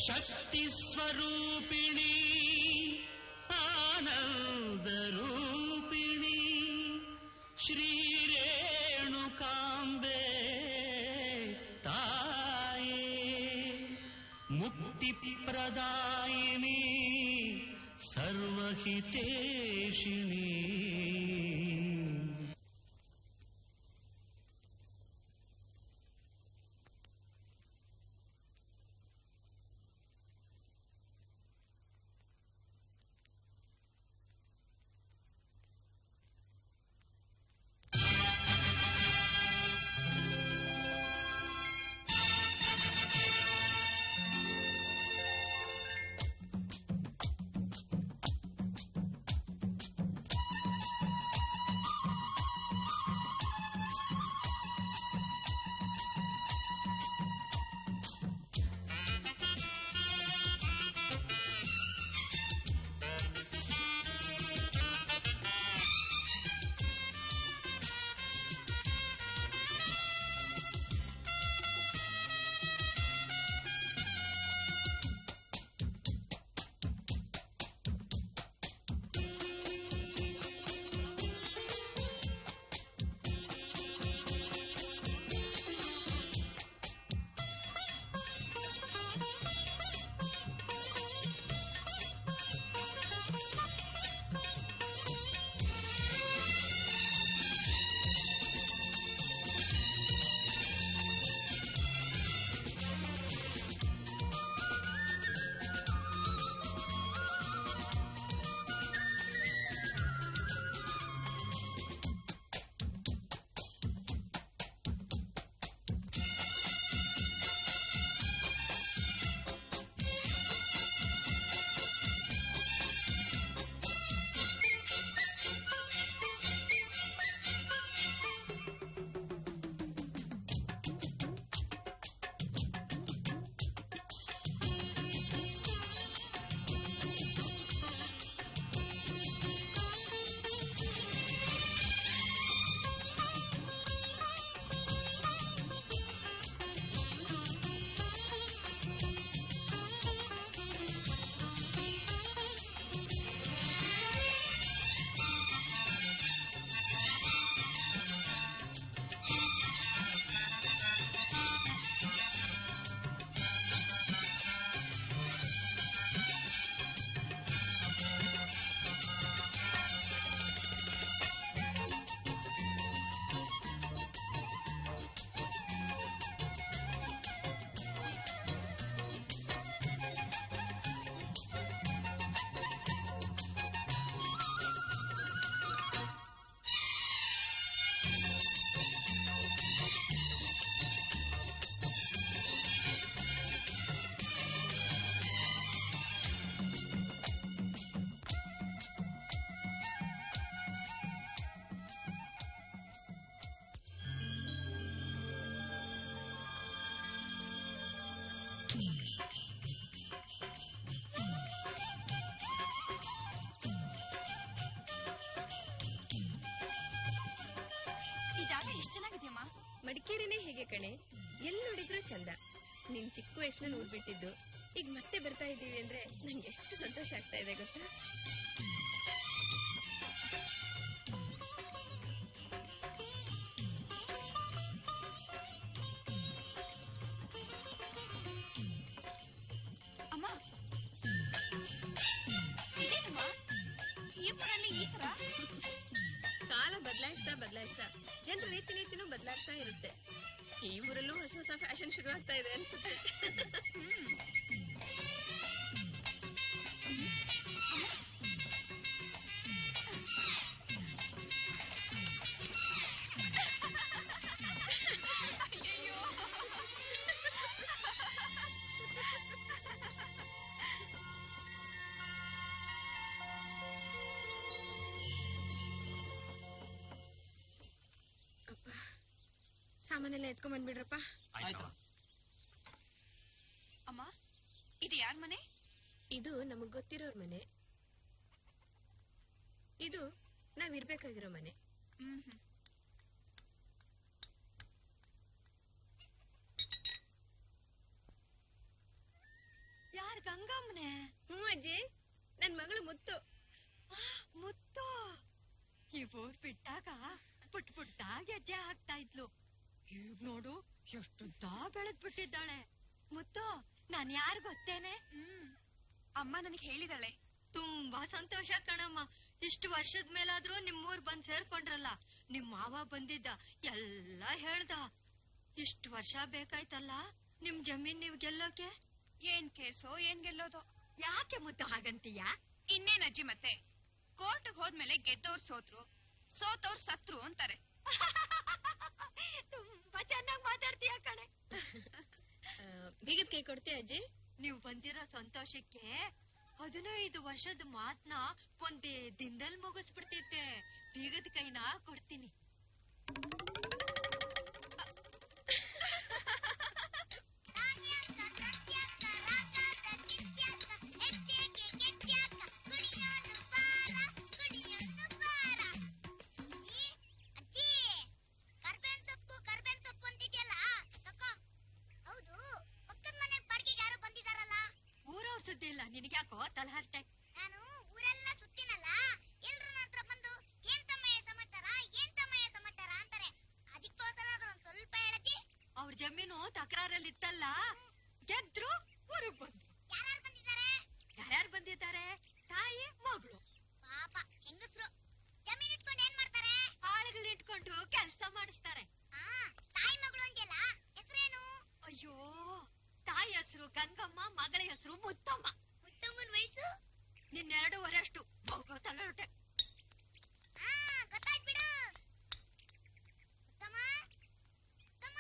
ಶಕ್ತಿ ಸ್ವರೂಪಿಣಿ ಆನಂದ ರೂಪಿಣಿ ಶ್ರೀ ರೇಣುಕಾಂಬೆ ತಾಯೇ ಮುಕ್ತಿ ಪ್ರದಾಯಿನಿ ಸರ್ವಹಿತೇಶಿಣಿ ಈ ಜಾಗ ಎಷ್ಟು ಚೆನ್ನಾಗಿದೆಯಮ್ಮ ಮಡಿಕೇರಿನೇ ಹೀಗೆ ಕಣೆ ಎಲ್ಲಿ ನೋಡಿದ್ರು ಚಂದ ನಿನ್ ಚಿಕ್ಕ ವಯಸ್ಸಿನಲ್ಲಿ ಊರ್ ಬಿಟ್ಟಿದ್ದು ಈಗ ಮತ್ತೆ ಬರ್ತಾ ಇದ್ದೀವಿ ಅಂದ್ರೆ ನಂಗೆ ಎಷ್ಟು ಸಂತೋಷ ಆಗ್ತಾ ಇದೆ ಗೊತ್ತಾ ಅಮ್ಮ ಇದೇನಮ್ಮ ಈ ಊರಲ್ಲಿ ಈ ತರ ಕಾಲ ಬದಲಾಯಿಸ್ತಾ ಬದಲಾಯಿಸ್ತಾ ಜನರ ರೀತಿ ನೀತಿನೂ ಬದಲಾಗ್ತಾ ಇರುತ್ತೆ ಈ ಊರಲ್ಲೂ ಹೊಸ ಹೊಸ ಫ್ಯಾಷನ್ ಶುರು ಆಗ್ತಾ ಇದೆ ಅನ್ಸುತ್ತೆ ಅಪ್ಪ ಸಾಮಾನೆಲ್ಲ ಎತ್ಕೊಂಡ್ ಬಂದ್ಬಿಡ್ರಪ್ಪ ಆಯ್ತು ಅಮ್ಮ ಇದು ಯಾರ ಮನೆ ಇದು ನಮಗ್ ಗೊತ್ತಿರೋರ್ ಮನೆ ಇದು ನಾವಿರ್ಬೇಕಾಗಿರೋ ಮನೆ ಹ್ಮ್ ಹ್ಮ್. ಗಂಗಮ್ಮನೆ ಹ್ಞೂ ಅಜ್ಜಿ ನನ್ ಮಗಳು ಮುತ್ತು ಮುತ್ತು ಈ ಊರ್ ಬಿಟ್ಟಾಗ ಪುಟ್ ಪುಟ್ಟಾಗಿ ಹೆಜ್ಜೆ ಹಾಕ್ತಾ ಇದ್ಲು ಈಗ ನೋಡು ಎಷ್ಟುದ್ದ ಬೆಳೆದ್ ಬಿಟ್ಟಿದ್ದಾಳೆ ಮುತ್ತು ನಾನ್ ಯಾರ್ ಗೊತ್ತೇನೆ ಹ್ಮ್ ಅಮ್ಮ ನನಗೆ ಹೇಳಿದಾಳೆ ತುಂಬಾ ಸಂತೋಷ ಕಣಮ್ಮ ಇಷ್ಟು ವರ್ಷದ ಮೇಲಾದ್ರೂ ನಿಮ್ಮೂರ್ ಬಂದ್ ಸೇರ್ಕೊಂಡ್ರಲ್ಲ ನಿಮ್ ಮಾವ ಬಂದಿದ್ದ ಎಲ್ಲ ಹೇಳ್ದ ಇಷ್ಟು ವರ್ಷ ಬೇಕಾಯ್ತಲ್ಲ ನಿಮ್ ಜಮೀನ್ ನೀವ್ ಗೆಲ್ಲೋಕೆ ಏನ್ ಕೇಸೋ ಏನ್ ಗೆಲ್ಲೋದು ಯಾಕೆ ಮುತ್ತು ಹಾಗಂತೀಯ ಇನ್ನೇನ್ ಅಜ್ಜಿ ಮತ್ತೆ ಕೋರ್ಟ್ಗೆ ಹೋದ್ಮೇಲೆ ಗೆದ್ದವ್ರು ಸೋತ್ರು ಸೋತವ್ರು ಸತ್ರು ಅಂತಾರೆ ತುಂಬಾ ಚೆನ್ನಾಗ್ ಮಾತಾಡ್ತೀಯ ಕಣೆ ಆ, ಬೀಗದ ಕೈ ಕೊಡ್ತೀಯ ಅಜ್ಜಿ ನೀವು ಬಂದಿರೋ ಸಂತೋಷಕ್ಕೆ ಹದಿನೈದು ವರ್ಷದ ಮಾತ್ನ ಒಂದೇ ದಿನದಲ್ಲಿ ಮುಗಿಸ್ಬಿಡ್ತಿದ್ದೆ ಬೀಗದ ಕೈನ ಕೊಡ್ತೀನಿ ಊರವ್ರ ಸುದ್ದಿ ಇಲ್ಲ ನಿನಗ್ಯಾಕೋ ತಲಹರ್ಟೆ ನಾನು ಊರೆಲ್ಲ ಸುತ್ತಿನಲ್ಲ ಎಲ್ರು ನನ್ನ ಹತ್ರ ಬಂದು ಏನ್ ತಮ್ಮಯ್ಯ ಸಮಾಚಾರ ಏನ್ ತಮ್ಮಯ್ಯ ಸಮಾಚಾರ ಅಂತಾರೆ ಅದಕ್ಕೋಸ್ಕರ ಒಂದ್ ಸ್ವಲ್ಪ ಹೇಳತಿ ಅವ್ರ ಜಮೀನು ತಕರಾರಲ್ಲಿ ಇತ್ತಲ್ಲ ಗೆದ್ರು ಊರಿಗೆ ಬಂದ್ರು ಯಾರ್ಯಾರು ಬಂದಿದ್ದಾರೆ ಯಾರ್ಯಾರು ಬಂದಿದ್ದಾರೆ ತಾಯಿ ಮಗಳು ಪಾಪ ಹೆಂಗಸ್ರು ಜಮೀನ್ ಇಟ್ಕೊಂಡು ಏನ್ ಮಾಡ್ತಾರೆ ಆಳುಗಳು ಇಟ್ಕೊಂಡು ಕೆಲಸ ಮಾಡಿಸ್ತಾರೆ ಆ ತಾಯಿ ಮಗಳು ಅಂದ್ಯಲ್ಲ ಹೆಸರೇನು ಅಯ್ಯೋ ತಾಯಿ ಹೆಸರು ಗಂಗಮ್ಮ ಮಗಳ ಹೆಸರು ಮುತ್ತಮ್ಮ ಮುತ್ತಮ್ಮನ್ ವಯಸ್ಸು ನಿನ್ನೆರಡು ವರಷ್ಟು ಹೋಗೋ ತಲಹರ್ಟೆ ಆ ಗೊತ್ತಾಯ್ತು ಬಿಡು ಮುತ್ತಮ್ಮ ಮುತ್ತಮ್ಮ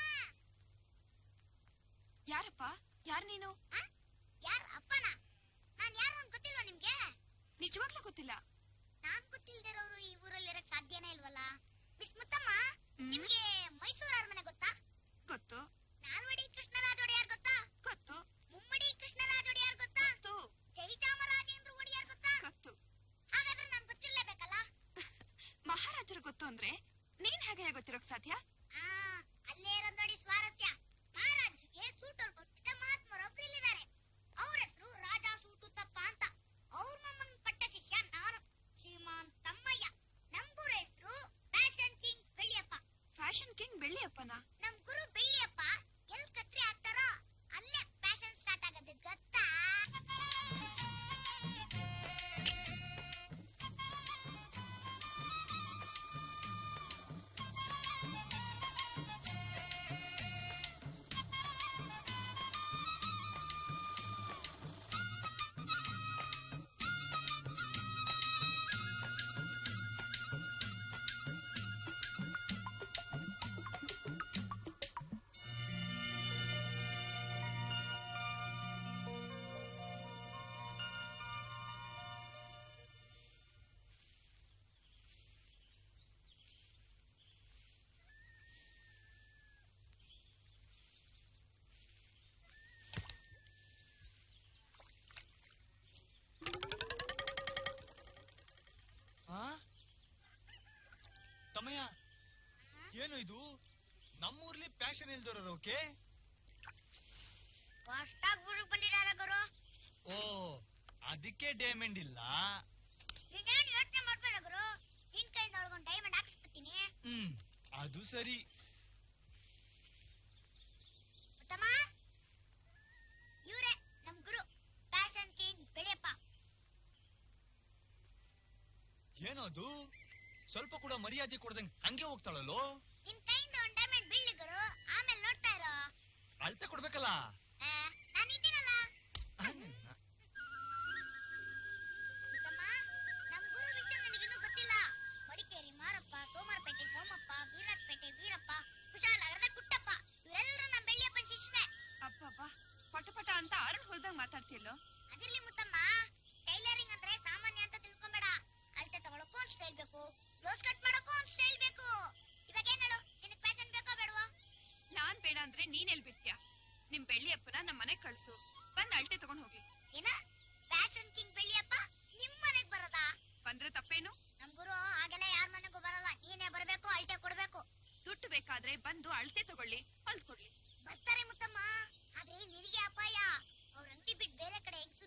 ಯಾರಪ್ಪ ಯಾರ್ ನೀನು ಆ? ಯಾರ್ ಅಪ್ಪನ ನಾನ್ ಯಾರು ಅಂತ ಗೊತ್ತಿಲ್ವಾ ನಿಮ್ಗೆ ನಿಜವಾಗ್ಲೂ ಗೊತ್ತಿಲ್ಲ ನಾನ್ ಗೊತ್ತಿಲ್ದಿರೋರು ಈ ಊರಲ್ಲಿ ಇರಕ್ ಸಾಧ್ಯನೇ ಇಲ್ವಲ್ಲ ಮಿಸ್ ಮುತ್ತಮ್ಮ ಹ್ಮ್. ನಿಮ್ಗೆ ಮೈಸೂರು ಅರಮನೆ ಗೊತ್ತಾ ಗೊತ್ತು ನಾಲ್ವಡಿ ಕೃಷ್ಣರಾಜ ಒಡೆಯರ್ ಗೊತ್ತಾ ಗೊತ್ತು ಮುಮ್ಮಡಿ ಕೃಷ್ಣರಾಜ ಒಡೆಯರ್ ಗೊತ್ತಾ ಗೊತ್ತು ಜಯಚಾಮರಾಜೇಂದ್ರ ಒಡೆಯರ್ ಗೊತ್ತಾ ಗೊತ್ತು ಹಾಗಾದ್ರೆ ನಾನ್ ಗೊತ್ತಿರ್ಲೇಬೇಕಲ್ಲ ಮಹಾರಾಜರು ಗೊತ್ತು ಅಂದ್ರೆ ನೀನ್ ಹೇಗೆ ಗೊತ್ತಿರೋಕ್ ಸಾಧ್ಯ ಆ ಅಲ್ಲೇ ಇರೋದ್ ನೋಡಿ ಸ್ವಾರಸ್ಯ ಮಹಾರಾಜರಿಗೆ ಸೂಟ್ ಹೊಡ್ಕೊಟ್ಟಿದ್ದ ಮಹಾತ್ಮರೊಬ್ರು ಇಲ್ಲಿದ್ದಾರೆ ಅವ್ರ ಹೆಸರು ರಾಜ ಸೂಟುತ್ತಪ್ಪ ಅಂತ ಅವ್ರ ಮೊಮ್ಮನ್ ಪಟ್ಟ ಶಿಷ್ಯ ನಾನು ಶ್ರೀಮಾನ್ ತಮ್ಮಯ್ಯ ನಮ್ ಗುರು ಹೆಸರು fashion king Belliyappa fashion king ಬೆಳ್ಳಿಯಪ್ಪನ ನಮ್ ಗುರು ಬೆಳ್ಳಿಯಪ್ಪ ಎಲ್ ಕತ್ರಿ ಹಾಕ್ತಾರೋ ಅಲ್ಲೇ ಫ್ಯಾಷನ್ ಸ್ಟಾರ್ಟ್ ಆಗೋದು ಗೊತ್ತಾ ಆ? ತಮ್ಮಯ್ಯ ಏನು ಇದು ನಮ್ಮೂರ್ಲಿ ಪ್ಯಾಷನ್ ಇಲ್ದಿರೋಕೆ ಹೊಸ್ದಾಗ್ ಊರಿಗೆ ಬಂದಿದಾರ ಗುರು ಓ ಅದಕ್ಕೆ ಡೈಮಂಡ್ ಇಲ್ಲ ನೀನೇನ್ ಯೋಚನೆ ಮಾಡ್ಬೇಡ ಗುರು ನಿನ್ ಕೈಯಿಂದ ಒಳಗೊಂದು ಡೈಮಂಡ್ ಹಾಕಿಸ್ಬಿಡ್ತೀನಿ ಹ್ಮ್ ಅದು ಸರಿ ಉತ್ತಮ ಇವ್ರೆ ನಮ್ ಗುರು ಫ್ಯಾಷನ್ ಕಿಂಗ್ ಬೆಳೆಯಪ್ಪ ಏನದು ಸ್ವಲ್ಪ ಕೂಡ ಮರ್ಯಾದೆ ಕೊಡ್ದಂಗ್ ಹಂಗೆ ಹೋಗ್ತಾಳಲ್ಲೋ ನಿನ್ ಕೈಯಿಂದ ಒಂದ್ ಡೈಮಂಡ್ ಬೀಳಿ ಗುರು ಆಮೇಲೆ ನೋಡ್ತಾ ಇರೋ ಅಳ್ತೆ ಕೊಡ್ಬೇಕಲ್ಲ ಆ, ನಾನ್ ಇದ್ದೀನಲ್ಲ ಹಂಗ. ಉತ್ತಮ ನಮ್ ಗುರು ವಿಷಯ ನಿನಗಿನ್ನೂ ಗೊತ್ತಿಲ್ಲ ಮಡಿಕೇರಿ ಮಾರಪ್ಪ ಸೋಮವಾರಪೇಟೆ ಸೋಮಪ್ಪ ವೀರಪೇಟೆ ವೀರಪ್ಪ ಕುಶಾಲನಗರದ ಕುಟ್ಟಪ್ಪ ಇವರೆಲ್ಲರೂ ನಮ್ ಬೆಳ್ಳಿಯಪ್ಪನ ಶಿಷ್ಯರೇ ಅಬ್ಬಬ್ಬ ಪಟ ಪಟ ಅಂತ ಅರುಣ್ ಹೊಲ್ದಂಗ್ ಮಾತಾಡ್ತಿಯಲ್ಲೋ ಅದಿರ್ಲಿ ಮುತ್ತಮ್ಮ ಟೈಲರಿಂಗ್ ಅಂದ್ರೆ ಸಾಮಾನ್ಯ ಅಂತ ತಿಳ್ಕೊಂಬೇಡ ಅಳತೆ ತಗೊಳಕ್ಕೂ ಒಂದ್ ಸ್ಟೈಲ್ ಬೇಕು ಬ್ಲೌಸ್ ಕಟ್ ಮಾಡಕ್ಕೂ ಒಂದ್ ಸ್ಟೈಲ್ ಬೇಕು ಇವಾಗ ಏನ್ ಹೇಳು ನಿನಗ್ ಫ್ಯಾಷನ್ ಬೇಕೋ ಬೇಡವಾ ನಾನ್ ಬೇಡ ಅಂದ್ರೆ ನೀನ್ ಎಲ್ ಬಿಡ್ತೀಯ ನಿಮ್ ಬೆಳ್ಳಿಯಪ್ಪನ ನಮ್ ಮನೆಗ್ ಕಳ್ಸು ಬಂದ್ ಅಳ್ತೆ ತಗೊಂಡ್ ಹೋಗಿ ಏನ ಫ್ಯಾಷನ್ ಕಿಂಗ್ ಬೆಳ್ಳಿಯಪ್ಪ ನಿಮ್ ಮನೆಗ್ ಬರೋದಾ ಬಂದ್ರೆ ತಪ್ಪೇನು ನಮ್ ಗುರು ಹಾಗೆಲ್ಲ ಯಾರ ಮನೆಗೂ ಬರಲ್ಲ ನೀನೇ ಬರ್ಬೇಕು ಅಳತೆ ಕೊಡ್ಬೇಕು ದುಡ್ಡು ಬೇಕಾದ್ರೆ ಬಂದು ಅಳ್ತೆ ತಗೊಳ್ಳಿ ಹೊಲ್ದ್ ಕೊಡ್ಲಿ ಬರ್ತಾರೆ ಮುತ್ತಮ್ಮ ಆದ್ರೆ ನಿನಗೆ ಅಪಾಯ ಅವ್ರ ಅಂಗಡಿ ಬಿಟ್ಟು ಬೇರೆ ಕಡೆ ಹೆಂಗ್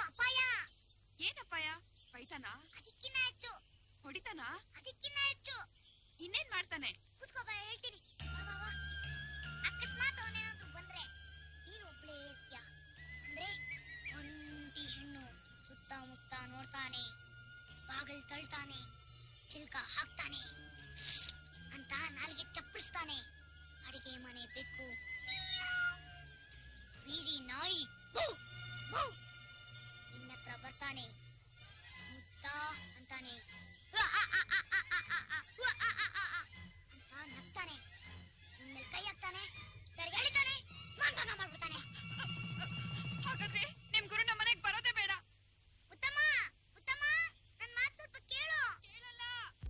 ಅಪಾಯ ಏನಪ್ಪಯ್ಯ ಬೈತಾನ ಅದಕ್ಕಿನ್ನ ಹೆಚ್ಚು ಹೊಡಿತಾನ ಅದಕ್ಕಿನ್ನ ಹೆಚ್ಚು ಇನ್ನೇನ್ ಮಾಡ್ತಾನೆ ಕೂತ್ಕೋ ಬಾ ಹೇಳ್ತೀನಿ ಬಾ, ಬಾ, ಬಾ. ಅಕಸ್ಮಾತ್ ಅವನೇನಾದ್ರೂ ಬಂದ್ರೆ ನೀನು ಒಬ್ಳೇ ಇರ್ತೀಯ ಅಂದ್ರೆ ಒಂಟಿ ಹೆಣ್ಣು ಸುತ್ತಮುತ್ತ ನೋಡ್ತಾನೆ ಬಾಗಿಲು ತಳ್ತಾನೆ ಚಿಲ್ಕ ಹಾಕ್ತಾನೆ ಅಂತ ನಾಲ್ಗೆ ಚಪ್ಪಡಿಸ್ತಾನೆ ಅಡಿಗೆ ಮನೆ ಬೆಕ್ಕು ಬೀದಿ ನಾಯಿ ಬೌ, ಬೌ. ನಿನ್ನತ್ರ ಬರ್ತಾನೆ ಮುತ್ತ ಅಂತಾನೆ ಆ, ಆ, ಆ, ಆ, ಆ, ಆ, ಆ, ಆ, ಆ, ಆ, ಆ, ಆ, ಅಂತ ನಗ್ತಾನೆ ನಿನ್ಮೇಲ್ ಕೈ ಹಾಕ್ತಾನೆ ಸರಿಗೆ ಎಳಿತಾನೆ ಮಂಗನ ಮಾಡ್ಬಿಡ್ತಾನೆ ಹಾಗಾದ್ರೆ ನಿಮ್ ಗುರು ನಮ್ಮ ಮನೆಗ್ ಬರೋದೇ ಬೇಡ ಉತ್ತಮ ಉತ್ತಮ ನನ್ ಮಾತು ಸ್ವಲ್ಪ ಕೇಳು ಕೇಳಲ್ಲ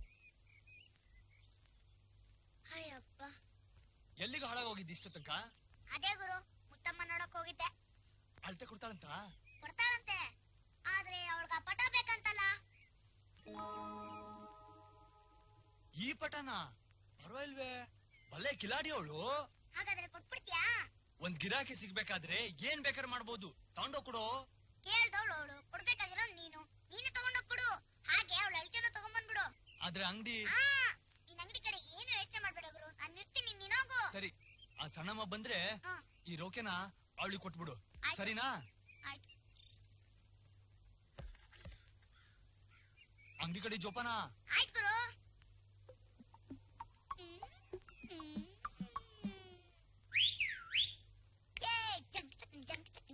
ಅಯ್ಯಪ್ಪ ಎಲ್ಲಿಗೆ ಹಾಳಾಗೋಗಿದ್ದು ಇಷ್ಟು ತನಕ ಅದೇ ಗುರು ಮುತ್ತಮ್ಮ ನೋಡಕ್ ಹೋಗಿದ್ದೆ ಅಳ್ತೆ ಕೊಡ್ತಾಳಂತ ಕೊಡ್ತಾಳಂತೆ ಆದ್ರೆ ಅವಳ್ಗ ಪಟ ಬೇಕಂತಲ್ಲ ಈ ಪಟನ ಪರವಾಗಿಲ್ವೇ ಭಲೆ ಕಿಲಾಡಿ ಅವಳು ಹಾಗಾದ್ರೆ ಕೊಟ್ಬಿಡ್ತೀಯಾ ಒಂದ್ ಗಿರಾಕಿ ಸಿಗ್ಬೇಕಾದ್ರೆ ಏನ್ ಬೇಕಾದ್ರೆ ಮಾಡ್ಬೋದು ತಗೊಂಡೋಗ್ ಕೊಡು ಕೇಳ್ದವಳು ಅವಳು ಕೊಡ್ಬೇಕಾಗಿರೋ ನೀನು ನೀನು ತಗೊಂಡೋಗ್ ಕೊಡು ಹಾಗೆ ಅವಳ ಅಳಿಕೆನೂ ತಗೊಂಡ್ಬಂದ್ಬಿಡು ಆದ್ರೆ ಅಂಗಡಿ ಆ ನಿನ್ ಅಂಗಡಿ ಕಡೆ ಏನು ಯೋಚನೆ ಮಾಡ್ಬೇಡ ಗುರು ನಾನು ಇರ್ತೀನಿ ನೀನ್ ಹೋಗು ಸರಿ ಆ ಸಣ್ಣಮ್ಮ ಬಂದ್ರೆ ಹಾ. ಈ ರೋಕೆನ ಅವಳಿಗೆ ಕೊಟ್ಬಿಡು ಆಯ್ತು. ಸರಿನಾ ಆಯ್ತು ಅಂಗಡಿ ಕಡೆ ಜೋಪಾನ ಆಯ್ತು ಗುರು ಹ್ಮ್, ಹ್ಮ್, ಹ್ಮ್. ಏ, ಜಂಕ್ ಚಕ್ ಜಂಕ್ ಚಕ್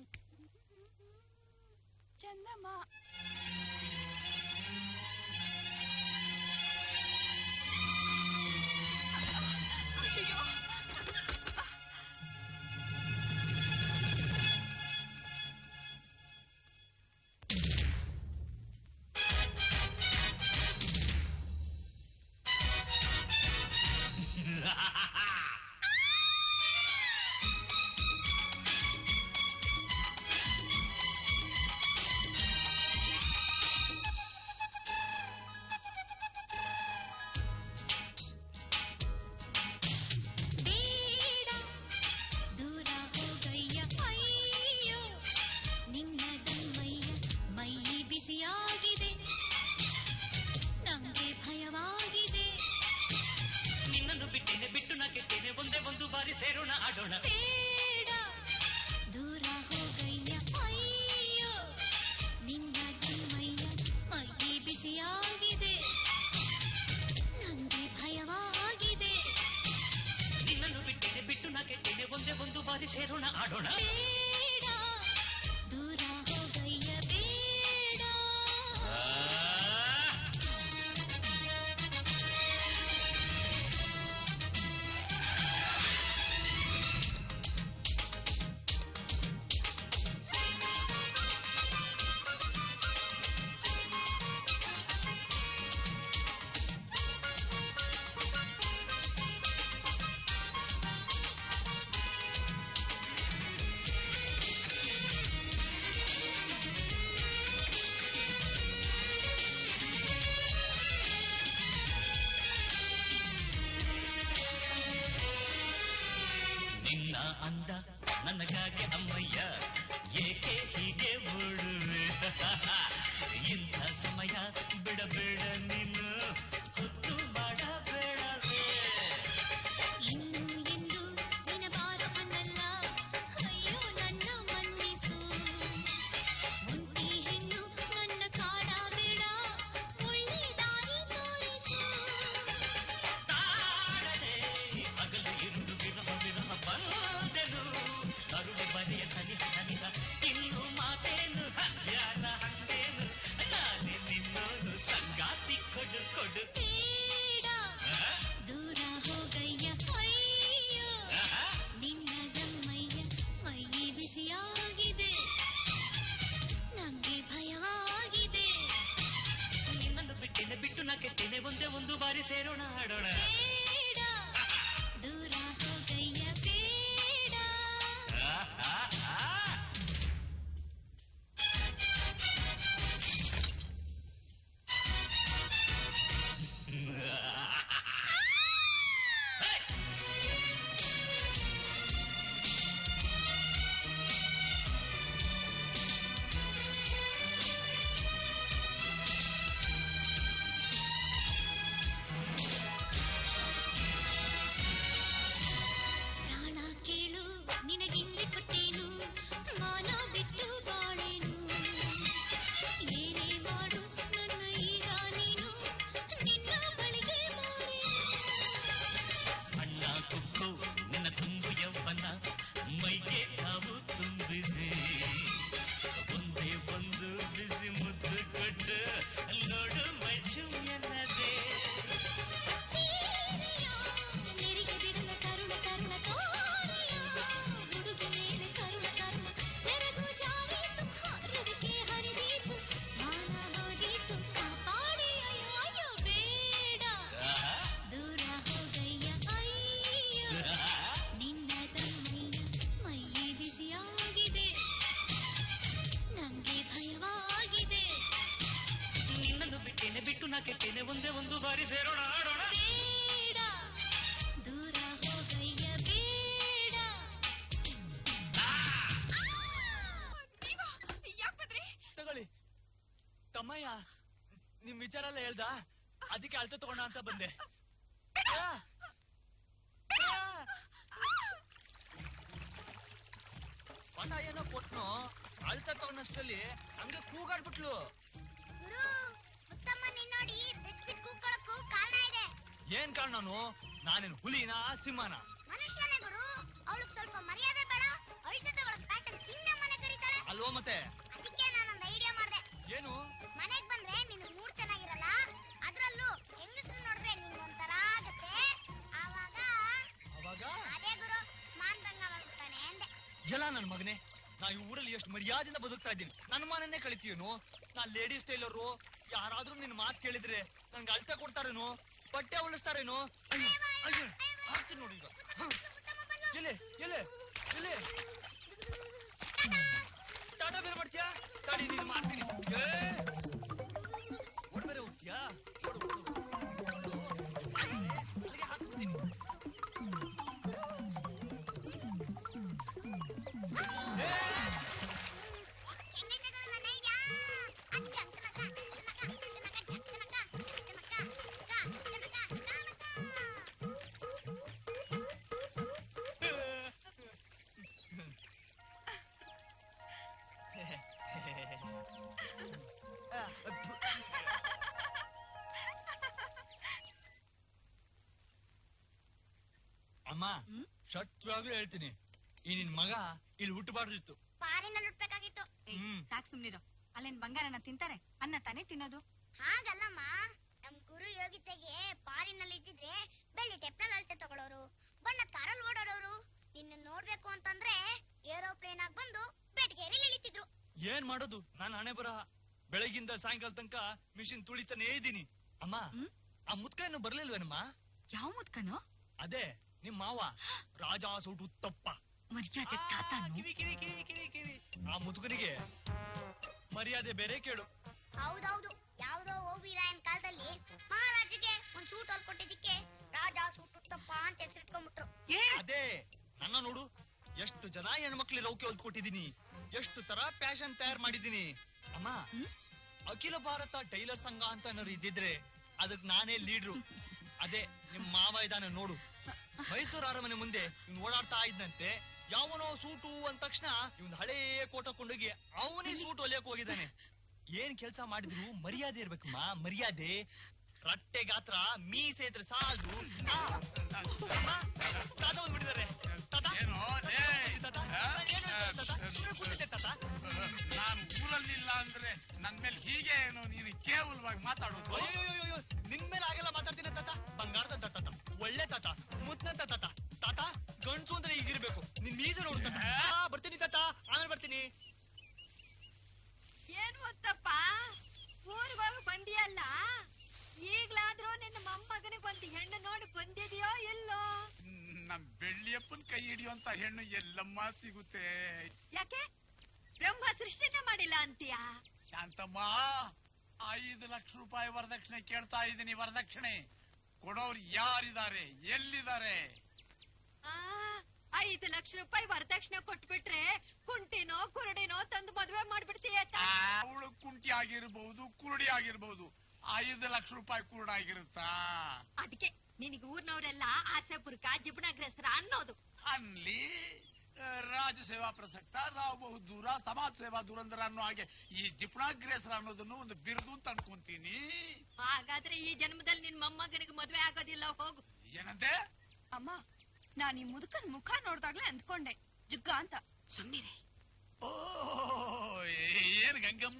ಚಂದಮ್ಮ ಅಯ್ಯೋ ಬೇಡ ದೂರ ಹೋಗಯ್ಯ ಅಯ್ಯೋ ನಿನ್ನ ಗಮ್ಮಯ್ಯ ಮೈ ಬಿಸಿಯಾಗಿದೆ ನಂಗೆ ಭಯವಾಗಿದೆ ನಿನ್ನನ್ನು ಬಿಟ್ಟೇನೆ ಬಿಟ್ಟು ನಾ ಕೆಟ್ಟೇನೆ ಒಂದೇ ಒಂದು ಬಾರಿ ಸೇರೋಣ ಆಡೋಣ ಬೇಡ ದೂರ ಹೋಗಯ್ಯ ಅಯ್ಯೋ ನಿನ್ನ ಗಮ್ಮಯ್ಯ ಮೈ ಬಿಸಿಯಾಗಿದೆ ನಂಗೆ ಭಯವಾಗಿದೆ ನಿನ್ನನ್ನು ಬಿಟ್ಟೇನೆ ಬಿಟ್ಟು ನಾ ಕೆಟ್ಟೇನೆ ಒಂದೇ ಒಂದು ಬಾರಿ ಸೇರೋಣ ಆಡೋಣ ಬೇಡ ದೂರ ಹೋಗಯ್ಯ ಬೇಡ ನಿನ್ನ ಅಂದ ನನಗಾಗಿ ಅಮ್ಮಯ್ಯ ಏಕೆ ಹೀಗೆ ಓಡುವೆ ಇಂಥ ಸಮಯ ಬಿಡಬೇಡ ನೀನು ಹೊತ್ತು ಮಾಡಬೇಡವೇ ಇನ್ನು ಎಂದು ನಿನ ಬಾರ ಅನ್ನಲ್ಲ ಅಯ್ಯೋ ನನ್ನ ಮನ್ನಿಸು ಒಂಟಿ ಹೆಣ್ಣು ನನ್ನ ಕಾಡಬೇಡ ಒಳ್ಳೆ ದಾರಿ ತೋರಿಸು ತಾಳದೆ ಹಗಲು ಇರುಳು ವಿರಹ ವಿರಹ ಬಂದೆನು ಅರುಳು ಬನೆಯ ಸನಿಹ ಸನಿಹ ಇನ್ನು ಮಾತೇನು ಹಂಗ್ಯಾನ ಹಂಗೇನು ನಾನೇ ನಿನ್ನೋನು ಸಂಗಾತಿ ಕೊಡು ಕೊಡು ಬೇಡ ದೂರ ಹೋಗಯ್ಯ ಅಯ್ಯೋ ನಿನ್ನ ಗಮ್ಮಯ್ಯ ಮೈ ಬಿಸಿಯಾಗಿದೆ ನಂಗೆ ಭಯವಾಗಿದೆ ನಿನ್ನನ್ನು ಬಿಟ್ಟೇನೆ ಬಿಟ್ಟು ನಾ ಕೆಟ್ಟೇನೆ ಒಂದೇ ಒಂದು ಬಾರಿ ಸೇರೋಣ ಆಡೋಣ ಬೇಡ ದೂರ ಹೋಗಯ್ಯ ಬೇಡ ಆ, ಆ, ಆ. ವಿಚಾರ ಎಲ್ಲ ಹೇಳ್ದ ಅದಕ್ಕೆ ಅಳತೆ ತಗೋಣ ಅಂತ ಬಂದೆ ಆ! ಆ! ಹೊಸ ಏನೋ ಕೊಟ್ನು ಅಳತೆ ತಗೊಂಡಷ್ಟರಲ್ಲಿ ಹಂಗೆ ಕೂಗಾಡ್ಬಿಟ್ಲು ಗುರು ಮುತ್ತಮ್ಮ ನಿನ್ ನೋಡಿ ಬೆಚ್ಚ ಬಿದ್ದು ಕೂಗ್ಕೊಳ್ಳೋಕ್ಕೂ ಕಾರಣ ಇದೆ ಏನ್ ಕಾರಣನು ನಾನೇನು ಹುಲಿನ ಸಿಂಹನ ಮನುಷ್ಯನೇ ಗುರು ಅವಳಿಗೆ ಸ್ವಲ್ಪ ಮರ್ಯಾದೆ ಬೇಡ ಅಳಿತ ತಗೊಳ್ಳೋ ಫ್ಯಾಷನ್ ತಿನ್ನಮ್ಮನೆ ಕರೀತಾಳೆ ಅಲ್ವೋ ಮತ್ತೆ ಅದಕ್ಕೆ ನಾನೊಂದು ಐಡಿಯಾ ಮಾಡ್ದೆ ಏನು ಮನೆಗ್ ಬಂದ್ರೆ ನಿನ್ ಮೂಡ್ ಚೆನ್ನಾಗಿರಲ್ಲ ಅದ್ರಲ್ಲೂ ಹೆಂಗಸ್ರು ನೋಡಿದ್ರೆ ನಿಂಗ್ ಒಂಥರ ಆಗತ್ತೆ ಆವಾಗ ಅವಾಗ ಅದೇ ಗುರು ಮಾನ್ಭಂಗ ಮಾಡ್ಬಿಡ್ತಾನೆ ಅಂದೆ ಎಲ್ಲ ನನ್ ಮಗನೇ ನಾ ಈ ಊರಲ್ಲಿ ಎಷ್ಟು ಮರ್ಯಾದೆಯಿಂದ ಬದುಕ್ತಾ ಇದ್ದೀನಿ ನನ್ನ ಮನನ್ನೇ ಕಳಿತೀಯೇನು ನಾ ಲೇಡೀಸ್ ಟೈಲರು ಯಾರಾದ್ರೂ ನಿನ್ ಮಾತ್ ಕೇಳಿದ್ರೆ ನನ್ಗೆ ಅಳ್ತೆ ಕೊಡ್ತಾರೇನು ಬಟ್ಟೆ ಉಳಿಸ್ತಾರೇನು ಅಯ್ಯೋ ಅಯ್ಯೋ ಆಗ್ತೀನಿ ನೋಡಿ ಈಗ ಹ. ಎಲೆ ಎಲೆ ಎಲೆ ಟಾಟಾ ಬೇರೆ ಮಾಡ್ತೀಯಾ ತಡಿ ನೀನು ಮಾಡ್ತೀನಿ ಏ ಓಡ್ ಬೇರೆ ಹೋಗ್ತೀಯಾ ಓಡು, ಓಡು, ಓಡು. ಅಲ್ಲಿಗೆ ಹಾಕ್ಬಿಡ್ತೀನಿ ಹೆಂಗೈತೆ ಗುರು ನನ್ನ ಐಡಿಯಾ ಅಕ್ಕ ಅಕ್ಕನಕ್ಕ ಅಕ್ಕನಕ್ಕ ಅಕ್ಕನಕ್ಕ ಅಕ್ಕನಕ್ಕ ಅಕ್ಕನಕ್ಕ ಅಕ್ಕನಕ್ಕ ಅಮ್ಮ ಸತ್ಯವಾಗ್ಲೂ ಹೇಳ್ತೀನಿ ಈ ನಿನ್ ಮಗ ಇಲ್ಲಿ ಹುಟ್ಟಬಾರ್ದಿತ್ತು ಪಾರಿನಲ್ಲಿ ಉಟ್ಬೇಕಾಗಿತ್ತು ಹ್ಮ್ ಸಾಕ್ ಸುಮ್ನಿರು ಅಲ್ಲೇನ್ ಬಂಗಾರನ ತಿಂತಾರೆ ಅನ್ನ ತಾನೇ ತಿನ್ನೋದು ಹಾಗಲ್ಲಮ್ಮ ನಮ್ ಗುರು ಯೋಗಿತೆಗೆ ಪಾರಿನಲ್ಲಿ ಇದ್ದಿದ್ರೆ ಬೆಳ್ಳಿ ಟೆಪ್ನಲ್ಲಿ ಅಳತೆ ತಗೊಳ್ಳೋರು ಬಣ್ಣದ ಕಾರಲ್ಲಿ ಓಡಾಡೋರು ನಿನ್ನ ನೋಡ್ಬೇಕು ಅಂತಂದ್ರೆ ಏರೋಪ್ಲೇನ್ ಆಗಿ ಬಂದು ಬೆಟ್ಗೇರಿ ಇಳಿತಿದ್ರು ಏನ್ ಮಾಡೋದು ನಾನು ಹಣೆ ಬರಹ ಬೆಳಗಿಂದ ಸಾಯಂಕಾಲ ತನಕ ಮಿಷಿನ್ ತುಳಿತಾನೇ ಇದ್ದೀನಿ ಅಮ್ಮ ಹ್ಮ್? ಆ ಮುತ್ಕ ಇನ್ನು ಬರ್ಲಿಲ್ವೇನಮ್ಮ ಯಾವ ಮುದ್ಕನೋ ಅದೇ ನಿಮ್ ಮಾವ ರಾಜ ಸೌಟು ತಪ್ಪ ಮರ್ಯಾದೆ ಆ, ತಾತನು ಕಿವಿ ಕಿವಿ ಕಿವಿ ಕಿವಿ ಕಿವಿ ಆ ಮುದುಕನಿಗೆ ಮರ್ಯಾದೆ ಬೇರೆ ಕೇಳು ಹೌದೌದು ಯಾವ್ದೋ ಓವಿರಾಯನ್ ಕಾಲದಲ್ಲಿ ಮಹಾರಾಜಗೆ ಒಂದ್ ಸೂಟ್ ಹೊಲ್ಕೊಟ್ಟಿದ್ದಕ್ಕೆ ರಾಜ ಸೂಟುತ್ತಪ್ಪ ಅಂತ ಹೆಸರಿಟ್ಕೊಂಡ್ಬಿಟ್ರು ಏ ಅದೇ ನನ್ನ ನೋಡು ಎಷ್ಟು ಜನ ಹೆಣ್ಮಕ್ಳು ರೌಕೆ ಹೊಲ್ದ್ ಕೊಟ್ಟಿದ್ದೀನಿ ಎಷ್ಟು ತರ ಪ್ಯಾಷನ್ ತಯಾರು ಮಾಡಿದ್ದೀನಿ ಅಮ್ಮ ಹ್ಮ್? ಅಖಿಲ ಭಾರತ ಟೈಲರ್ ಸಂಘ ಅಂತ ಏನಾದ್ರು ಇದ್ದಿದ್ರೆ ಅದಕ್ ನಾನೇ ಲೀಡ್ರು ಅದೇ ನಿಮ್ ಮಾವ ಇದಾನೆ ನೋಡು ಮೈಸೂರು ಅರಮನೆ ಮುಂದೆ ಇವ್ನು ಓಡಾಡ್ತಾ ಇದ್ದಂತೆ ಯಾವನೋ ಸೂಟು ಅಂದ ತಕ್ಷಣ ಇವ್ನ್ ಹಳೇ ಕೋಟ ಕೊಂಡೋಗಿ ಅವನೇ ಸೂಟ್ ಹೊಲಿಯಕ್ ಹೋಗಿದ್ದಾನೆ ಏನ್ ಕೆಲ್ಸ ಮಾಡಿದ್ರು ಮರ್ಯಾದೆ ಇರ್ಬೇಕಮ್ಮ ಮರ್ಯಾದೆ ರಟ್ಟೆ ಗಾತ್ರ ಮೀಸೆ ಇದ್ರೆ ಸಾಲದು ಆ, ಅಮ್ಮ, ತಾತ ಬಂದ್ಬಿಟ್ಟಿದ್ದಾರೆ ತಾತ ಏನೋ ಲೇ? ತಾತ, ಆ? ಏನು ಹೇಳ್ತಾ ತಾತ? ಸುಮ್ನೆ ಕೂತಿದ್ದೆ ತಾತ ನಾನು ಊರಲ್ಲಿಲ್ಲ ಅಂದ್ರೆ ನನ್ ಮೇಲೆ ಹೀಗೆ ಏನು ನೀನು ಕೇವಲವಾಗಿ ಮಾತಾಡೋದು ಅಯ್ಯೋ ನಿನ್ ಮೇಲೆ ಆಗೆಲ್ಲ ಮಾತಾಡ್ತೀನಿ ತಾತ ಬಂಗಾರದ ತಾತ ಒಳ್ಳೆ ತಾತ ಮುತ್ನಂತ ತಾತ ತಾತ ಗಂಡ್ಸು ಅಂದ್ರೆ ಈಗಿರ್ಬೇಕು ನಿನ್ ಮೀಸೆ ನೋಡು ತಾತ ಆ, ಬರ್ತೀನಿ ತಾತ ಆಮೇಲೆ ಬರ್ತೀನಿ ಏನ್ ಗೊತ್ತಪ್ಪ ಊರ್ಗ್ ಹೋಗಿ ಬಂದಿಯಲ್ಲ ಈಗ್ಲಾದ್ರೂ ನಿನ್ನ ಮೊಮ್ಮಗನಿಗೆ ಒಂದು ಹೆಣ್ಣು ನೋಡಿ ಬಂದಿದ್ಯೋ ಇಲ್ಲೋ ನಮ್ ಬೆಳ್ಳಿಯಪ್ಪನ್ ಕೈ ಹಿಡಿಯುವಂತ ಹೆಣ್ಣು ಎಲ್ಲಮ್ಮ ಸಿಗುತ್ತೆ ಯಾಕೆ ಬ್ರಹ್ಮ ಸೃಷ್ಟಿನೇ ಮಾಡಿಲ್ಲ ಅಂತೀಯಾ ಶಾಂತಮ್ಮ ಐದು ಲಕ್ಷ ರೂಪಾಯಿ ವರದಕ್ಷಿಣೆ ಕೇಳ್ತಾ ಇದ್ದೀನಿ ವರದಕ್ಷಿಣೆ ಕೊಡೋರು ಯಾರಿದ್ದಾರೆ ಎಲ್ಲಿದ್ದಾರೆ ಆ, ಐದು ಲಕ್ಷ ರೂಪಾಯಿ ವರದಕ್ಷಿಣೆ ಕೊಟ್ಬಿಟ್ರೆ ಕುಂಟಿನೋ ಕುರುಡಿನೋ ತಂದು ಮದ್ವೆ ಮಾಡ್ಬಿಡ್ತೀಯ ಅವಳು ಕುಂಟಿ ಆಗಿರ್ಬಹುದು ಕುರುಡಿ ಆಗಿರ್ಬಹುದು ಐದು ಲಕ್ಷ ರೂಪಾಯಿ ಕುರುಡಾಗಿರುತ್ತಾ ಅದಕ್ಕೆ ನಿನಗೆ ಊರ್ನವ್ರೆಲ್ಲ ಆಸೆಪುರ್ಕ ಜಿಬಣಗ್ರಸ್ತರ ಅನ್ನೋದು ಅಲ್ಲಿ ಆ, ರಾಜ ಸೇವಾ ಪ್ರಸಕ್ತ ರಾವ್ ಬಹುದೂರ ಸಮಾಜ ಸೇವಾ ದುರಂಧರ ಅನ್ನೋ ಹಾಗೆ ಈ ಜಿಪುಣಾಗ್ರೇಸರ ಅನ್ನೋದನ್ನು ಒಂದು ಬಿರುದು ಅಂತ ಅನ್ಕೊಂತೀನಿ ಹಾಗಾದ್ರೆ ಈ ಜನ್ಮದಲ್ಲಿ ನಿನ್ ಮೊಮ್ಮಗನಿಗೆ ಮದ್ವೆ ಆಗೋದಿಲ್ಲ ಹೋಗು ಏನಂತೆ ಅಮ್ಮ ನಾನ್ ಈ ಮುದುಕನ್ ಮುಖ ನೋಡ್ದಾಗ್ಲೇ ಅಂದ್ಕೊಂಡೆ ಜುಗ್ಗ ಅಂತ ಸುಮ್ಮನೆ ಓ ಏನ್ ಗಂಗಮ್ಮ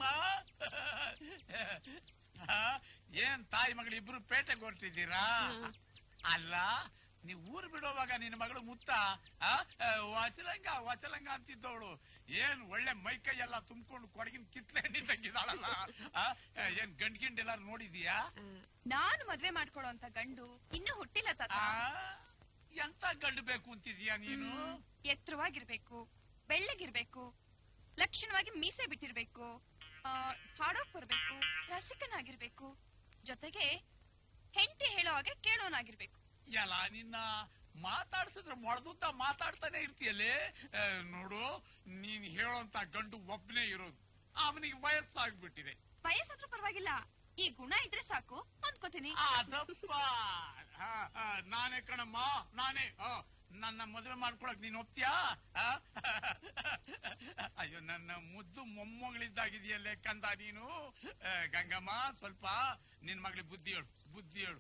ಆ, ಏನ್ ತಾಯಿ ಮಗಳು ಇಬ್ರು ಪೇಟೆಗೆ ಹೊರಟಿದ್ದೀರಾ ಅಲ್ಲ ನೀವ್ ಊರ್ ಬಿಡುವಾಗ ನಿನ್ನ ಮಗಳು ಮುತ್ತ ಆ, ಆ, ವಚಲಂಗ ವಚಲಂಗ ಅಂತಿದ್ದವಳು ಏನ್ ಒಳ್ಳೆ ಮೈಕೈ ಎಲ್ಲ ತುಂಬಿಕೊಂಡು ಕೊಡಗಿನ ಕಿತ್ಲೆ ತಂಗಿದಾಳಲ್ಲ ಆ, ಏನ್ ಗಂಡ್ ಗಿಂಡ್ ಎಲ್ಲಾರು ನೋಡಿದೀಯಾ ನಾನು ಮದ್ವೆ ಮಾಡ್ಕೊಳ್ಳೋ ಅಂತ ಗಂಡು ಇನ್ನೂ ಹುಟ್ಟಿಲ್ಲ ತಾತ ಆ, ಎಂತ ಗಂಡು ಬೇಕು ಅಂತಿದ್ಯಾ ನೀನು ಎತ್ತರವಾಗಿರ್ಬೇಕು ಬೆಳ್ಳಗಿರ್ಬೇಕು ಲಕ್ಷಣವಾಗಿ ಮೀಸೆ ಬಿಟ್ಟಿರ್ಬೇಕು ಆ, ಹಾಡೋಕ್ ಬರ್ಬೇಕು ರಸಿಕನಾಗಿರ್ಬೇಕು ಜೊತೆಗೆ ಹೆಂಡತಿ ಹೇಳೋ ಹಾಗೆ ಕೇಳೋನಾಗಿರ್ಬೇಕು ಎಲ್ಲ ನಿನ್ನ ಮಾತಾಡ್ಸಿದ್ರೆ ಮೊಳದುದ್ದ ಮಾತಾಡ್ತಾನೆ ಇರ್ತೀಯಲ್ಲೇ ಆ, ನೋಡು ನೀನ್ ಹೇಳೋಂತ ಗಂಡು ಒಬ್ನೇ ಇರೋದು ಅವನಿಗೆ ವಯಸ್ಸಾಗ್ಬಿಟ್ಟಿದೆ ವಯಸ್ಸಾದ್ರೂ ಪರವಾಗಿಲ್ಲ ಈ ಗುಣ ಇದ್ರೆ ಸಾಕು ಹೊಂದ್ಕೋತೀನಿ ಅದಪ್ಪ ಆ, ಆ, ನಾನೇ ಕಣಮ್ಮ ನಾನೇ ಆ, ನನ್ನ ಮದುವೆ ಮಾಡ್ಕೊಳಕ್ ನೀನ್ ಒಪ್ತ್ಯಾ ಆ? ಅಯ್ಯೋ ನನ್ನ ಮುದ್ದು ಮೊಮ್ಮಗಳಿದ್ದಾಗಿದೆಯಲ್ಲೇ ಕಂದ ನೀನು ಆ, ಗಂಗಮ್ಮ ಸ್ವಲ್ಪ ನಿನ್ ಮಗಳಿಗೆ ಬುದ್ಧಿ ಹೇಳು ಬುದ್ಧಿ ಹೇಳು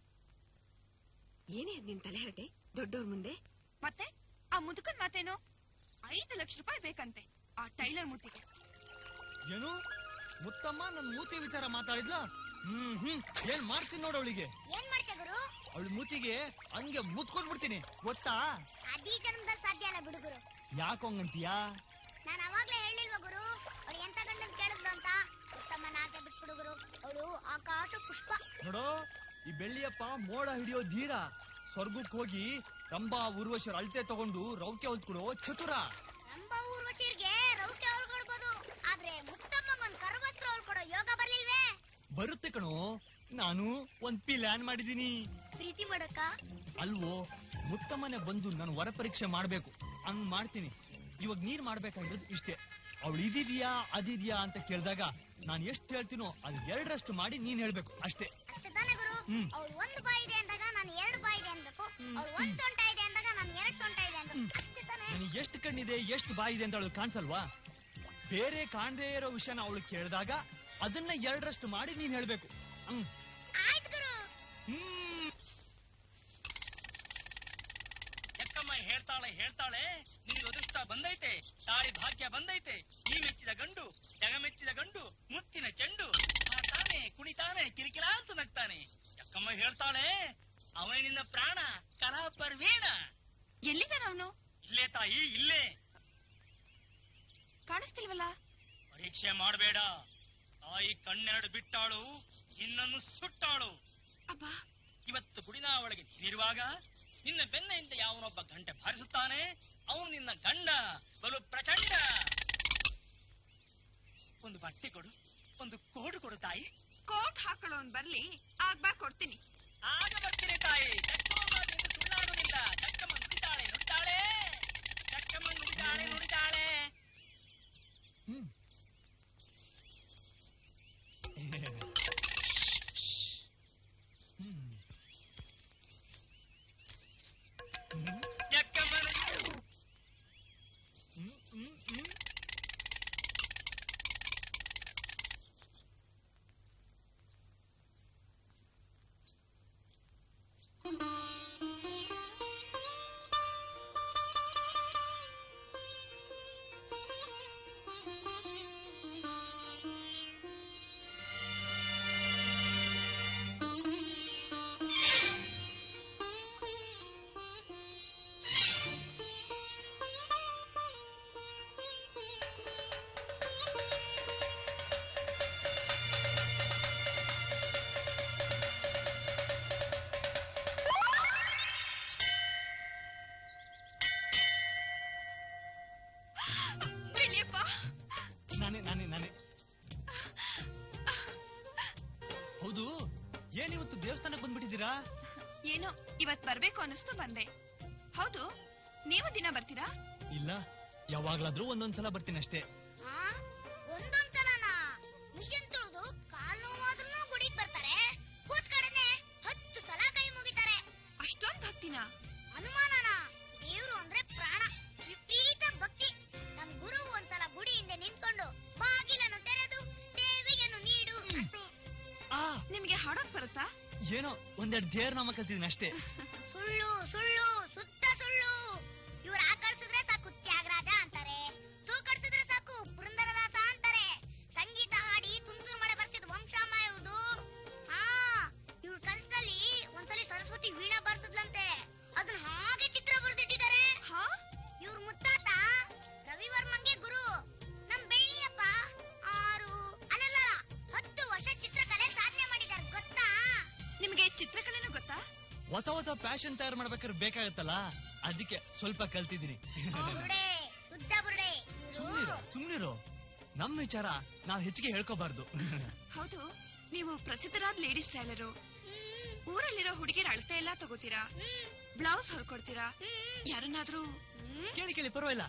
ಏನೇ ಅದ್ ನಿನ್ ತಲೆಹರಟೆ ದೊಡ್ಡವ್ರ ಮುಂದೆ ಮತ್ತೆ ಆ ಮುದುಕನ್ ಮಾತೇನು ಐದು ಲಕ್ಷ ರೂಪಾಯಿ ಬೇಕಂತೆ ಆ ಟೈಲರ್ ಮುತ್ತಿಗೆ ಏನು ಮುತ್ತಮ್ಮ ನನ್ ಮೂತಿ ವಿಚಾರ ಮಾತಾಡಿದ್ಲ ಹ್ಮ್ ಹ್ಮ್ ಏನ್ ಮಾಡ್ತೀನಿ ನೋಡು ಅವಳಿಗೆ ಏನ್ ಮಾಡ್ತೆ ಗುರು ಅವಳ ಮೂತಿಗೆ ಹಂಗೆ ಮುತ್ಕೊಂಡ್ಬಿಡ್ತೀನಿ ಗೊತ್ತಾ ಅದೀ ಜನ್ಮದಲ್ಲಿ ಸಾಧ್ಯ ಅಲ್ಲ ಬಿಡು ಗುರು ಯಾಕೆ ಹಂಗಂತೀಯಾ ನಾನು ಅವಾಗ್ಲೇ ಹೇಳಿಲ್ವ ಗುರು ಅವಳು ಎಂತ ಗಂಡನ್ ಕೇಳಿದ್ಲು ಅಂತ ಉತ್ತಮ ನಾಕೆ ಬಿಟ್ಬಿಡು ಗುರು ಅವಳು ಆಕಾಶ ಪುಷ್ಪ ನೋಡೋ ಈ ಬೆಳ್ಳಿಯಪ್ಪ ಮೋಡ ಹಿಡಿಯೋ ಧೀರ ಸ್ವರ್ಗಕ್ಕೆ ಹೋಗಿ ರಂಬಾ ಉರ್ವಶರ ಅಳತೆ ತಗೊಂಡು ರೌಕೆ ಹೊಲ್ದ್ಕೊಡೋ ಚತುರ ರಂಭ ಊರ್ವಶಿರ್ಗೆ ರೌಕೆ ಹೊಲ್ಕೊಡ್ಬೋದು ಆದ್ರೆ ಮುತ್ತಮ್ಮಗೊಂದ್ ಕರವಸ್ತ್ರ ಹೊಲ್ಕೊಡೋ ಯೋಗ ಬರ್ಲಿಲ್ವೇ ಬರುತ್ತೆ ಕಣೋ ನಾನು ಒಂದ್ ಪ್ಲಾನ್ ಮಾಡಿದೀನಿ ಪ್ರೀತಿ ಮಾಡಕ್ಕ ಅಲ್ವೋ ಮುತ್ತಮ್ಮನೆ ಬಂದು ನಾನು ವರ ಪರೀಕ್ಷೆ ಮಾಡ್ಬೇಕು ಹಂಗ್ ಮಾಡ್ತೀನಿ ಇವಾಗ ನೀನ್ ಮಾಡ್ಬೇಕಾಗಿರೋದು ಇಷ್ಟೇ ಅವಳು ಇದಿದ್ಯಾ ಅದಿದ್ಯಾ ಅಂತ ಕೇಳಿದಾಗ ನಾನು ಎಷ್ಟು ಹೇಳ್ತೀನೋ ಅದು ಎರಡರಷ್ಟು ಮಾಡಿ ನೀನ್ ಹೇಳ್ಬೇಕು ಅಷ್ಟೇ ಅಷ್ಟೇ ತಾನೇ ಗುರು ಹ್ಮ್. ಅವಳು ಒಂದು ಬಾಯಿ ಇದೆ ಅಂದಾಗ ನಾನು ಎರಡು ಬಾಯಿ ಇದೆ ಅನ್ಬೇಕು ಅವಳು ಒಂದ್ ಸೊಂಟ ಇದೆ ಅಂದಾಗ ನಾನು ಎರಡು ಸೊಂಟ ಇದೆ ಅನ್ಬೇಕು ಅಷ್ಟೇ ತಾನೇ ನನಗೆ ಎಷ್ಟು ಕಣ್ಣಿದೆ ಎಷ್ಟು ಬಾಯಿ ಇದೆ ಅಂತ ಅವಳು ಕಾಣಿಸಲ್ವಾ ಬೇರೆ ಕಾಣದೇ ಇರೋ ವಿಷಯನ ಅವಳು ಕೇಳಿದಾಗ ಅದನ್ನ ಎರಡರಷ್ಟು ಮಾಡಿ ನೀನ್ ಹೇಳ್ಬೇಕು ಹ್ಮ್ ಆಯ್ತು ಗುರು ಹ್ಮ್ ಎಕ್ಕಮ್ಮ ಹೇಳ್ತಾಳೆ ಹೇಳ್ತಾಳೆ ನಿನಗೆ ಅದೃಷ್ಟ ಬಂದೈತೆ ತಾಳಿ ಭಾಗ್ಯ ಬಂದೈತೆ ಈ ಮೆಚ್ಚಿದ ಗಂಡು ಜಗ ಮೆಚ್ಚಿದ ಗಂಡು ಮುತ್ತಿನ ಚೆಂಡು ಆಡ್ತಾನೆ ಕುಣಿತಾನೆ ಕಿರಿಕಿರ ಅಂತ ನಗ್ತಾನೆ ಎಕ್ಕಮ್ಮ ಹೇಳ್ತಾಳೆ ಅವನೇ ನಿನ್ನ ಪ್ರಾಣ ಕಲಾ ಪರ್ವೀಣ ಎಲ್ಲಿದ್ದಾನ ಅವನು ಇಲ್ಲೇ ತಾಯಿ ಇಲ್ಲೇ ಕಾಣಿಸ್ತಿಲ್ವಲ್ಲ ಪರೀಕ್ಷೆ ಮಾಡಬೇಡ ತಾಯಿ ಕಣ್ಣೆರಡು ಬಿಟ್ಟಾಳು ನಿನ್ನನ್ನು ಸುಟ್ಟಾಳು ಅಬ್ಬಾ ಇವತ್ತು ಗುಡಿನ ಒಳಗೆ ನೀರುವಾಗ ನಿನ್ನ ಬೆನ್ನೆಯಿಂದ ಯಾವನೊಬ್ಬ ಗಂಟೆ ಬಾರಿಸುತ್ತಾನೆ ಅವನು ನಿನ್ನ ಗಂಡ ಬಲು ಪ್ರಚಂಡ ಒಂದು ಬಟ್ಟೆ ಕೊಡು ಒಂದು ಕೋಡು ಕೊಡು ತಾಯಿ ಕೋಟ್ ಹಾಕೊಳ್ಳೋನ್ ಬರ್ಲಿ ಆಗ್ ಬಾ ಕೊಡ್ತೀನಿ ಆಗ ಬರ್ತೀನಿ ತಾಯಿ ಚಕ್ಕಮ್ಮ ಎಂದು ಸುಳ್ಳಾಡುವುದಿಲ್ಲ ಚಕ್ಕಮ್ಮ ನುಡಿತಾಳೆ ನುಡಿತಾಳೆ ಚಕ್ಕಮ್ಮ ನುಡಿತಾಳೆ ನುಡಿತಾಳೆ ಹ್ಮ್ ಚಕ್ಕಮ್ಮ ಹ್ಮ್ ಹ್ಮ್ ಹ್ಮ್ ಬೆಳ್ಳಿಯಪ್ಪ ನಾನೇ ನಾನೇ ನಾನೇ ಹೌದು ಏನಿವತ್ತು ದೇವಸ್ಥಾನಕ್ಕೆ ಬಂದ್ಬಿಟ್ಟಿದ್ದೀರಾ ಏನೋ ಇವತ್ ಬರ್ಬೇಕು ಅನ್ನಿಸ್ತು ಬಂದೆ ಹೌದು ನೀವು ದಿನ ಬರ್ತೀರಾ ಇಲ್ಲ ಯಾವಾಗ್ಲಾದ್ರೂ ಒಂದೊಂದ್ಸಲ ಬರ್ತೀನಿ ಅಷ್ಟೇ ಆ ಒಂದೊಂದ್ ಸಲನ ಮಿಷನ್ ತುಳಿದು ಕಾಲ್ ನೋವಾದ್ರೂ ಗುಡಿಗೆ ಬರ್ತಾರೆ ಕೂತ್ ಕಡೆನೆ ಹತ್ತು ಸಲ ಕೈ ಮುಗಿತಾರೆ ಅಷ್ಟೊಂದ್ ಭಕ್ತಿನ ಅನುಮಾನನ ದೇವ್ರು ಅಂದ್ರೆ ಪ್ರಾಣ ವಿಪರೀತ ಭಕ್ತಿ ನಮ್ ಗುರು ಒಂದ್ಸಲ ಗುಡಿ ಹಿಂದೆ ನಿಂತ್ಕೊಂಡು ಬಾಗಿಲನ್ನು ತೆರೆದು ದೇವಿಗೆನ್ನು ನೀಡು ಅಂತ ಆ ನಿಮ್ಗೆ ಹಾಡೋಕ್ ಬರುತ್ತಾ ಏನೋ ಒಂದೆರಡು ದೇವ್ರ ನಾಮ ಕಲ್ತಿದ್ದೀನಿ ಅಷ್ಟೇ ಸುಳ್ಳು ಸುಳ್ಳು ಸುತ್ತ ಸುಳ್ಳು ಇವ್ರ ಆಕಳ್ಸಿದ್ರೆ ಸಾಕು ತ್ಯಾಗರಾಜ ಅಂತಾರೆ ತೂಕಡಿಸಿದ್ರೆ ಸಾಕು ಪುರಂದರದಾಸ ಅಂತಾರೆ ಸಂಗೀತ ಹಾಡಿ ತುಂತುರು ಮಳೆ ಬರ್ಸಿದ ವಂಶಾಮ ಇವ್ದು ಹಾ ಇವ್ರ ಕನಸಲ್ಲಿ ಒಂದ್ಸಲಿ ಸರಸ್ವತಿ ವೀಣಾ ಬರ್ಸದ್ಲಂತೆ ಅದನ್ನ ಹಾಗೆ ಚಿತ್ರ ಬರೆದಿಟ್ಟಿದ್ದಾರೆ ಹಾ ಇವ್ರ ಮುತ್ತಾತ ರವಿವರ್ಮಂಗೆ ಗುರು ನಮ್ ಬೆಳ್ಳಿಯಪ್ಪ ಆರು ಅಲ್ಲಲ್ಲ ಹತ್ತು ವರ್ಷ ಚಿತ್ರಕಲೆ ಸಾಧನೆ ಮಾಡಿದ್ದಾರೆ ಗೊತ್ತಾ ನಿಮ್ಗೆ ಚಿತ್ರಕಲೆನೂ ಗೊತ್ತಾ ಹೊಸ ಹೊಸ ಫ್ಯಾಷನ್ ತಯಾರು ಮಾಡ್ಬೇಕಾದ್ರೆ ಬೇಕಾಗತ್ತಲ್ಲ ಅದಕ್ಕೆ ಸ್ವಲ್ಪ ಕಲ್ತಿದ್ದೀನಿ ಓ ಬುರುಡೆ ಶುದ್ಧ ಬುರುಡೆ ಸುಮ್ನಿರೋ ಸುಮ್ನಿರೋ ನಮ್ ವಿಚಾರ ನಾವ್ ಹೆಚ್ಚಿಗೆ ಹೇಳ್ಕೋಬಾರ್ದು ಹೌದು ನೀವು ಪ್ರಸಿದ್ಧರಾದ ಲೇಡೀಸ್ ಟೈಲರು ಊರಲ್ಲಿರೋ ಹುಡುಗಿರ ಅಳತೆ ಎಲ್ಲ ತಗೋತೀರಾ ಬ್ಲೌಸ್ ಹೊಲ್ಕೊಡ್ತೀರಾ ಯಾರನ್ನಾದ್ರೂ ಕೇಳಿ ಕೇಳಿ ಪರವಾಗಿಲ್ಲ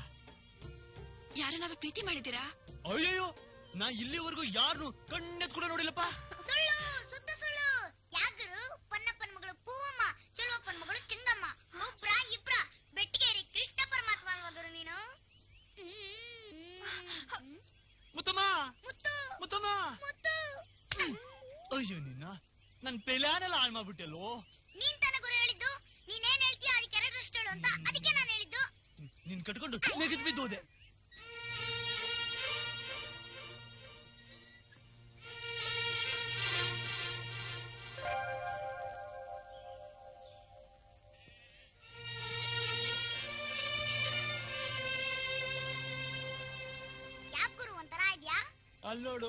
ಯಾರನ್ನಾದ್ರೂ ಪ್ರೀತಿ ಮಾಡಿದ್ದೀರಾ ಅಯ್ಯಯ್ಯೋ ನಾ ಇಲ್ಲಿವರೆಗೂ ಯಾರು ಕಣ್ಣೆತ್ ಕೂಡ ನೋಡಿಲ್ಲಪ್ಪ ಸುಳ್ಳು ಮಾಡ್ಬಿಟ್ಟೆಲ್ಲೋ ನೀನ್ ತನ ಗುರು ಹೇಳಿದ್ದು ನೀನೇನ್ ಹೇಳ್ತೀಯ ಅದಕ್ಕೆ ಎರಡರಷ್ಟು ಹೇಳು ಅಂತ ಅದಕ್ಕೆ ನಾನು ಹೇಳಿದ್ದು ನಿನ್ ಕಟ್ಕೊಂಡು ನೆಗೆದು ಬಿದ್ದು ಹೋದೆ ಯಾಕೆ ಗುರು ಒಂಥರ ಇದ್ಯಾ ಅಲ್ಲೋಡು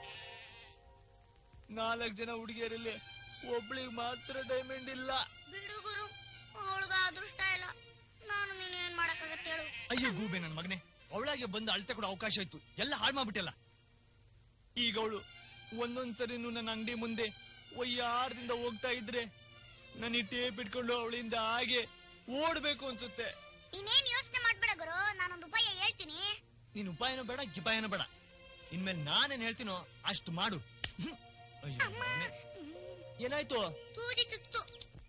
ನಾಲ್ಕು ಜನ ಹುಡುಗಿಯರಲ್ಲಿ ಒಬ್ಳಿಗೆ ಮಾತ್ರ ಡೈಮಂಡ್ ಇಲ್ಲ ಬಿಡು ಗುರು ಅವಳಿಗ ಅದೃಷ್ಟ ಇಲ್ಲ ನಾನು ನೀನು ಏನ್ ಮಾಡಕ್ಕಾಗತ್ತೆ ಹೇಳು ಅಯ್ಯೋ ಗೂಬೆ ನನ್ ಮಗನೇ ಅವಳಾಗೆ ಬಂದು ಅಳತೆ ಕೊಡೋ ಅವಕಾಶ ಇತ್ತು ಎಲ್ಲ ಹಾಳು ಮಾಡ್ಬಿಟ್ಟಲ್ಲ ಈಗ ಅವಳು ಒಂದೊಂದ್ಸರಿನೂ ನನ್ನ ಅಂಗಡಿ ಮುಂದೆ ಒಯ್ಯಾರದಿಂದ ಹೋಗ್ತಾ ಇದ್ರೆ ನನ್ನ ಟೇಪ್ ಇಟ್ಕೊಂಡು ಅವಳಿಂದ ಹಾಗೆ ಓಡ್ಬೇಕು ಅನ್ಸುತ್ತೆ ನೀನೇನ್ ಯೋಚನೆ ಮಾಡ್ಬೇಡ ಗುರು ನಾನೊಂದು ಉಪಾಯ ಹೇಳ್ತೀನಿ ನೀನ್ ಉಪಾಯನೂ ಬೇಡ ಗಿಪಾಯನೂ ಬೇಡ ಇನ್ಮೇಲೆ ನಾನೇನ್ ಹೇಳ್ತೀನೋ ಅಷ್ಟು ಮಾಡು ಹ್ಮ್. ಅಯ್ಯೋ ಮಗನೇ. ಏನಾಯ್ತು ಸೂಜಿ ಚುತ್ತು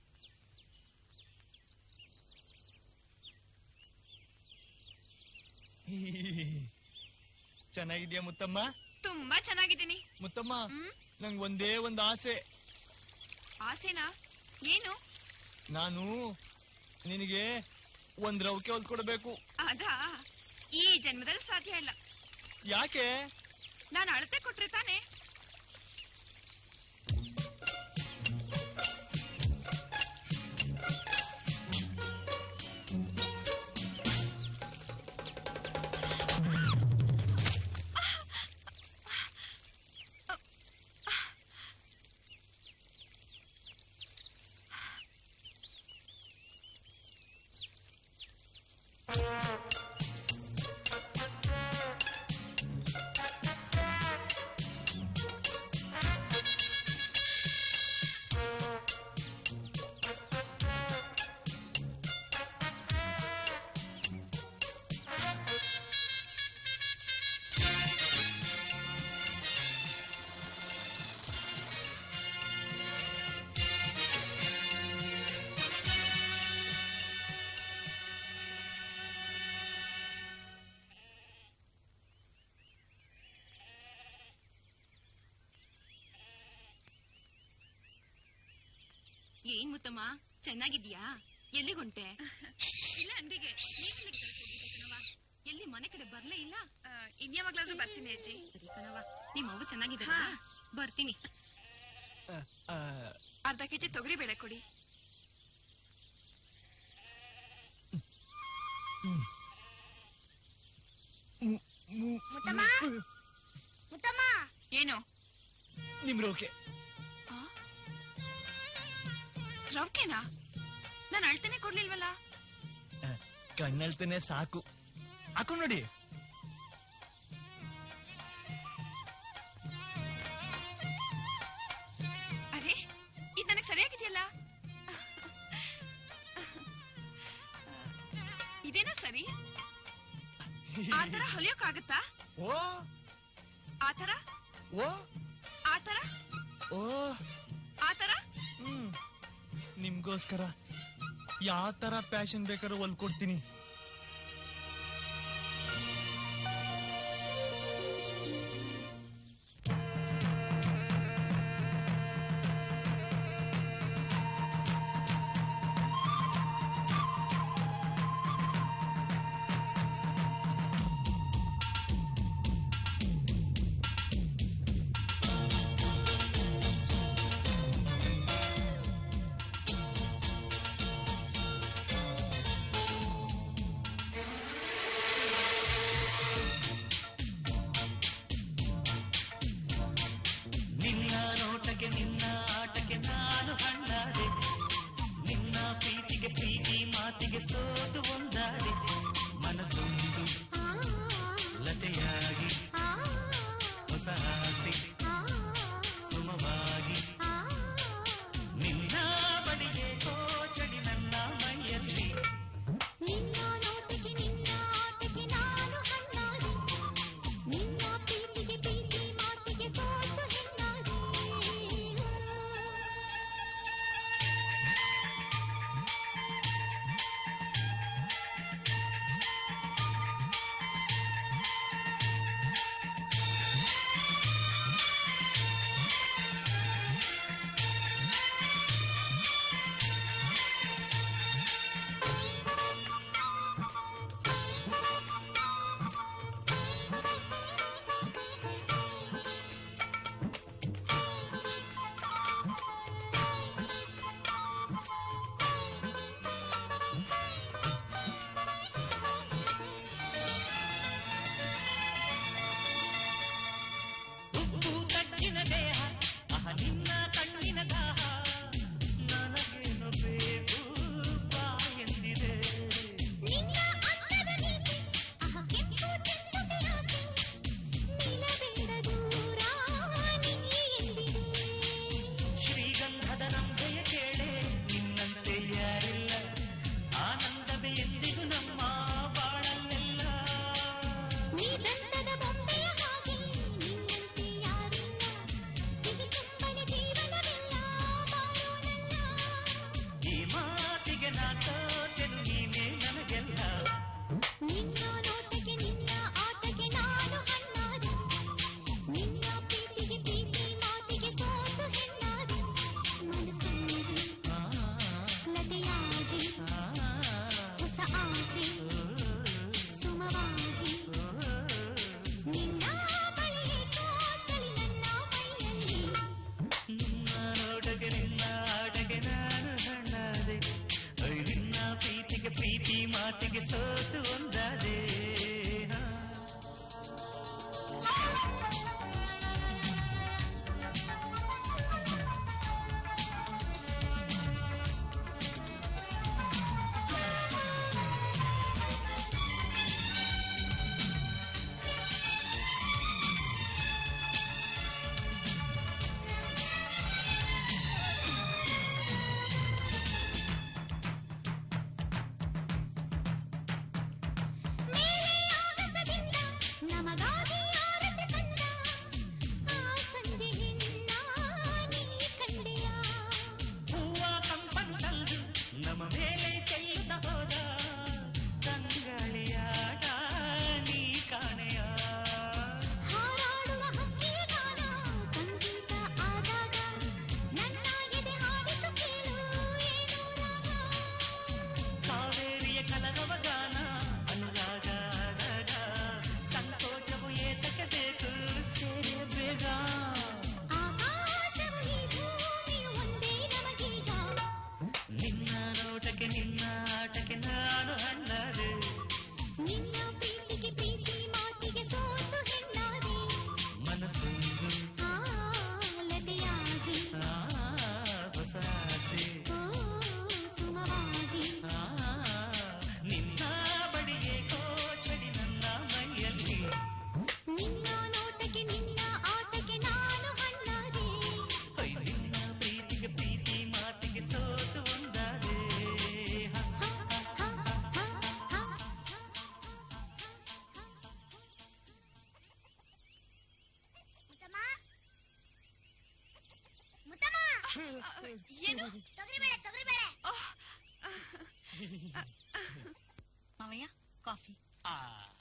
ಚೆನ್ನಾಗಿದ್ಯಾ ಮುತ್ತಮ್ಮ ತುಂಬಾ ಚೆನ್ನಾಗಿದ್ದೀನಿ ಮುತ್ತಮ್ಮ ಹ್ಮ್ ನಂಗ್ ಒಂದೇ ಒಂದ್ ಆಸೆ ಆಸೆನಾ ಏನು ನಾನು ನಿನಗೆ ಒಂದ್ ರೌಕೆ ಹೊಲ್ದ್ ಕೊಡ್ಬೇಕು ಅದಾ ಈ ಜನ್ಮದಲ್ಲಿ ಸಾಧ್ಯ ಇಲ್ಲ ಯಾಕೆ ನಾನು ಅಳತೆ ಕೊಟ್ರೆ ತಾನೆ ಏನ್ ಮುತ್ತಮ್ಮ ಚೆನ್ನಾಗಿದ್ಯಾ ಎಲ್ಲಿಗುಂಟೆ ಇಲ್ಲ ಅಂಗಡಿಗೆ ಎಲ್ಲಿ ಮನೆ ಕಡೆ ಬರ್ಲೇ ಇಲ್ಲ ಇನ್ಯಾವಾಗ್ಲಾದ್ರೂ ಬರ್ತೀನಿ ಅಜ್ಜಿ ಸರಿ ಕಣವ ನಿಮ್ಮ ಅವ್ವ ಚೆನ್ನಾಗಿದ್ದಾಳ ಹಾ. ಬರ್ತೀನಿ ಆ, ಆ, ಅರ್ಧ ಕೆಜಿ ತೊಗರಿ ಬೇಳೆ ಕೊಡಿ ಮು- ಮು- ಮುತ್ತಮ್ಮ ಮುತ್ತಮ್ಮ ಏನು ನಿಮ್ ರೌಕೆ ಆ? ರವ್ಕೆನಾ ನಾನು ಅಳ್ತಾನೆ ಕೊಡ್ಲಿಲ್ವಲ್ಲ ಆ, ಕಣ್ಣಲ್ತನೆ ಸಾಕು ಹಾಕೊಂಡ್ ನೋಡಿ ಅರೆ ಇದು ನನಗೆ ಸರಿಯಾಗಿದೆಯಲ್ಲ ಇದೇನೋ ಸರಿ ಆ ತರ ಹೊಲಿಯೋಕ್ಕಾಗತ್ತಾ ಓ ಆ ತರ ಓ ಆ ತರ ಓ ಆ ತರ ಹ್ಮ್ ನಿಮ್ಗೋಸ್ಕರ ಯಾವ ತರ ಪ್ಯಾಷನ್ ಬೇಕಾದ್ರೂ ಹೊಲ್ಕೊಡ್ತೀನಿ ಮಾತಿಗೆ ಸೋತು ಒಂದಾದೆ ನಮಗಾಗಿ ಆರತಿ ಕಂಡ ಆ ಸಂಜೆ ಹೆಣ್ಣ ನೀ ಕಂಡೆಯ ಹೂವ ಕಂಪಂತಲ್ದು ನಮ್ಮ ಮೇಲೆ ಚೆಲ್ಲುತ್ತ ಹೋದ ತಂಗಾಳಿಯಾಟ ನೀ ಕಾಣೆಯ ಹಾರಾಡುವ ಹಕ್ಕಿಯ ಗಾನ ಸಂಗೀತ ಆದಾಗ ನನ್ನ ಎದೆ ಹಾಡಿತು ಕೇಳು ಏನು ರಾಗ ಕಾವೇರಿಯ ಕಲರವ ಗಾನ ಅನುರಾಗ ಆದಾಗ ಸಂಕೋಚವು ಏತಕ್ಕೆ ಬೇಕು ಸೇರೆ ಬೇಗ ಆಕಾಶವು ಈ ಭೂಮಿಯು ಒಂದೇ ನಮಗೀಗ ನಿನ್ನ ನೋಟಕ್ಕೆ ನಿನ್ನ ಆಟಕ್ಕೆ ನಾನು ಹಣ್ಣಾದೆ ನಿನ್ನ ಪ್ರೀತಿಗೆ ಪ್ರೀತಿ ಮಾತಿಗೆ ಸೋತು ಹೆಣ್ಣಾದೆ ಮನಸ್ಸೊಂದು ಆ ಲತೆಯಾಗಿ ಆ ಹೊಸ ಆಸೆ ಓ ಸುಮವಾಗಿ ಆ ನಿನ್ನ ಬಡಿಗೆ ಕೋಚಡಿ ನನ್ನ ಮೈಯಲ್ಲಿ ನಿನ್ನ ನೋಟಕ್ಕೆ ನಿನ್ನ ಆಟಕ್ಕೆ ನಾನು ಹಣ್ಣಾದೆ ಹೊಯ್ ನಿನ್ನ ಪ್ರೀತಿಗೆ ಪ್ರೀತಿ ಮಾತಿಗೆ ಸೋತು ಒಂದಾದೆ ಹ, ಹ, ಹ, ಹ, ಹ. ಮುತ್ತಮ್ಮ ಮುತ್ತಮ್ಮ ಏನು ತೊಗರಿಬೇಳೆ ತೊಗರಿಬೇಳೆ ಮಾವಯ್ಯ ಕಾಫಿ ಆ.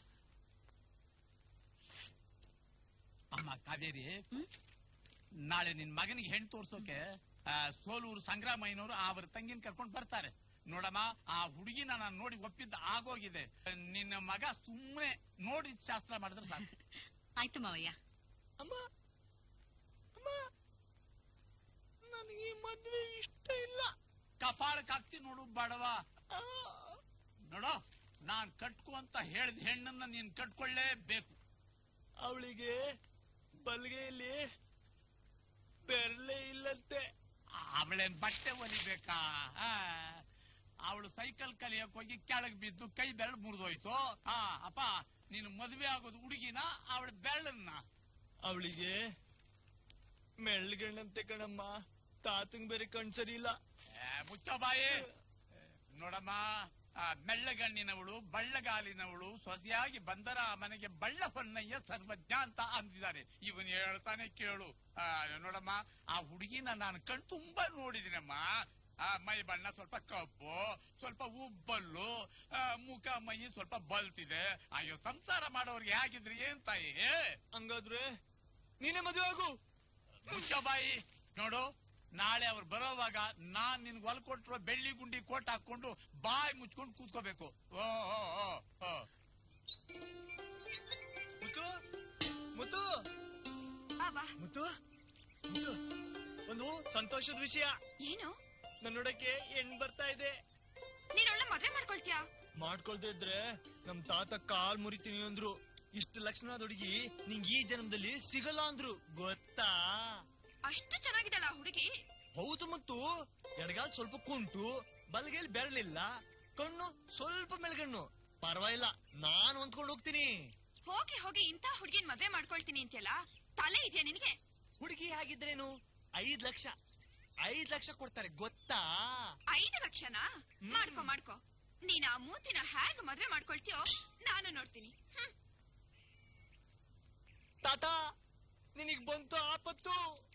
ಅಮ್ಮ ಕಾವೇರಿ ನಾಳೆ ನಿನ್ ಮಗನಿಗೆ ಹೆಣ್ಣು ತೋರ್ಸೋಕೆ ಆ, ಸೋಲೂರು ಸಂಗ್ರಾಮಯ್ಯನವರು ಅವ್ರ ತಂಗಿನ ಕರ್ಕೊಂಡು ಬರ್ತಾರೆ ನೋಡಮ್ಮ ಆ ಹುಡುಗಿನ ನಾನು ನೋಡಿ ಒಪ್ಪಿದ್ದ ಆಗೋಗಿದೆ ನಿನ್ನ ಮಗ ಸುಮ್ಮನೆ ನೋಡಿ ಶಾಸ್ತ್ರ ಮಾಡಿದ್ರೆ ಸಾಕು ಆಯ್ತು ಮಾವಯ್ಯ ಅಮ್ಮ ಅಮ್ಮ ನನಗೆ ಈ ಮದ್ವೆ ಇಷ್ಟ ಇಲ್ಲ ಕಪಾಳಕ್ಕಾಗ್ತಿ ನೋಡು ಬಡವ ನೋಡೋ ನಾನ್ ಕಟ್ಕೊ ಅಂತ ಹೇಳಿದ ಹೆಣ್ಣನ್ನ ನೀನ್ ಕಟ್ಕೊಳ್ಳೇಬೇಕು ಅವಳಿಗೆ ಬಲ್ಗೆಯಲ್ಲಿ ಬೆರಳೆ ಇಲ್ಲಂತೆ ಅವಳೇನ್ ಬಟ್ಟೆ ಹೊಲಿಬೇಕಾ ಅವಳು ಸೈಕಲ್ ಕಲಿಯಕ್ ಹೋಗಿ ಕೆಳಗ್ ಬಿದ್ದು ಕೈ ಬೆರಳು ಮುರಿದೋಯ್ತು ಆ ಅಪ್ಪ ನೀನು ಮದುವೆ ಆಗೋದು ಹುಡುಗಿನ ಅವಳ ಬೆರಳನ್ನ ಅವಳಿಗೆ ಮೆಳ್ಗಣ್ಣಂತೆ ಕಣಮ್ಮ ತಾತಂಗ್ ಬೇರೆ ಕಣ್ ಸರಿ ಇಲ್ಲ ಏ, ಮುಚ್ಚೋ ಬಾಯಿ ನೋಡಮ್ಮ ಆ ಮೆಳ್ಳಗಣ್ಣಿನವಳು ಬಳ್ಳಗಾಲಿನವಳು ಸೊಸೆಯಾಗಿ ಬಂದರ ಆ ಮನೆಗೆ ಬಳ್ಳ ಹೊನ್ನಯ್ಯ ಸರ್ವಜ್ಞ ಅಂತ ಅಂದಿದ್ದಾರೆ ಇವನ್ ಹೇಳ್ತಾನೆ ಕೇಳು ಆ, ನೋಡಮ್ಮ ಆ ಹುಡುಗಿನ ನಾನು ಕಣ್ ತುಂಬಾ ನೋಡಿದಿನಮ್ಮ ಆ ಮೈ ಬಣ್ಣ ಸ್ವಲ್ಪ ಕಪ್ಪು ಸ್ವಲ್ಪ ಉಬ್ಬಲ್ಲು ಆ, ಮುಖ ಮೈ ಸ್ವಲ್ಪ ಬಲ್ತಿದೆ ಅಯ್ಯೋ ಸಂಸಾರ ಮಾಡೋರ್ಗೆ ಹೇಗಿದ್ರಿ ಏನ್ ತಾಯಿ ಹಂಗಾದ್ರೆ ನೀನೇ ಮದುವೆ ಆಗು ಮುಚ್ಚೋ ಬಾಯಿ ನೋಡು ನಾಳೆ ಅವ್ರು ಬರೋವಾಗ ನಾನ್ ನಿನ್ಗೆ ಹೊಲ್ ಕೊಟ್ಟಿರೋ ಬೆಳ್ಳಿ ಗುಂಡಿ ಕೋಟ್ ಹಾಕೊಂಡು ಬಾಯಿ ಮುಚ್ಕೊಂಡು ಕೂತ್ಕೋಬೇಕು ಓ ಓ ಓ ಓ ಮುತ್ತು ಮುತ್ತು ಬಾ ಬಾ ಮುತ್ತು ಮುತ್ತು ಒಂದು ಸಂತೋಷದ ವಿಷಯ ಏನು ನನ್ನ ನೋಡಕ್ಕೆ ಹೆಣ್ ಬರ್ತಾ ಇದೆ ನೀನ್ ಒಳ್ಳೆ ಮದ್ವೆ ಮಾಡ್ಕೊಳ್ತೀಯಾ ಮಾಡ್ಕೊಳ್ದೇ ಇದ್ರೆ ನಮ್ ತಾತ ಕಾಲ್ ಮುರಿತೀನಿ ಅಂದ್ರು ಇಷ್ಟು ಲಕ್ಷಣದ ಹುಡುಗಿ ನಿಂಗ್ ಈ ಜನ್ಮದಲ್ಲಿ ಸಿಗಲ್ಲ ಅಂದ್ರು ಗೊತ್ತಾ ಅಷ್ಟು ಚೆನ್ನಾಗಿದ್ದಾಳ ಆ ಹುಡುಗಿ ಹೌದು ಮತ್ತು ಎಡಗಾಲ್ ಸ್ವಲ್ಪ ಕುಂಟು ಬಲಗೈಲಿ ಬೆರಳಿಲ್ಲ ಕಣ್ಣು ಸ್ವಲ್ಪ ಮೆಲ್ಗಣ್ಣು ಪರವಾಗಿಲ್ಲ ನಾನು ಹೊಂದ್ಕೊಂಡು ಹೋಗ್ತೀನಿ ಹೋಗಿ ಹೋಗಿ ಇಂಥ ಹುಡುಗಿನ ಮದ್ವೆ ಮಾಡ್ಕೊಳ್ತೀನಿ ಅಂತೆಲ್ಲ ತಲೆ ಇದೆಯಾ ನಿನಗೆ ಹುಡುಗಿ ಹಾಗಿದ್ರೇನು ಐದ್ ಲಕ್ಷ ಐದ್ ಲಕ್ಷ ಕೊಡ್ತಾರೆ ಗೊತ್ತಾ ಐದು ಲಕ್ಷನಾ ಮಾಡ್ಕೊ ಮಾಡ್ಕೊ ನೀನ್ ಆ ಮೂತಿನ ಹ್ಯಾಗ್ ಮದ್ವೆ ಮಾಡ್ಕೊಳ್ತೀಯೋ ನಾನು ನೋಡ್ತೀನಿ ಹ್ಮ್. ತಾತ ನಿನಗ್ ಬಂತು ಆಪತ್ತು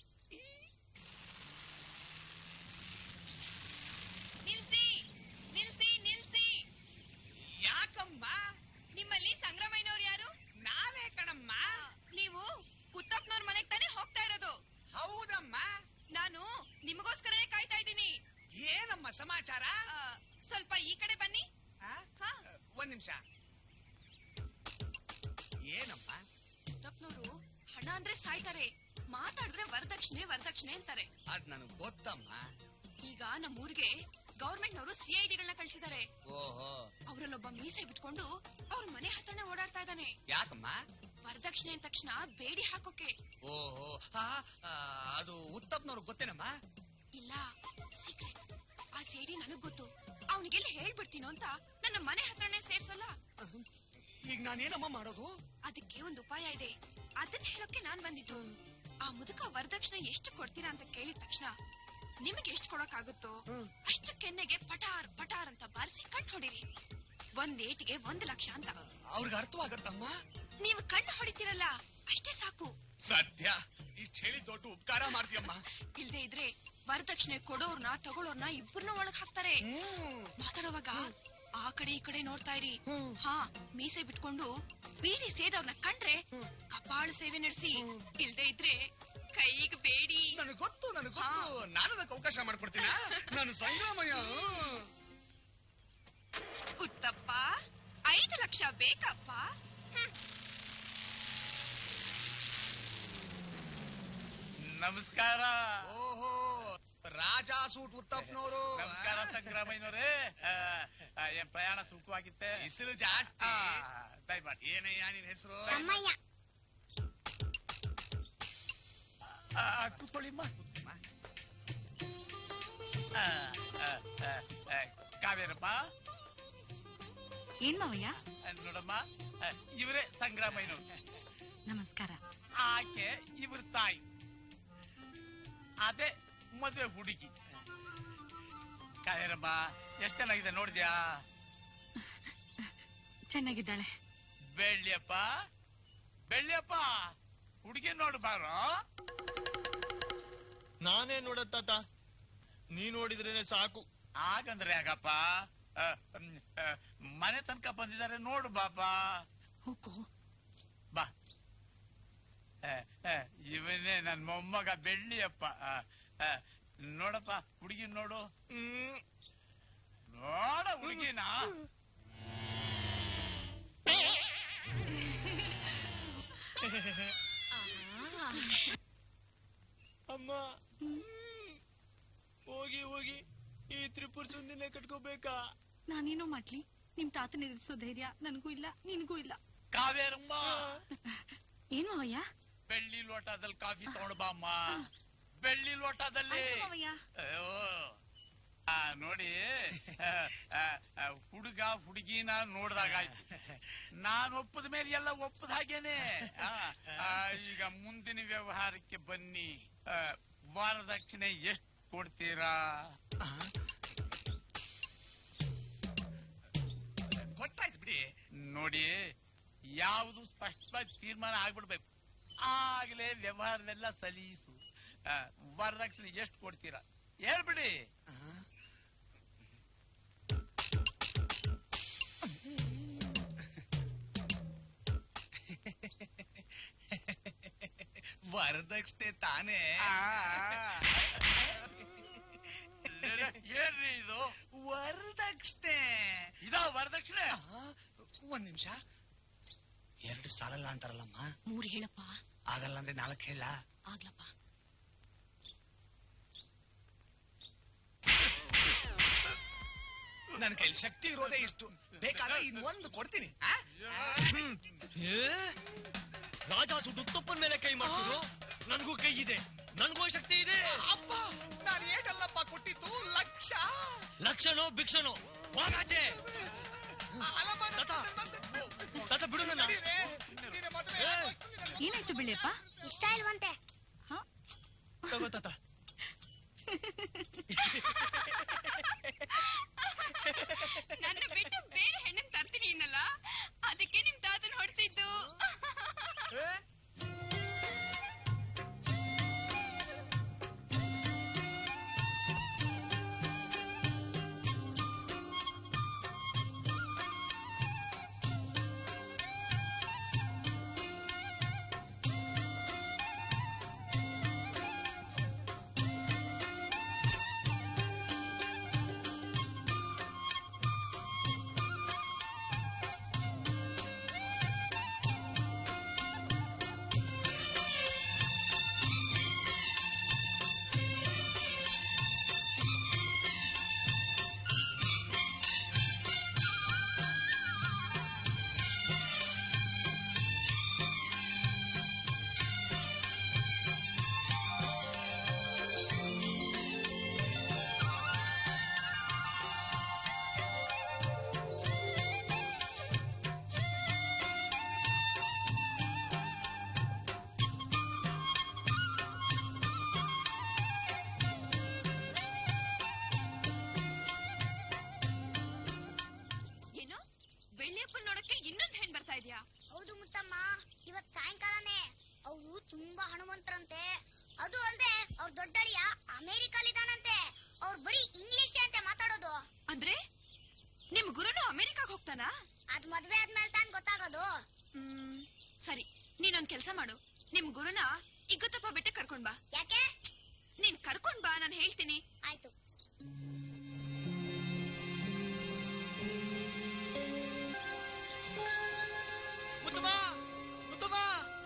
ನಿಲ್ಸಿ ನಿಲ್ಸಿ ನಿಲ್ಸಿ ಯಾಕಮ್ಮ ನಿಮ್ಮಲ್ಲಿ ಸಂಗ್ರಾಮಯ್ಯನವ್ರು ಯಾರು ನಾನೇ ಕಣಮ್ಮ ನೀವು ಉತ್ತಪ್ನವ್ರ ಮನೆಗ್ ತಾನೇ ಹೋಗ್ತಾ ಇರೋದು ಹೌದಮ್ಮ ನಾನು ನಿಮಗೋಸ್ಕರನೇ ಕಾಯ್ತಾ ಇದ್ದೀನಿ ಏನಮ್ಮ ಸಮಾಚಾರ ಆ, ಸ್ವಲ್ಪ ಈ ಕಡೆ ಬನ್ನಿ ಹಾ ಒಂದ್ ನಿಮಿಷ ಏನಮ್ಮ ಉತ್ತಪ್ನವ್ರು ಹಣ ಅಂದ್ರೆ ಸಾಯ್ತಾರೆ ಮಾತಾಡಿದ್ರೆ ವರದಕ್ಷಿಣೆ ವರದಕ್ಷಿಣೆ ಅಂತಾರೆ ಅದ್ ನನಗ್ ಗೊತ್ತಮ್ಮ ಈಗ ನಮ್ಮೂರಿಗೆ ಗೌರ್ಮೆಂಟ್ ನವರು ಸಿಐಡಿಗಳನ್ನ ಕಳ್ಸಿದ್ದಾರೆ ಓಹೋ ಅವರಲ್ಲೊಬ್ಬ ಮೀಸೆ ಬಿಟ್ಕೊಂಡು ಅವ್ರ ಮನೆ ಹತ್ರನೇ ಓಡಾಡ್ತಾ ಇದ್ದಾನೆ ಯಾಕಮ್ಮ ವರದಕ್ಷಿಣೆ ಅಂದ ತಕ್ಷಣ ಬೇಡಿ ಹಾಕೋಕೆ ಓಹೋ ಆ, ಆ, ಅದು ಉತ್ತಪ್ನವ್ರು ಗೊತ್ತೇನಮ್ಮ ಇಲ್ಲ ಸೀಕ್ರೆಟ್ ಆ ಸಿಐಡಿ ನನಗ್ ಗೊತ್ತು ಅವನಿಗೆಲ್ಲ ಹೇಳ್ಬಿಡ್ತೀನೋ ಅಂತ ನನ್ನ ಮನೆ ಹತ್ರನೇ ಸೇರ್ಸಲ್ಲ ಈಗ ನಾನೇನಮ್ಮ ಮಾಡೋದು ಅದಕ್ಕೆ ಒಂದು ಉಪಾಯ ಇದೆ ಅದನ್ನ ಹೇಳೋಕೆ ನಾನ್ ಬಂದಿದ್ದು ಆ ಮುದುಕ ವರದಕ್ಷಿಣೆ ಎಷ್ಟು ಕೊಡ್ತೀರಾ ಅಂತ ಕೇಳಿದ ತಕ್ಷಣ ನಿಮಗೆ ಎಷ್ಟು ಕೊಡಕ್ಕಾಗುತ್ತೋ ಅಷ್ಟು ಕೆನ್ನೆಗೆ ಪಟಾರ್ ಪಟಾರ್ ಅಂತ ಬಾರಿಸಿ ಕಣ್ಣು ಹೊಡಿರಿ ಒಂದ್ ಏಟಿಗೆ ಒಂದು ಲಕ್ಷ ಅಂತ ಅವ್ರಿಗೆ ಅರ್ಥವಾಗತ್ತಮ್ಮ ನೀವು ಕಣ್ಣು ಹೊಡಿತೀರಲ್ಲ ಅಷ್ಟೇ ಸಾಕು ಸತ್ಯ ಇಷ್ಟ ಹೇಳಿ ದೊಡ್ಡ ಉಪಕಾರ ಮಾಡ್ತೀಯಮ್ಮ ಇಲ್ದೇ ಇದ್ರೆ ವರದಕ್ಷಿಣೆ ಕೊಡೋರ್ನ ತಗೊಳೋರ್ನ ಇಬ್ಬರನ್ನ ಒಳಗ್ ಹಾಕ್ತಾರೆ ಮಾತಾಡುವಾಗ ಆ ಕಡೆ ಈ ಕಡೆ ನೋಡ್ತಾ ಇರಿ ಹಾ ಮೀಸೆ ಬಿಟ್ಕೊಂಡು ಬೀಡಿ ಸೇದವ್ರನ್ನ ಕಂಡ್ರೆ ಕಪಾಳ ಸೇವೆ ನಡೆಸಿ ಇಲ್ದೇ ಇದ್ರೆ ಕೈಗೆ ಬೇಡಿ ನನಗೆ ಗೊತ್ತು ನನಗೆ ಗೊತ್ತು ನಾನು ಅದಕ್ಕೆ ಅವಕಾಶ ಮಾಡ್ಕೊಡ್ತೀನ ನಾನು ಸಂಗ್ರಾಮಯ್ಯ ಉತ್ತಪ್ಪ ಐದು ಲಕ್ಷ ಬೇಕಪ್ಪ ಹ್ಮ್. ನಮಸ್ಕಾರ ಓಹೋ ರಾಜ ಸೂಟ್ ಉತ್ತಪ್ನವರು ನಮಸ್ಕಾರ ಸಂಗ್ರಾಮಯ್ಯನವ್ರೆ ಆ, ಆ, ಏನ್ ಪ್ರಯಾಣ ಸುಖವಾಗಿತ್ತೆ ಹೆಸರು ಜಾಸ್ತಿ ಆ, ದಯಮಾಡಿ ಏನಯ್ಯ ನಿನ್ ಹೆಸರು ತಮ್ಮಯ್ಯ ಆ, ಕೂತ್ಕೊಳ್ಳಿಮ್ಮ ಆ, ಆ, ಆ, ಆ, ಕಾವೇರಮ್ಮ ಏನ್ ಮಾವಯ್ಯ ಆ, ನೋಡಮ್ಮ ಆ, ಇವರೇ ಸಂಗ್ರಾಮಯ್ಯನವ್ರು ನಮಸ್ಕಾರ ಆಕೆ ಇವ್ರ ತಾಯಿ ಅದೇ ಮದುವೆ ಹುಡುಗಿ ಕಾವೇರಮ್ಮ ಎಷ್ಟ್ ಚೆನ್ನಾಗಿದೆ ನೋಡಿದ್ಯಾ ಚೆನ್ನಾಗಿದ್ದಾಳೆ ಬೆಳ್ಳಿಯಪ್ಪ ಬೆಳ್ಳಿಯಪ್ಪ ಹುಡುಗಿ ನೋಡು ಬಾರೋ ನಾನೇ ನೋಡತ್ ತಾತ ನೀ ನೋಡಿದ್ರೇನೆ ಸಾಕು ಹಾಗಂದ್ರೆ ಯಾಕಪ್ಪ ಆ, ಹ್ಮ್, ಆ, ಮನೆ ತನಕ ಬಂದಿದ್ದಾರೆ ನೋಡು ಬಾಪ ಹೋಗು ಬಾ ಆ, ಆ, ಇವನೇ ನನ್ ಮೊಮ್ಮಗ ಬೆಳ್ಳಿಯಪ್ಪ ಆ, ಆ, ನೋಡಪ್ಪ ಹುಡುಗಿ ನೋಡು ಹ್ಮ್ ನೋಡ ಹುಡುಗಿನ ಅಮ್ಮ ಹೋಗಿ ಹೋಗಿ ಈ ತ್ರಿಪುರ ಸುಂದಿನೇ ಕಟ್ಕೋಬೇಕಾ ನಾನೇನೋ ಮಾಡ್ಲಿ ನಿಮ್ ತಾತನ ಎದುರಿಸೋ ಧೈರ್ಯ ನನಗೂ ಇಲ್ಲ ನಿನಗೂ ಇಲ್ಲ ಕಾವೇರಮ್ಮ ಏನ್ ಮಾವಯ್ಯ ಬೆಳ್ಳಿ ಲೋಟದಲ್ಲಿ ಕಾಫಿ ತಗೊಂಡು ಬಾ ಅಮ್ಮ ಬೆಳ್ಳಿ ಲೋಟದಲ್ಲಿ ಆಯ್ತು ಮಾವಯ್ಯ ಅಯ್ಯೋ. ಆ, ನೋಡಿ ಆ, ಆ, ಆ, ಹುಡುಗ ಹುಡುಗಿನ ನೋಡ್ದಾಗ ನಾನು ಒಪ್ಪದ ಮೇಲೆ ಎಲ್ಲ ಒಪ್ಪದ ಹಾಗೇನೆ ಆ, ಆ, ಈಗ ಮುಂದಿನ ವ್ಯವಹಾರಕ್ಕೆ ಬನ್ನಿ ಆ, ವರದಕ್ಷಿಣೆ ಎಷ್ಟು ಕೊಡ್ತೀರಾ ಗೊತ್ತಾಯ್ತು ಬಿಡಿ ನೋಡಿ ಯಾವುದು ಸ್ಪಷ್ಟವಾಗಿ ತೀರ್ಮಾನ ಆಗ್ಬಿಡ್ಬೇಕು ಆಗ್ಲೇ ವ್ಯವಹಾರದೆಲ್ಲ ಸಲೀಸು ಆ, ವರದಕ್ಷಿಣೆ ಎಷ್ಟು ಕೊಡ್ತೀರಾ ಹೇಳ್ಬಿಡಿ ವರದಕ್ಷಿಣೆ ತಾನೇ ಆ, ಏನ್ರಿ ಇದು ವರದಕ್ಷಿಣೆ ಇದ ವರದಕ್ಷಿಣೆ ಆ, ಒಂದ್ ನಿಮಿಷ ಎರಡು ಸಾಲಲ್ಲ ಅಂತಾರಲ್ಲಮ್ಮ ಮೂರ್ ಹೇಳಪ್ಪ ಆಗಲ್ಲ ಅಂದ್ರೆ ನಾಲ್ಕು ಹೇಳ ಆಗ್ಲಪ್ಪ ನನ್ ಕೈಲಿ ಶಕ್ತಿ ಇರೋದೇ ಇಷ್ಟು ಬೇಕಾದ್ರೆ ಇನ್ ಒಂದು ಕೊಡ್ತೀನಿ ಆ? ಏ ರಾಜ ಸುತ್ತಪ್ಪನ ಮೇಲೆ ಕೈ ಮಾಡ್ತಿದ್ರು ನನ್ಗೂ ಕೈ ಇದೆ ನನ್ಗೂ ಶಕ್ತಿ ಇದೆ ಅಪ್ಪ ನಾನು ಏಟಲ್ಲಪ್ಪ ಕೊಟ್ಟಿದ್ದು ಲಕ್ಷ ಲಕ್ಷಣೋ ಭಿಕ್ಷಣೋ ಹೋಗಾಚೆ ಅಲ್ಲಮ್ಮ, ತಾತ. ಮತ್ತೆ- ತಾತ ಬಿಡು ನನ್ನ ನಡೀರಿ, ನೀನು ಮದುವೆ ಏ, ಆಗೋಯ್ತು. ಏನಾಯ್ತು ಬೆಳ್ಳಿಯಪ್ಪ ಇಷ್ಟ ಇಲ್ವಂತೆ ತಗೋ ತಾತ ನನ್ನ ಬಿಟ್ಟು ಬೇರೆ ಹೆಣ್ಣನ್ ತರ್ತೀನಿ ಇನ್ನಲ್ಲ ಅದಕ್ಕೆ ನಿಮ್ ತಾತನ್ ಹೊಡ್ಸಿದ್ದು ಆ ಬೆಳ್ಳಿಯಪ್ಪನ್ ನೋಡಕ್ಕೆ ಇನ್ನೊಂದ್ ಹೆಣ್ ಬರ್ತಾ ಇದ್ಯಾ ಹೌದು ಮುತ್ತಮ್ಮ ಇವತ್ ಸಾಯಂಕಾಲನೇ ಅವರು ತುಂಬಾ ಹಣವಂತರಂತೆ ಅದು ಅಲ್ದೆ ಅವ್ರ ದೊಡ್ಡಳಿಯ ಅಮೆರಿಕಲ್ಲಿದಾನಂತೆ ಅವ್ರು ಬರೀ ಇಂಗ್ಲಿಷ್ ಅಂತೆ ಮಾತಾಡೋದು ಅಂದ್ರೆ ನಿಮ್ ಗುರುನು ಅಮೆರಿಕಾಗ್ ಹೋಗ್ತಾನಾ ಅದ್ ಮದ್ವೆ ಆದ್ಮೇಲೆ ತಾನ್ ಗೊತ್ತಾಗೋದು ಹ್ಮ್ ಸರಿ ನೀನೊಂದ್ ಕೆಲ್ಸ ಮಾಡು ನಿಮ್ ಗುರುನ ಇಗ್ಗುತ್ತಪ್ಪ ಬಿಟ್ಟು ಕರ್ಕೊಂಡ್ ಬಾ ಯಾಕೆ ನೀನ್ ಕರ್ಕೊಂಡ್ ಬಾ ನಾನ್ ಹೇಳ್ತೀನಿ ಆಯ್ತು ಮುತ್ತಮ್ಮ ಮುತ್ತಮ್ಮ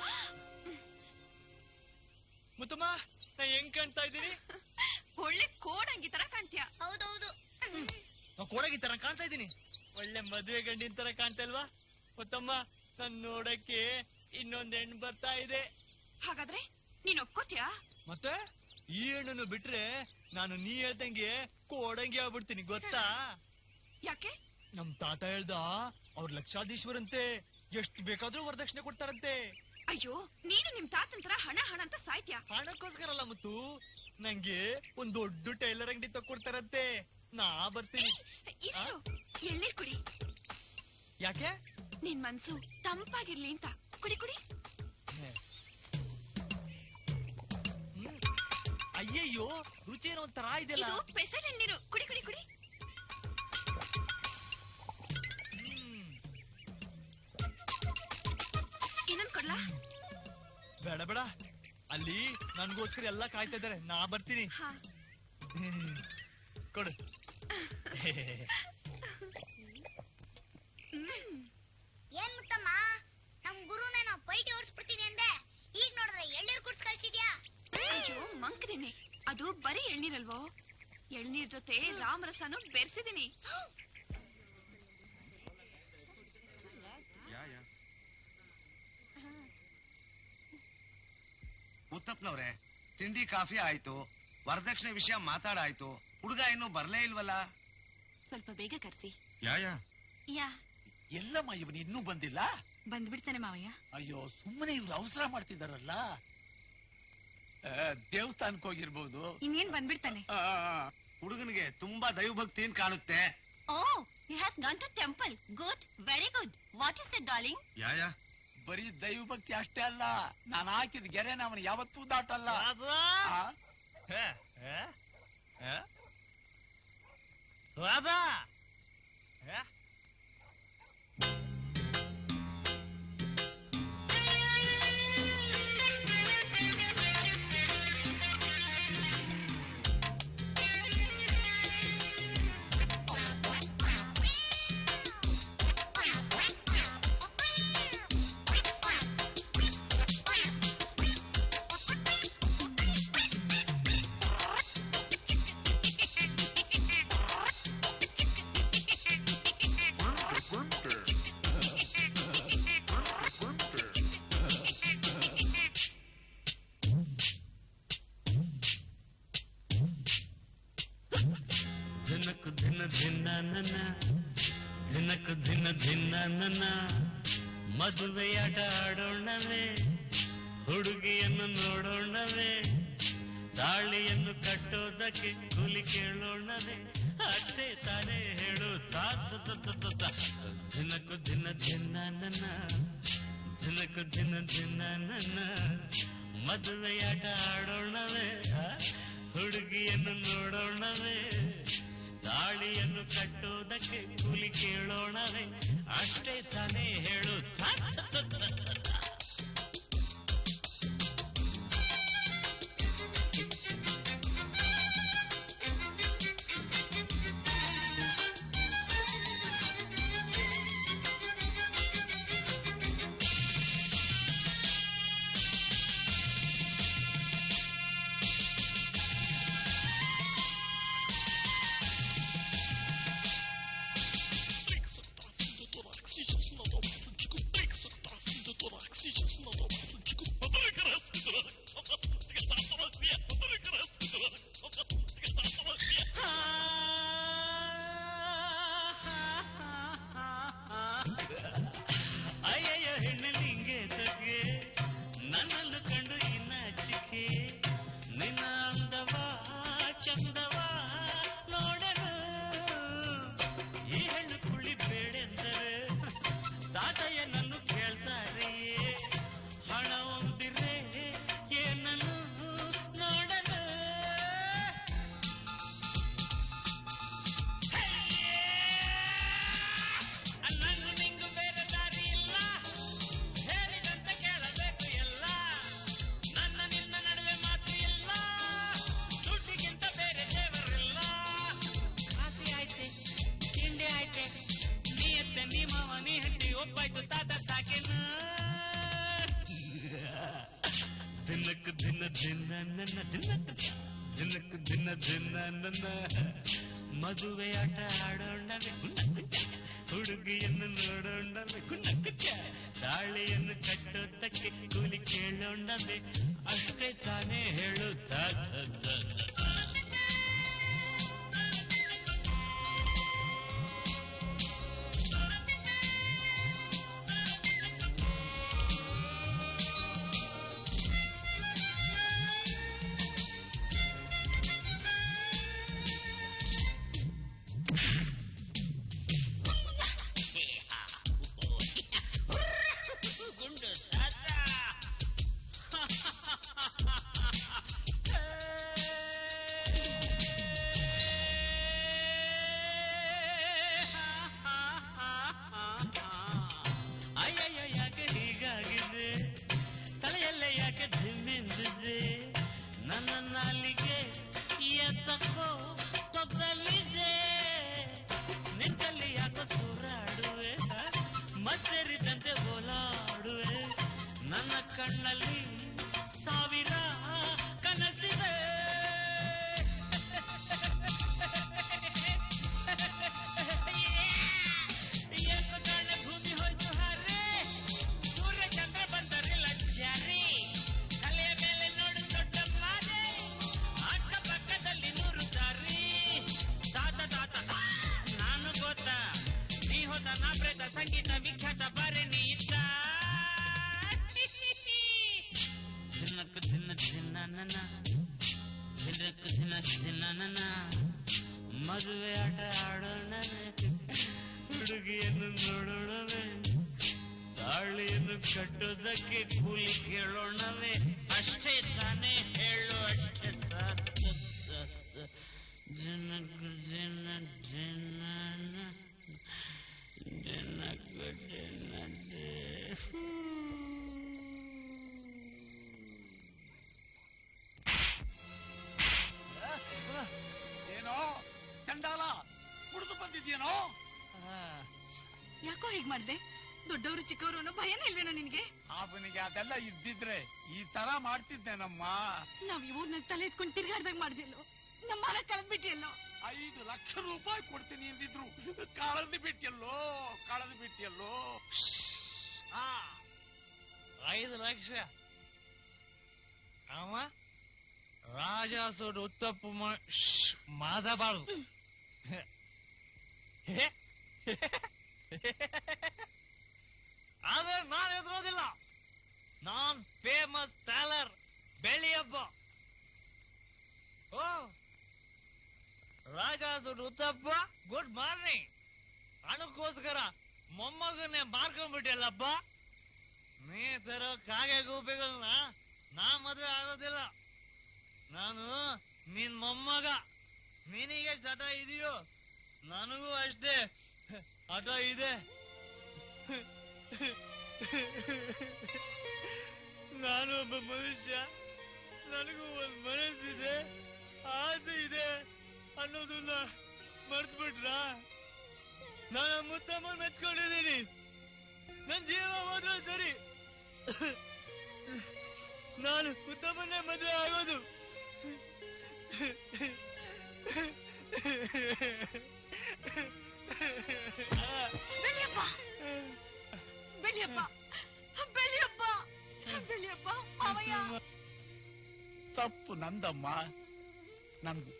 ಮುತ್ತಮ್ಮ ನಾ ಹೆಂಗ್ ಕಾಣ್ತಾ ಇದ್ದೀನಿ ಒಳ್ಳೆ ಕೋಡಂಗಿ ತರ ಕಾಣ್ತೀಯ ಹೌದೌದು ನಾ ಕೋಡಗಿ ತರ ಕಾಣ್ತಾ ಇದ್ದೀನಿ ಒಳ್ಳೆ ಮದುವೆ ಗಂಡಿನ ತರ ಕಾಣ್ತಾ ಇಲ್ವಾ ಮುತ್ತಮ್ಮ ನನ್ ನೋಡಕ್ಕೆ ಇನ್ನೊಂದ್ ಹೆಣ್ಣು ಬರ್ತಾ ಇದೆ ಹಾಗಾದ್ರೆ ನೀನ್ ಒಪ್ಕೋತ್ಯಾ ಮತ್ತೆ ಈ ಹೆಣ್ಣನ್ನು ಬಿಟ್ರೆ ನಾನು ನೀ ಹೇಳ್ದಂಗೆ ಕೋಡಂಗಿ ಆಗ್ಬಿಡ್ತೀನಿ ಗೊತ್ತಾ ಯಾಕೆ ನಮ್ ತಾತ ಹೇಳ್ದ ಅವ್ರ ಲಕ್ಷಾಧೀಶ್ವರಂತೆ ಎಷ್ಟು ಬೇಕಾದ್ರೂ ವರದಕ್ಷಿಣೆ ಕೊಡ್ತಾರಂತೆ ಅಯ್ಯೋ ನೀನು ನಿಮ್ ತಾತನ್ ತರ ಹಣ ಹಣ ಅಂತ ಸಾಯ್ತ್ಯಾ ಹಣಕ್ಕೋಸ್ಕರ ಅಲ್ಲ ಮುತ್ತು ನಂಗೆ ಒಂದ್ ದೊಡ್ಡ ಟೈಲರ್ ಅಂಗಡಿ ತಕ್ಕೊಡ್ತಾರಂತೆ ನಾ ಬರ್ತೀನಿ ಇರು ಎಳ್ನೀರ್ ಕುಡಿ ಯಾಕೆ ನಿನ್ ಮನ್ಸು ತಂಪಾಗಿರ್ಲಿ ಅಂತ ಕುಡಿ ಕುಡಿ ಹ್ಮ್. ಅಯ್ಯಯ್ಯೋ ರುಚಿ ಏನೋ ಒಂಥರ ಇದೆಯಲ್ಲ ಇದು ಪೆಸಲ್ ಎಳ್ನೀರು ಕುಡಿ ಕುಡಿ ಕುಡಿ ಹ್ಮ್. ಇನ್ನೊಂದ್ ಕೊಡ್ಲಾ ಬೇಡ ಬೇಡ ಅಲ್ಲಿ ನನ್ಗೋಸ್ಕರ ಎಲ್ಲ ಕಾಯ್ತಾ ಇದಾರೆ ನಾ ಬರ್ತೀನಿ ಹಾ ಹ್ಮ್. ಕೊಡು ಏನ್ ಮುತ್ತಮ್ಮ ನಮ್ ಗುರುನೇನೋ ಪೈಟಿ ಓಡಿಸ್ಬಿಡ್ತೀನಿ ಅಂದೆ ಈಗ ನೋಡಿದ್ರೆ ಎಳ್ಳೀರ್ ಕುಡ್ಸ್ ಕಳ್ಸಿದ್ಯಾ ಅಯ್ಯೋ ಮಂಕದಿನಿ ಅದು ಬರೀ ಎಳ್ನೀರಲ್ವೋ ಎಳ್ನೀರ್ ಜೊತೆ ರಾಮರಸನು ಬೆರ್ಸಿದೀನಿ ಮುತ್ತಪ್ಪನವ್ರೆ ತಿಂಡಿ ಕಾಫಿ ಆಯ್ತು ವರದಕ್ಷಿಣೆ ವಿಷಯ ಮಾತಾಡಾಯ್ತು ಹುಡುಗ ಇನ್ನೂ ಬರ್ಲೇ ಇಲ್ವಲ್ಲ ಸ್ವಲ್ಪ ಬೇಗ ಕರ್ಸಿ ಯಾಯ ಯಾ ಎಲ್ಲಮ್ಮ ಇವನು ಇನ್ನೂ ಬಂದಿಲ್ಲ ಬಂದ್ಬಿಡ್ತಾನೆ ಮಾವಯ್ಯ ಅಯ್ಯೋ ಸುಮ್ಮನೆ ಇವ್ರು ಅವಸರ ಮಾಡ್ತಿದಾರಲ್ಲ ಆ, ದೇವಸ್ಥಾನಕ್ಕೆ ಹೋಗಿರ್ಬೋದು ಇನ್ನೇನ್ ಬಂದ್ಬಿಡ್ತಾನೆ ಆ, ಹುಡುಗನಿಗೆ ತುಂಬಾ ದೈವಭಕ್ತಿ ಅಂತ ಕಾಣುತ್ತೆ oh he has gone to temple good very good what is it darling ಯಾಯ ಬರೀ ದೈವಭಕ್ತಿ ಅಷ್ಟೇ ಅಲ್ಲ ನಾನು ಹಾಕಿದ ಗೆರೆನ ಅವನು ಯಾವತ್ತೂ ದಾಟಲ್ಲ ರಾಧಾ ಆ, ಹೇ, ಹೇ, ಹೇ? ರಾಧಾ ಹೇ? ದಿನಕ್ಕು ದಿನ ದಿನ ನನ್ನ ದಿನಕ್ಕು ದಿನ ದಿನ ನನ್ನ ಮದುವೆಯಾಟ ಆಡೋಣವೇ ಹುಡುಗಿಯನ್ನು ನೋಡೋಣವೇ ತಾಳಿಯನ್ನು ಕಟ್ಟೋದಕ್ಕೆ ಕೂಲಿ ಕೇಳೋಣವೇ ಅಷ್ಟೇ ತಾನೇ ಹೇಳು ತಾತ ದಿನಕ್ಕು ದಿನ ದಿನ ನನ್ನ ದಿನಕ್ಕು ದಿನ ದಿನ ನನ್ನ ಮದುವೆಯಾಟ ಆಡೋಣವೇ ಆ? ಹುಡುಗಿಯನ್ನು ನೋಡೋಣವೇ ತಾಳಿಯನ್ನು ಕಟ್ಟೋದಕ್ಕೆ ಕೂಲಿ ಕೇಳೋಣವೇ ಅಷ್ಟೇ ತಾನೇ ಹೇಳು ಅಯ್ಯಯ್ಯ ಹೆಣ್ಣಲಿಂಗೆ ತಗ್ಗೆ ನನ್ನನ್ನು ಕಂಡು ಇನ್ನ ಚಿಕ್ಕೆ ನಿನ್ನ ಅಂದವ ಚಂದವ ನೋಡಲು ಈ ಹೆಣ್ಣು ಕುಳಿ ಬೇಡೆಂದರೆ ಒಪ್ಪಾಯ್ತು ತಾತ ಸಾಕೇನು ದಿನಕ್ಕೆ ದಿನ ದಿನ ನನ್ನ ದಿನಕ್ಕೆ ದಿನಕ್ಕೆ ದಿನ ದಿನ ನನ್ನ ಮದುವೆ ಆಟ ಆಡೋಣವೆ ಹುಡುಗಿಯನ್ನು ನೋಡೋಣವೆ ತಾಳಿಯನ್ನು ಕಟ್ಟೋದಕ್ಕೆ ಕೂಲಿ ಕೇಳೋಣವೆ ಅಷ್ಟೇ ತಾನೇ ಹೇಳುತ್ತಾ ಗುಂಡು ತಾತ ಅಯ್ಯಯ್ಯ ಯಾಕೆ ಹೀಗಾಗಿದೆ ತಲೆಯಲ್ಲೇ ಯಾಕೆ ಧಿಮ್ಮಿಂದಿದೆ ನನ್ನ ನಾಲಿಗೆ ಎತ್ತಕ್ಕೋ ತೊತ್ತಲಿದೆ ನಿಂತಲ್ಲಿ ಯಾಕೋ ಚೂರಾಡುವೆ ಮದ್ದರಿದಂತೆ ಓಲಾಡುವೆ ನನ್ನ ಕಣ್ಣಲ್ಲಿ ಸಾವಿರ ಕನಸಿದೆ ಏನು ಕಾಣೆ ಭೂಮಿ ಹೋಯ್ತು ಹಾರೆ ಸೂರ್ಯ ಚಂದ್ರ ಬಂದರಿಲ್ಲ ಜಾರಿ ತಲೆಯ ಮೇಲೆ ನೋಡು ದೊಡ್ಡ ಮಾರೆ ಅಕ್ಕ ಪಕ್ಕದಲ್ಲಿ ನೂರು ದಾರಿ ತಾತ ತಾತ ನಾನು ಗೊತ್ತ ನೀ ಹೋದ ನಾ ಪ್ರೇತ ಸಂಗೀತ ವಿಖ್ಯಾತ ಬಾರಿಣಿ ಇದ್ದ ದಿನಕ್ಕೆ ದಿನ ದಿನ ನನ್ನ ದಿನಕ್ಕೆ ದಿನ ದಿನ ನನ್ನ ಮದುವೆ ಆಟ ಆಡೋಣ ಹುಡುಗಿಯನ್ನು ನೋಡೋಣವೇ ತಾಳಿಯನ್ನು ಕಟ್ಟೋದಕ್ಕೆ ಕೂಲಿ ಕೇಳೋಣವೇ ಅಷ್ಟೇ ತಾನೇ ಹೇಳು ಅಷ್ಟೇ ಸಾಕು ಜನಕ್ಕೆ ದಿನ ದಿನ ಜನಕ್ಕೆ ದಿನ ಏನೋ ಚಂಡಾಲ ಕುಡಿದು ಬಂದಿದ್ಯೇನೋ ಯಾಕೋ ಹೀಗ್ ಮಾಡ್ದೆ ದೊಡ್ಡವರು ಚಿಕ್ಕವರು ಅನ್ನೋ ಭಯನೇ ಇಲ್ವೇನೋ ನಿನ್ಗೆ ಅವನಿಗೆ ಅದೆಲ್ಲ ಇದ್ದಿದ್ರೆ ಈ ತರ ಮಾಡ್ತಿದ್ದೇನಮ್ಮ ನಾವ್ ಈ ಊರ್ನಾಗ ತಲೆ ಎತ್ಕೊಂಡು ತಿರ್ಗಾಡ್ದಾಗ ಮಾಡ್ದಿಲ್ಲೋ ನಮ್ಮ ಮರ ಕಳೆದ್ಬಿಟ್ಟಿಯಲ್ಲೋ ಐದು ಲಕ್ಷ ರೂಪಾಯಿ ಕೊಡ್ತೀನಿ ಎಂದಿದ್ರು ಕಳೆದು ಬಿಟ್ಟಿಯಲ್ಲೋ ಕಳೆದು ಬಿಟ್ಟಿಯಲ್ಲೋ ಆ, ಐದು ಲಕ್ಷ ಅವ ರಾಜಾಸುರು ತಪ್ಪು ಮಾ- ಶ್ಶ್, ಮಾತಾಡಬಾರ್ದು ಆದ್ರೆ ನಾನು ಎದುರೋದಿಲ್ಲ ನಾನ್ ಫೇಮಸ್ ಟ್ಯಾಲರ್ ಬೆಳ್ಳಿ ಹಬ್ಬ ಓ ರಾಜಾಸುರು ಉತ್ತಪ್ಪ ಗುಡ್ ಮಾರ್ನಿಂಗ್ ಹಣಕ್ಕೋಸ್ಕರ ಮೊಮ್ಮಗನ್ನೇ ಮಾರ್ಕೊಂಡ್ಬಿಟ್ಟಿಲ್ಲಪ್ಪ ನೀ ತರೋ ಕಾಗೆ ಗೂಬೆಗಳನ್ನ ನಾ ಮದುವೆ ಆಗೋದಿಲ್ಲ ನಾನು ನಿನ್ ಮೊಮ್ಮಗ ನಿನಗೆ ಎಷ್ಟು ಹಠ ಇದೆಯೋ ನನಗೂ ಅಷ್ಟೇ ಹಠ ಇದೆ ನಾನು ಒಬ್ಬ ಮನುಷ್ಯ ನನಗೂ ಒಂದು ಮನಸ್ಸಿದೆ ಆಸೆ ಇದೆ ಅನ್ನೋದನ್ನ ಮರ್ತ್ಬಿಟ್ರಾ ನಾನು ಮುತ್ತಮ್ಮ ಮೆಚ್ಕೊಂಡಿದ್ದೀನಿ ನನ್ ಜೀವ ಹೋದ್ರೂ ಸರಿ ನಾನು ಮುತ್ತಮ್ಮನ್ನೇ ಮದುವೆ ಆಗೋದು ಬೆಳಿಯಪ್ಪ ಬೆಳಿಯಪ್ಪ ಬೆಳಿಯಪ್ಪ ಬೆಳಿಯಪ್ಪ ಮಾವಯ್ಯ ತಪ್ಪು ನಂದಮ್ಮ ನಂದು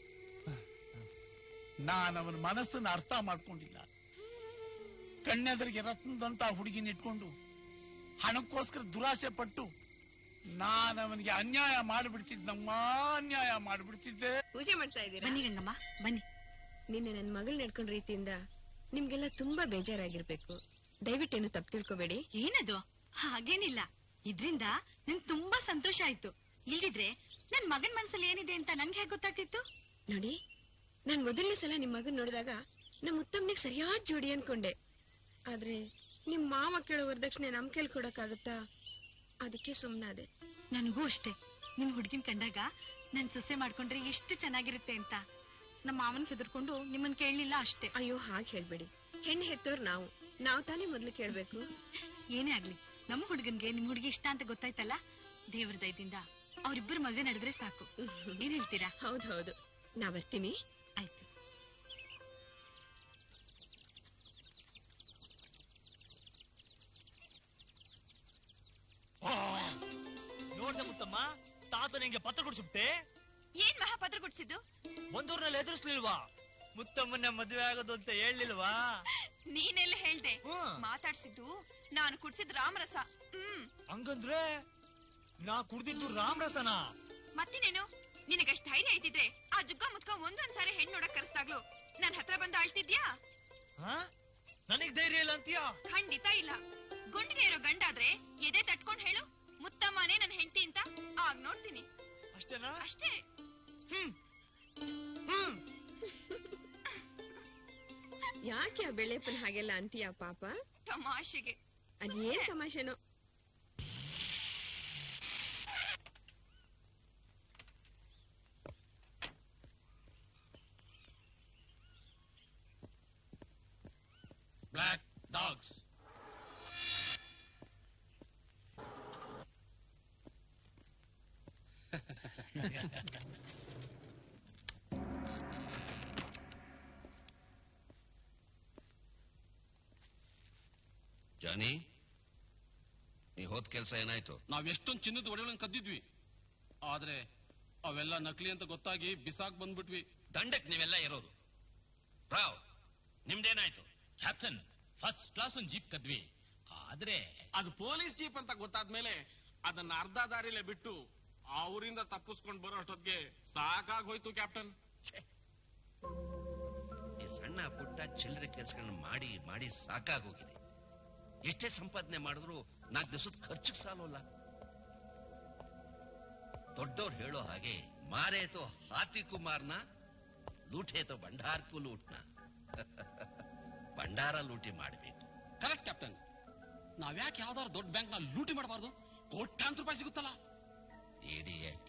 ನಾನು ಅವನ ಮನಸ್ಸನ್ನ ಅರ್ಥ ಮಾಡ್ಕೊಂಡಿಲ್ಲ ಕಣ್ಣೆದರಿಗೆ ರತ್ನದಂತ ಹುಡುಗಿನ ಇಟ್ಕೊಂಡು ಹಣಕ್ಕೋಸ್ಕರ ದುರಾಸೆ ಪಟ್ಟು ನಾನು ಅವನಿಗೆ ಅನ್ಯಾಯ ಮಾಡಿಬಿಡ್ತಿದ್ದಮ್ಮ ಅನ್ಯಾಯ ಮಾಡಿಬಿಡ್ತಿದ್ದೆ ಪೂಜೆ ಮಾಡ್ತಾ ಇದ್ದೀರಾ ಬನ್ನಿ ಗಂಗಮ್ಮ ಬನ್ನಿ ನಿನ್ನೆ ನನ್ನ ಮಗಳು ನಡ್ಕೊಂಡ್ ರೀತಿಯಿಂದ ನಿಮ್ಗೆಲ್ಲ ತುಂಬಾ ಬೇಜಾರಾಗಿರ್ಬೇಕು ದಯವಿಟ್ಟೇನು ತಪ್ಪು ತಿಳ್ಕೊಬೇಡಿ ಏನದು ಹಾಗೇನಿಲ್ಲ ಇದ್ರಿಂದ ನಂಗೆ ತುಂಬಾ ಸಂತೋಷ ಆಯ್ತು ಇಲ್ದಿದ್ರೆ ನನ್ ಮಗನ್ ಮನ್ಸಲ್ಲಿ ಏನಿದೆ ಅಂತ ನಂಗೆ ಹೇಗೆ ಗೊತ್ತಾಗ್ತಿತ್ತು ನೋಡಿ ನಾನ್ ಮೊದಲನೇ ಸಲ ನಿಮ್ ಮಗನ್ ನೋಡಿದಾಗ ನಮ್ಮ ಉತ್ತಮ್ನಿಗೆ ಸರಿಯಾದ ಜೋಡಿ ಅನ್ಕೊಂಡೆ ಆದ್ರೆ ನಿಮ್ ಮಾವ ಕೇಳೋ ವರದಕ್ಷಿಣೆ ನಮ್ ಕೇಳ್ ಕೊಡಕ್ಕಾಗತ್ತಾ ಅದಕ್ಕೆ ಸುಮ್ನಾದೆ ನನಗೂ ಅಷ್ಟೇ ನಿಮ್ ಹುಡ್ಗಿನ್ ಕಂಡಾಗ ನನ್ ಸೊಸೆ ಮಾಡ್ಕೊಂಡ್ರೆ ಎಷ್ಟು ಚೆನ್ನಾಗಿರುತ್ತೆ ಅಂತ ನಮ್ಮ ಮಾವನ್ ಹೆದರ್ಕೊಂಡು ನಿಮ್ಮನ್ ಕೇಳಲಿಲ್ಲ ಅಷ್ಟೇ ಅಯ್ಯೋ ಹಾಗೆ ಹೇಳ್ಬೇಡಿ ಹೆಣ್ಣು ಹೆತ್ತೋರ್ ನಾವು ನಾವ್ ತಾನೇ ಮೊದ್ಲು ಕೇಳ್ಬೇಕು ಏನೇ ಆಗ್ಲಿ ನಮ್ಮ ಹುಡುಗನ್ಗೆ ನಿಮ್ ಹುಡುಗಿ ಇಷ್ಟ ಅಂತ ಗೊತ್ತಾಯ್ತಲ್ಲ ದೇವ್ರ ದಯದಿಂದ ಅವ್ರಿಬ್ಬರು ಮದ್ವೆ ನಡೆದ್ರೆ ಸಾಕು ಏನ್ ಹೇಳ್ತೀರಾ ಹೌದ್ ಹೌದು ನಾ ಬರ್ತೀನಿ ಆಯ್ತು ನೋಡ್ದೆ ಮುತ್ತಮ್ಮ ತಾತ ನಿಂಗೆ ಪತ್ರ ಕೊಡ್ಸುಬಿಟ್ಟೆ ಏನ್ ಮಹಾಪತ್ರ ಗುಡ್ಸಿದ್ದು ಒಂದೂರ್ನಲ್ಲಿ ಎದುರಿಸ್ಲಿಲ್ವಾ ಮುತ್ತಮ್ಮನ ಮದುವೆ ಆಗೋದು ಅಂತ ಹೇಳಿಲ್ವಾ ನೀನೆಲ್ಲ ಹೇಳ್ದೆ ಹ್ಮ್. ಮಾತಾಡ್ಸಿದ್ದು ನಾನು ಕುಡ್ಸಿದ್ ರಾಮರಸ ಹ್ಮ್ ಹಂಗಂದ್ರೆ ನಾ ಕುಡ್ದಿದ್ದು ರಾಮರಸನ ಮತ್ತಿನೇನು ನಿನಗಷ್ಟ್ ಧೈರ್ಯ ಐತಿದ್ರೆ ಆ ಜುಗ್ಗ ಮುತ್ಕ ಒಂದೊಂದ್ ಸಾರಿ ಹೆಣ್ಣು ನೋಡಕ್ ಕರೆಸ್ದಾಗ್ಲು ನನ್ ಹತ್ರ ಬಂದು ಆಳ್ತಿದ್ಯಾ ಹಾ ನನಗ್ ಧೈರ್ಯ ಇಲ್ಲ ಅಂತೀಯಾ ಖಂಡಿತ ಇಲ್ಲ ಗುಂಡಿಗೆ ಇರೋ ಗಂಡಾದ್ರೆ ಎದೆ ತಟ್ಕೊಂಡ್ ಹೇಳು ಮುತ್ತಮ್ಮನೇ ನನ್ ಹೆಂಡತಿ ಅಂತ ಆಗ ನೋಡ್ತೀನಿ ಅಷ್ಟೇನಾ ಅಷ್ಟೇ ಹ್ಮ್ ಹ್ಮ್ ಯಾಕೆ ಆ ಬೆಳೆಪನ್ ಹಾಗೆಲ್ಲ ಅಂತೀಯ ಪಾಪ ತಮಾಷೆಗೆ ಅದೇನ್ ತಮಾಷೆನೋ ಬ್ಲಾಕ್ ಡಾಗ್ಸ್ ಜಾನಿ ನೀ ಹೋದ್ ಕೆಲ್ಸ ಏನಾಯ್ತು ನಾವ್ ಎಷ್ಟೊಂದ್ ಚಿನ್ನದ ಒಡವೆಗಳನ್ನ ಕದ್ದಿದ್ವಿ ಆದ್ರೆ ಅವೆಲ್ಲ ನಕಲಿ ಅಂತ ಗೊತ್ತಾಗಿ ಬಿಸಾಕ್ ಬಂದ್ಬಿಟ್ವಿ ದಂಡಕ್ ನೀವೆಲ್ಲ ಇರೋದು ರಾವ್ ನಿಮ್ದೇನಾಯ್ತು ಕ್ಯಾಪ್ಟನ್ ಫಸ್ಟ್ ಕ್ಲಾಸ್ ಒಂದ್ ಜೀಪ್ ಕದ್ವಿ ಆದ್ರೆ ಅದು ಪೊಲೀಸ್ ಜೀಪ್ ಅಂತ ಗೊತ್ತಾದ್ಮೇಲೆ ಅದನ್ನ ಅರ್ಧ ದಾರಿಲೇ ಬಿಟ್ಟು ಆ ಊರಿಂದ ತಪ್ಪಿಸ್ಕೊಂಡ್ ಬರೋ ಅಷ್ಟೊತ್ತಿಗೆ ಸಾಕಾಗ್ ಹೋಯ್ತು ಕ್ಯಾಪ್ಟನ್ ಈ ಸಣ್ಣ ಪುಟ್ಟ ಚಿಲ್ಲರೆ ಕೆಲಸಗಳನ್ನ ಮಾಡಿ ಮಾಡಿ ಸಾಕಾಗೋಗಿದೆ ಎಷ್ಟೇ ಸಂಪಾದನೆ ಮಾಡಿದ್ರು ನಾಲ್ಕು ದಿವಸದ ಖರ್ಚಿಗೆ ಸಾಲೋಲ್ಲ ದೊಡ್ಡವ್ರು ಹೇಳೋ ಹಾಗೆ ಮಾರೇತೋ ಹಾತಿ ಕುಮಾರ್ನ ಲೂಟೇತೋ ಭಂಡಾರ್ಕು ಲೂಟ್ನ ಭಂಡಾರ ಲೂಟಿ ಮಾಡ್ಬೇಕು ಕರೆಕ್ಟ್ ಕ್ಯಾಪ್ಟನ್ ನಾವ್ಯಾಕೆ ಯಾವ್ದಾದ್ರು ದೊಡ್ಡ ಬ್ಯಾಂಕ್ ನ ಲೂಟಿ ಮಾಡಬಾರ್ದು ಕೋಟ್ಯಾಂತರ ರೂಪಾಯಿ ಸಿಗುತ್ತಲ್ಲ ಇಡಿಯಟ್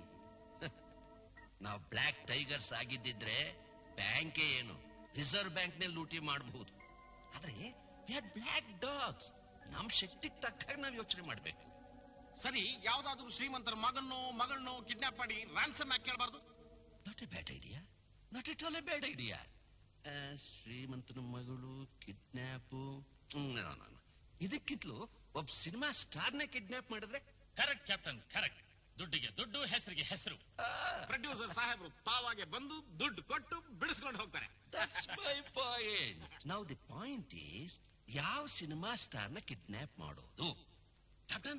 ನಾವು ಬ್ಲ್ಯಾಕ್ ಟೈಗರ್ಸ್ ಆಗಿದ್ದಿದ್ರೆ ಬ್ಯಾಂಕೇ ಏನು ರಿಸರ್ವ್ ಬ್ಯಾಂಕ್ ನಲ್ಲಿ ಲೂಟಿ ಮಾಡಬಹುದು ಆದ್ರೆ ಬ್ಲ್ಯಾಕ್ ಡಾಗ್ಸ್ ನಮ್ ಶಕ್ತಿಗೆ ತಕ್ಕ ನಾವು ಯೋಚನೆ ಮಾಡ್ಬೇಕು ಸರಿ ಯಾವ್ದಾದ್ರು ಶ್ರೀಮಂತರ ಮಗನ್ನೋ ಮಗಳನ್ನೋ ಕಿಡ್ನಾಪ್ ಮಾಡಿ ರಾನ್ಸಮ್ ಯಾಕೆ ಕೇಳಬಾರ್ದು not a bad idea not it all a bad idea ಶ್ರೀಮಂತನ ಮಗಳು ಕಿಡ್ನಾಪು ಇದಕ್ಕಿಂತಲೂ ಒಬ್ಬ ಸಿನಿಮಾ ಸ್ಟಾರ್ನ ಕಿಡ್ನಾಪ್ ಮಾಡಿದ್ರೆ ಕರೆಕ್ಟ್ ಕ್ಯಾಪ್ಟನ್ ಕರೆಕ್ಟ್ ದುಡ್ಡಿಗೆ ದುಡ್ಡು ಹೆಸರಿಗೆ ಹೆಸರು ಪ್ರೊಡ್ಯೂಸರ್ ಸಾಹೇಬ್ರು ತಾವಾಗೆ ಬಂದು ದುಡ್ಡು ಕೊಟ್ಟು ಬಿಡಿಸ್ಕೊಂಡು ಹೋಗ್ತಾರೆ that's my point now the point is ಯಾವ ಸಿನಿಮಾ ಸ್ಟಾರ್ನ ಕಿಡ್ನಾಪ್ ಮಾಡೋದು ಕ್ಯಾಪ್ಟನ್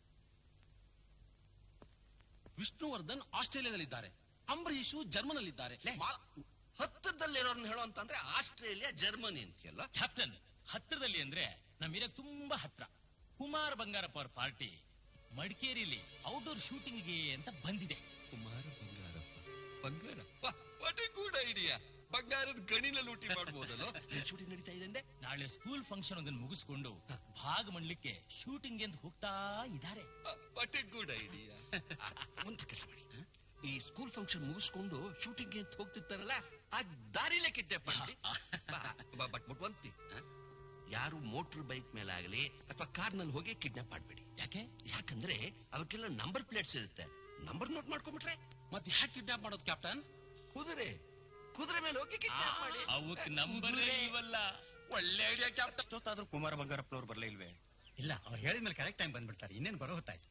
ವಿಷ್ಣುವರ್ಧನ್ ಆಸ್ಟ್ರೇಲಿಯಾದಲ್ಲಿದ್ದಾರೆ ಅಂಬರೀಷು ಜರ್ಮನಲ್ಲಿದ್ದಾರೆ ಮಾಲ- ಹತ್ತಿರದಲ್ಲಿರೋರ್ನ ಹೇಳೋ ಅಂತಂದ್ರೆ ಆಸ್ಟ್ರೇಲಿಯಾ ಜರ್ಮನಿ ಅಂತೀಯಲ್ಲ ಕ್ಯಾಪ್ಟನ್ ಹತ್ತಿರದಲ್ಲಿ ಅಂದ್ರೆ ನಮ್ಮಿರಕ್ ತುಂಬಾ ಹತ್ರ ಕುಮಾರ್ ಬಂಗಾರಪ್ಪ ಅವ್ರ ಪಾರ್ಟಿ ಮಡಿಕೇರಿಲಿ ಔಟ್ಡೋರ್ ಶೂಟಿಂಗ್ಗೆ ಅಂತ ಬಂದಿದೆ Kumara Bangarappa Bangarappa what a good idea ಬಂಗಾರದ ಗಣಿನ ಲೂಟಿ ಮಾಡ್ಬೋದಲ್ಲ ಶೂಟಿಂಗ್ ನಡೀತಾ ಇದೆ ಅಂದೆ ನಾಳೆ ಸ್ಕೂಲ್ ಫಂಕ್ಷನ್ ಒಂದನ್ನು ಮುಗಿಸ್ಕೊಂಡು ಭಾಗ ಮಾಡ್ಲಿಕ್ಕೆ ಶೂಟಿಂಗ್ ಅಂತ ಹೋಗ್ತಾ ಇದ್ದಾರೆ ವಾಟ್ ಎ ಗುಡ್ ಐಡಿಯಾ ಒಂದು ಕೆಲಸ ಮಾಡಿ ಈ ಸ್ಕೂಲ್ ಫಂಕ್ಷನ್ ಮುಗಿಸ್ಕೊಂಡು ಶೂಟಿಂಗ್ ಅಂತ ಹೋಗ್ತಿರ್ತಾರಲ್ಲ ಆ ದಾರಿಲೇ ಕಿಡ್ನಾಪ್ ಮಾಡಿ ಬಟ್ ಬಟ್ ಒಂದ್ thing, ಆ, ಯಾರು ಮೋಟರ್ ಬೈಕ್ ಮೇಲೆ ಆಗಲಿ ಅಥವಾ ಕಾರ್ ನಲ್ಲಿ ಹೋಗಿ ಕಿಡ್ನಾಪ್ ಮಾಡ್ಬೇಡಿ ಯಾಕೆ ಯಾಕಂದ್ರೆ ಅವಕ್ಕೆಲ್ಲ ನಂಬರ್ ಪ್ಲೇಟ್ಸ್ ಇರುತ್ತೆ ನಂಬರ್ ನೋಟ್ ಮಾಡ್ಕೊಂಡ್ಬಿಟ್ರೆ ಮತ್ತೆ ಹ್ಯಾಕ್ ಕಿಡ್ನಾಪ್ ಮಾಡೋದು ಕ್ಯಾಪ್ಟನ್ ಕುದುರೆ ಕುದುರೆ ಮೇಲೆ ಹೋಗಿ ಕಿಡ್ನಾಪ್ ಮಾಡಿ ಅವಕ್ ನಂಬರ್ ಇಲ್ವಲ್ಲ ಒಳ್ಳೆ ಐಡಿಯಾ ಕ್ಯಾಪ್ಟನ್ ಎಷ್ಟೊತ್ತಾದ್ರೂ ಕುಮಾರ ಬಂಗಾರಪ್ಪನವ್ರು ಬರಲೇ ಇಲ್ವೇ ಇಲ್ಲ ಅವ್ರು ಹೇಳಿದ್ಮೇಲೆ ಕರೆಕ್ಟ್ ಟೈಮ್ ಬಂದ್ಬಿಡ್ತಾರೆ ಇನ್ನೇನು ಬರೋ ಹೊತ್ತಾಯ್ತು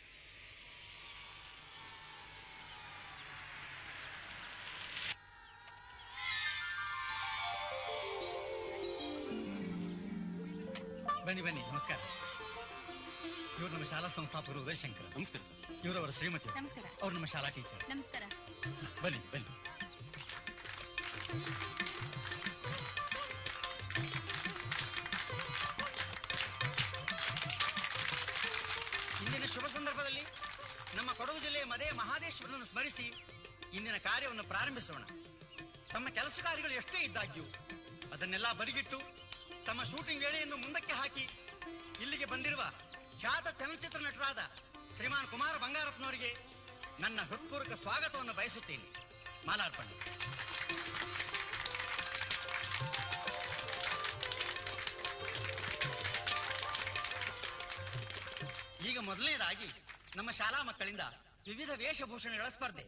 ಬನ್ನಿ ಬನ್ನಿ ನಮಸ್ಕಾರ ಇವರು ನಮ್ಮ ಶಾಲಾ ಸಂಸ್ಥಾಪಕರು ಉದಯಶಂಕರ್ ನಮಸ್ಕಾರ ಇವರವರ ಶ್ರೀಮತಿ ನಮಸ್ಕಾರ ಅವ್ರು ನಮ್ಮ ಶಾಲಾ ಟೀಚರ್ ನಮಸ್ಕಾರ ಬನ್ನಿ ಬನ್ನಿ ಇಂದಿನ ಶುಭ ಸಂದರ್ಭದಲ್ಲಿ ನಮ್ಮ ಕೊಡಗು ಜಿಲ್ಲೆಯ ಮದೇ ಮಹಾದೇಶ್ವರನನ್ನು ಸ್ಮರಿಸಿ ಇಂದಿನ ಕಾರ್ಯವನ್ನು ಪ್ರಾರಂಭಿಸೋಣ ತಮ್ಮ ಕೆಲಸ ಕಾರ್ಯಗಳು ಎಷ್ಟೇ ಇದ್ದಾಗ್ಯೂ ಅದನ್ನೆಲ್ಲ ಬದಿಗಿಟ್ಟು ತಮ್ಮ ಶೂಟಿಂಗ್ ವೇಳೆಯನ್ನು ಮುಂದಕ್ಕೆ ಹಾಕಿ ಇಲ್ಲಿಗೆ ಬಂದಿರುವ ಖ್ಯಾತ ಚಲನಚಿತ್ರ ನಟರಾದ ಶ್ರೀಮಾನ್ ಕುಮಾರ ಬಂಗಾರಪ್ಪನವರಿಗೆ ನನ್ನ ಹೃತ್ಪೂರ್ವಕ ಸ್ವಾಗತವನ್ನು ಬಯಸುತ್ತೇನೆ ಮಾಲಾರ್ಪಣೆ ಮೊದಲನೇದಾಗಿ ನಮ್ಮ ಶಾಲಾ ಮಕ್ಕಳಿಂದ ವಿವಿಧ ವೇಷಭೂಷಣಗಳ ಸ್ಪರ್ಧೆ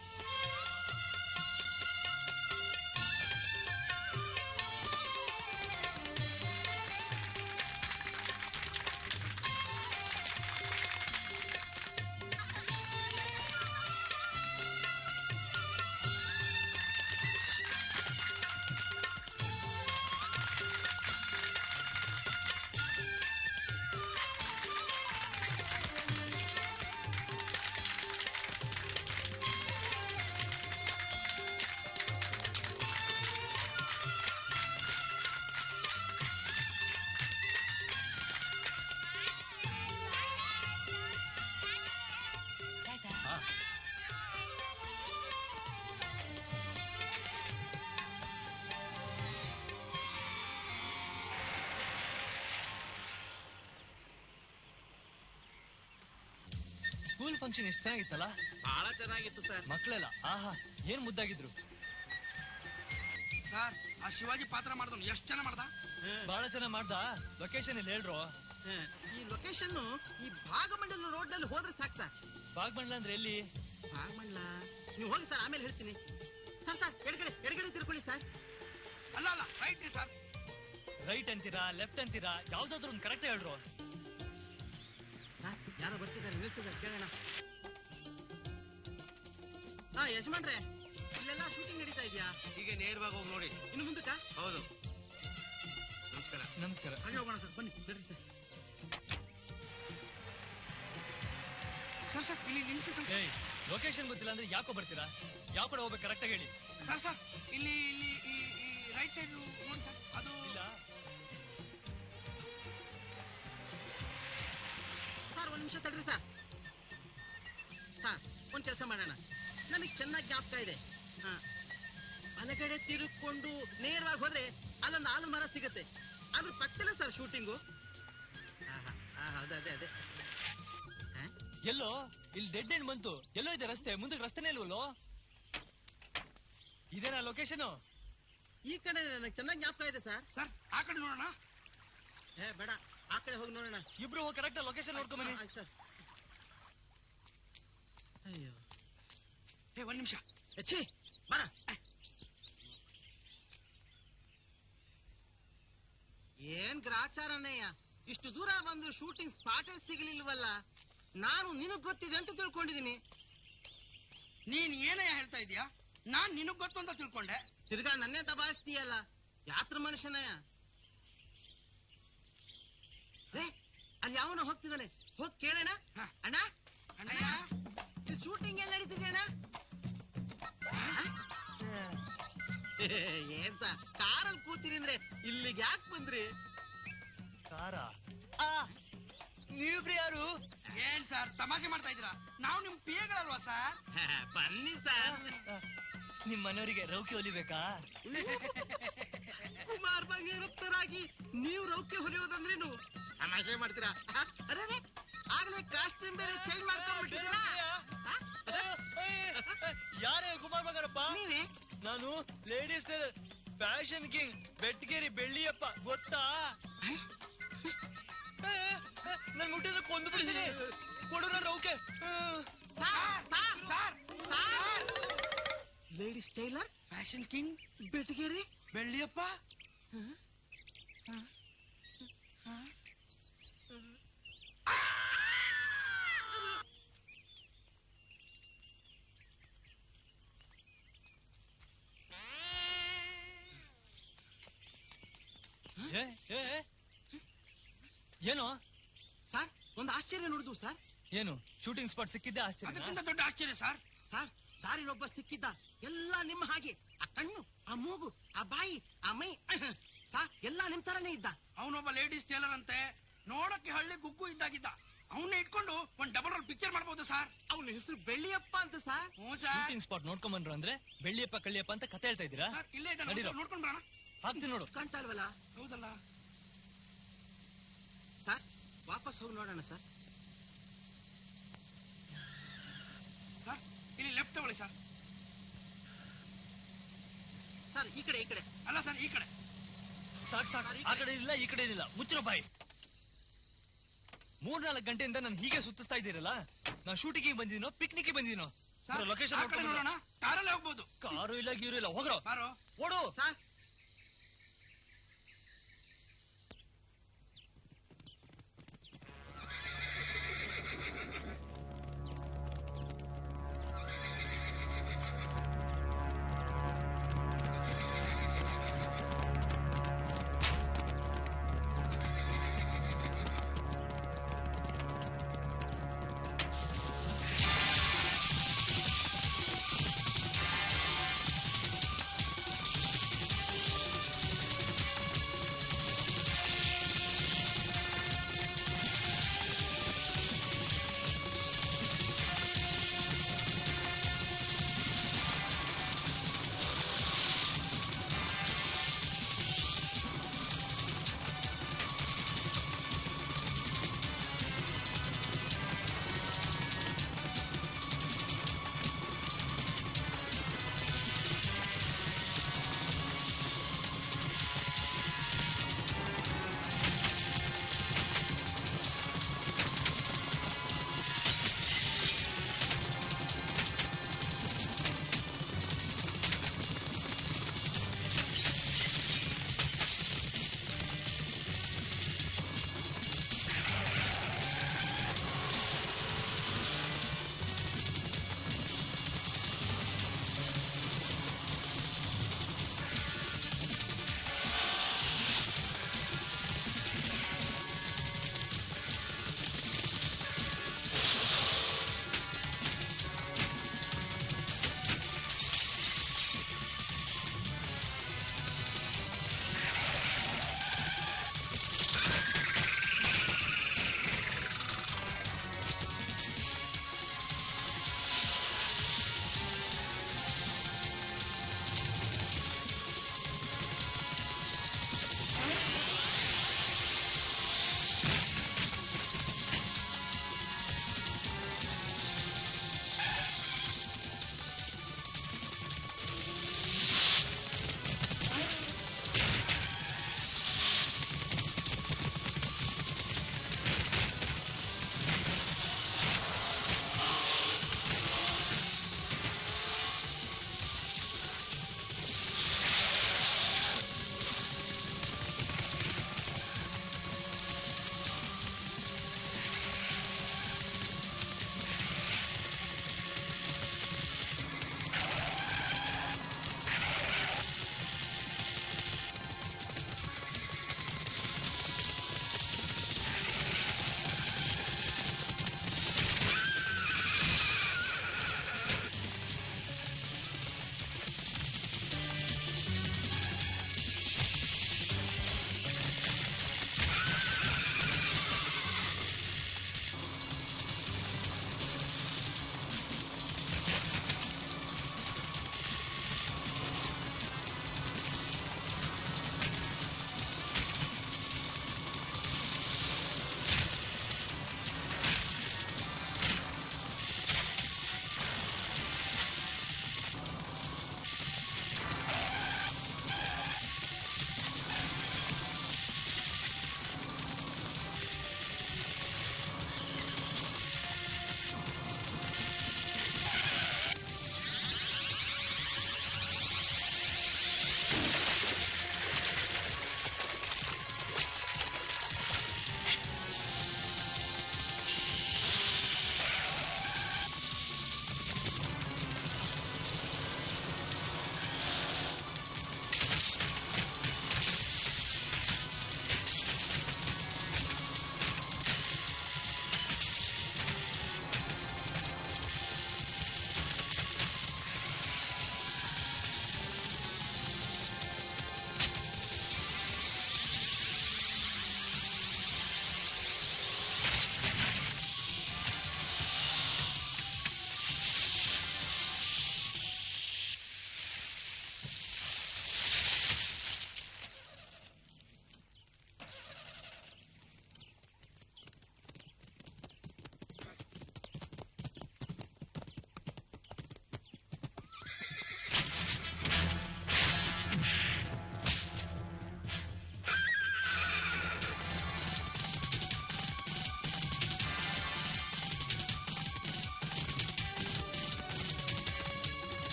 ಸ್ಕೂಲ್ ಫಂಕ್ಷನ್ ಎಷ್ಟು ಚೆನ್ನಾಗಿತ್ತಲ್ಲ ಬಹಳ ಚೆನ್ನಾಗಿತ್ತು ಸರ್ ಮಕ್ಕಳೆಲ್ಲ ಆಹಾ ಏನ್ ಮುದ್ದಾಗಿದ್ರು ಸರ್ ಆ ಶಿವಾಜಿ ಪಾತ್ರ ಮಾಡ್ದವ್ನು ಎಷ್ಟು ಜನ ಮಾಡ್ದ ಬಹಳ ಚೆನ್ನಾಗ್ ಮಾಡ್ದ ಲೊಕೇಶನ್ ಇಲ್ಲಿ ಹೇಳ್ರು ಈ ಲೊಕೇಶನ್ ಈ ಭಾಗಮಂಡಲ ರೋಡ್ ನಲ್ಲಿ ಹೋದ್ರೆ ಸಾಕು ಸರ್ ಬಾಗ್ಮಂಡ್ಲ ಅಂದ್ರೆ ಎಲ್ಲಿ ಭಾಗಮಂಡಲ ನೀವು ಹೋಗಿ ಸರ್ ಆಮೇಲೆ ಹೇಳ್ತೀನಿ ಸರ್ ಸರ್ ಎಡಗಡೆ ಎಡಗಡೆ ತಿರ್ಕೊಳ್ಳಿ ಸರ್ ಅಲ್ಲ ಅಲ್ಲ ರೈಟ್ ಸರ್ ರೈಟ್ ಅಂತೀರಾ ಲೆಫ್ಟ್ ಅಂತೀರಾ ಯಾವ್ದಾದ್ರು ಒಂದು ಕರೆಕ್ಟ್ ಹೇಳ್ರು ಸರ್ ಯಾರೋ ಬರ್ತಿದ್ದಾರೆ ನಿಲ್ಸಿದ್ದಾರೆ ಕೇಳೋಣ ಹಾ ಯಜಮಾನ್ರೆ ಇಲ್ಲೆಲ್ಲ ಶೂಟಿಂಗ್ ನಡೀತಾ ಇದೆಯಾ ಹೀಗೆ ನೇರವಾಗಿ ಹೋಗಿ ನೋಡಿ ಇನ್ನು ಮುಂದಕ್ಕ ಹೌದು ನಮಸ್ಕಾರ ನಮಸ್ಕಾರ ಹಾಗೆ ಹೋಗೋಣ ಸರ್ ಬನ್ನಿ ಬರ್ರಿ ಸರ್ ಸರ್ ಸರ್ ಇಲ್ಲಿ ನಿಲ್ಸಿ ಸರ್ ಏಯ್ ಲೊಕೇಶನ್ ಗೊತ್ತಿಲ್ಲ ಅಂದ್ರೆ ಯಾಕೋ ಬರ್ತೀರಾ ಯಾವ ಕಡೆ ಹೋಗ್ಬೇಕು ಕರೆಕ್ಟ್ ಆಗಿ ಹೇಳಿ ಸರ್ ಸರ್ ಇಲ್ಲಿ ಇಲ್ಲಿ ಈ ರೈಟ್ ಸೈಡ್ ನೋಡಿ ಸರ್ ಅದು ಇಲ್ಲ ಸರ್ ಒಂದ್ ನಿಮಿಷ ತಡ್ರಿ ಸರ್ ಸರ್ ಒಂದ್ ಕೆಲಸ ಮಾಡೋಣ ನನಗೆ ಚೆನ್ನಾಗಿ ಜ್ಞಾಪಕ ಇದೆ ಹಾ ಬಲಗಡೆ ತಿರುಗ್ಕೊಂಡು ನೇರವಾಗಿ ಹೋದ್ರೆ ಅಲ್ಲೊಂದು ಆಲು ಮರ ಸಿಗುತ್ತೆ ಅದ್ರ ಪಕ್ಕದಲ್ಲೇ ಸರ್ ಶೂಟಿಂಗು ಅದೇ ಅದೇ ಅದೇ ಎಲ್ಲೋ ಇಲ್ಲಿ ಡೆಡ್ ಎಂಡ್ ಬಂತು ಎಲ್ಲೋ ಇದೆ ರಸ್ತೆ ಮುಂದಕ್ಕೆ ರಸ್ತೆನೇ ಇಲ್ವಲ್ಲೋ ಇದೇನಾ ಲೊಕೇಶನ್ ಈ ಕಡೆ ನನಗೆ ಚೆನ್ನಾಗಿ ಜ್ಞಾಪಕ ಇದೆ ಸರ್ ಸರ್ ಆ ಕಡೆ ನೋಡೋಣ ಏ ಬೇಡ ಆ ಕಡೆ ಹೋಗಿ ನೋಡೋಣ ಇಬ್ರು ಹೋಗಿ ಕರೆಕ್ಟ್ ಲೊಕೇಶನ್ ನೋಡ್ಕೊಂಡ್ ಬನ್ನಿ ಆಯ್ತು ಸರ್ ಅಯ್ಯೋ ಏ ಒಂದ್ ನಿಮಿಷ ಎಚ್ಚಿ ಬರ ಏನ್ ಗ್ರಾಚಾರಣ್ಣಯ್ಯ ಇಷ್ಟು ದೂರ ಬಂದು ಶೂಟಿಂಗ್ ಸ್ಪಾಟೇ ಸಿಗಲಿಲ್ವಲ್ಲ ನಾನು ನಿನಗ್ ಗೊತ್ತಿದೆ ಅಂತ ತಿಳ್ಕೊಂಡಿದೀನಿ ನೀನ್ ಏನಯ್ಯ ಹೇಳ್ತಾ ಇದೀಯಾ ನಾನ್ ನಿನಗ್ ಗೊತ್ತು ಅಂತ ತಿಳ್ಕೊಂಡೆ ತಿರ್ಗಾ ನನ್ನೇ ದಬಾಯಿಸ್ತೀಯಲ್ಲ ಯಾತ್ರ ಮನುಷ್ಯನಯ್ಯ ಏ, ಅಲ್ಲಿ ಯಾವನ ಹೋಗ್ತಿದ್ದಾನೆ ಹೋಗ್ ಕೇಳೋಣ ಅಣ್ಣ ಅಣ್ಣಯ್ಯ ಇಲ್ಲಿ ಶೂಟಿಂಗ್ ಎಲ್ಲಿ ನಡೀತಿದೆ ಅಣ್ಣ ಏನ್ ಸಾ ಕಾರಲ್ಲಿ ಕೂತಿರಿ ಅಂದ್ರೆ ಇಲ್ಲಿಗೆ ಯಾಕೆ ಬಂದ್ರಿ ಕಾರ ನೀವಿಬ್ರು ಯಾರು ಏನ್ ಸರ್ ತಮಾಷೆ ಮಾಡ್ತಾ ಇದೀರಾ ನಾವು ನಿಮ್ ಪಿಎಗಳಲ್ವಾ ಸರ್ ಬನ್ನಿ ಸರ್ ನಿಮ್ ಮನೆಯವರಿಗೆ ರೌಕಿ ಹೊಲಿಬೇಕಾ ಕುಮಾರ್ ಬಂಗೇರಪ್ಪರಾಗಿ ನೀವು ರೌಕೆ ಹೊಲಿಯೋದಂದ್ರೇನು ತಮಾಷೆ ಮಾಡ್ತೀರಾ ಆ, ಅರೆ ಅರೆ, ಆಗ್ಲೇ ಕಾಸ್ಟ್ಯೂಮ್ ಬೇರೆ ಚೇಂಜ್ ಮಾಡ್ಕೊಂಡ್ಬಿಟ್ಟಿದ್ದೀರಾ ಯಾರೇ ಕುಮಾರ್ ಬಂಗಾರಪ್ಪ ನೀವೇ ನಾನು ladies fashion king Betageri Belliyappa ಗೊತ್ತಾ ನನ್ ಮುಟ್ಟಿದ್ರೆ ಕೊಂದು ಬಿಡ್ತೀನಿ ಕೊಡು ನನ್ನ ರೌಕೆ sir sir sir sir ladies tailor fashion king Betageri Belliyappa ಏ, ಏ, ಏ. ಏನು ಸರ್ ಒಂದು ಆಶ್ಚರ್ಯ ನೋಡಿದ್ವು ಸರ್ ಏನು ಶೂಟಿಂಗ್ ಸ್ಪಾಟ್ ಸಿಕ್ಕಿದ್ದೆ ಆಶ್ಚರ್ಯ ಅದಕ್ಕಿಂತ ದೊಡ್ಡ ಆಶ್ಚರ್ಯ ಸರ್ ಸರ್ ದಾರಿಲೊಬ್ಬ ಸಿಕ್ಕಿದ್ದ ಎಲ್ಲ ನಿಮ್ಮ ಹಾಗೆ ಆ ಕಣ್ಣು ಆ ಮೂಗು ಆ ಬಾಯಿ ಆ ಮೈ ಸರ್ ಎಲ್ಲ ನಿಮ್ ತರನೇ ಇದ್ದ ಅವನೊಬ್ಬ ಲೇಡೀಸ್ ಟೇಲರ್ ಅಂತೆ ನೋಡಕ್ಕೆ ಹಳ್ಳಿ ಗುಗ್ಗು ಇದ್ದಾಗಿದ್ದ ಅವನ್ನ ಇಟ್ಕೊಂಡು ಒಂದ್ ಡಬಲ್ ರೋಲ್ ಪಿಕ್ಚರ್ ಮಾಡ್ಬೋದು ಸರ್ ಅವನ ಹೆಸರು ಬೆಳ್ಳಿಯಪ್ಪ ಅಂತ ಸರ್ ಹ್ಞೂ ಸರ್ ಶೂಟಿಂಗ್ ಸ್ಪಾಟ್ ನೋಡ್ಕೊಂಡ್ ಬಂದ್ರು ಅಂದ್ರೆ ಬೆಳ್ಳಿಯಪ್ಪ ಕಳ್ಳಿಯಪ್ಪ ಅಂತ ಕತೆ ಹೇಳ್ತಾ ಇದ್ದೀರಾ ಸರ್ ಇಲ್ಲೇ ಇದ್ದಾನೆ ನಡೀರೋ. ಒಂದ್ಸಲ ನೋಡ್ಕೊಂಡ್ ಬರೋಣ ಹಾಕ್ತೀನಿ ನೋಡು ಕಾಣ್ತಾ ಇಲ್ವಲ್ಲ ಹೌದಲ್ಲ ಸರ್ ವಾಪಸ್ ಹೋಗಿ ನೋಡೋಣ ಸರ್ ಸರ್ ಇಲ್ಲಿ ಲೆಫ್ಟ್ ತಗೊಳ್ಳಿ ಸರ್ ಸರ್ ಈ ಕಡೆ ಈ ಕಡೆ ಅಲ್ಲ ಸರ್ ಈ ಕಡೆ ಸಾಕ್ ಸಾಕ್ ಆ ಕಡೆ ಇಲ್ಲ ಈ ಕಡೆ ಇಲ್ಲ ಮುಚ್ಚಿರೋ ಬಾಯಿ ಮೂರ್ನಾಲ್ಕು ಗಂಟೆಯಿಂದ ನಾನು ಹೀಗೆ ಸುತ್ತಿಸ್ತಾ ಇದ್ದೀರಲ್ಲ ನಾನು ಶೂಟಿಂಗಿಗೆ ಬಂದಿನೋ ಪಿಕ್ನಿಕ್ಗೆ ಬಂದಿನೋ ಸರ್, ಲೊಕೇಶನ್ ಆ ಕಡೆ ನೋಡೋಣ ಕಾರಲ್ಲೇ ಹೋಗ್ಬೋದು ಕಾರು ಇಲ್ಲ ಗೀರು ಇಲ್ಲ ಹೋಗ್ರೋ ಬಾರೋ ಓಡು ಸರ್ ಆ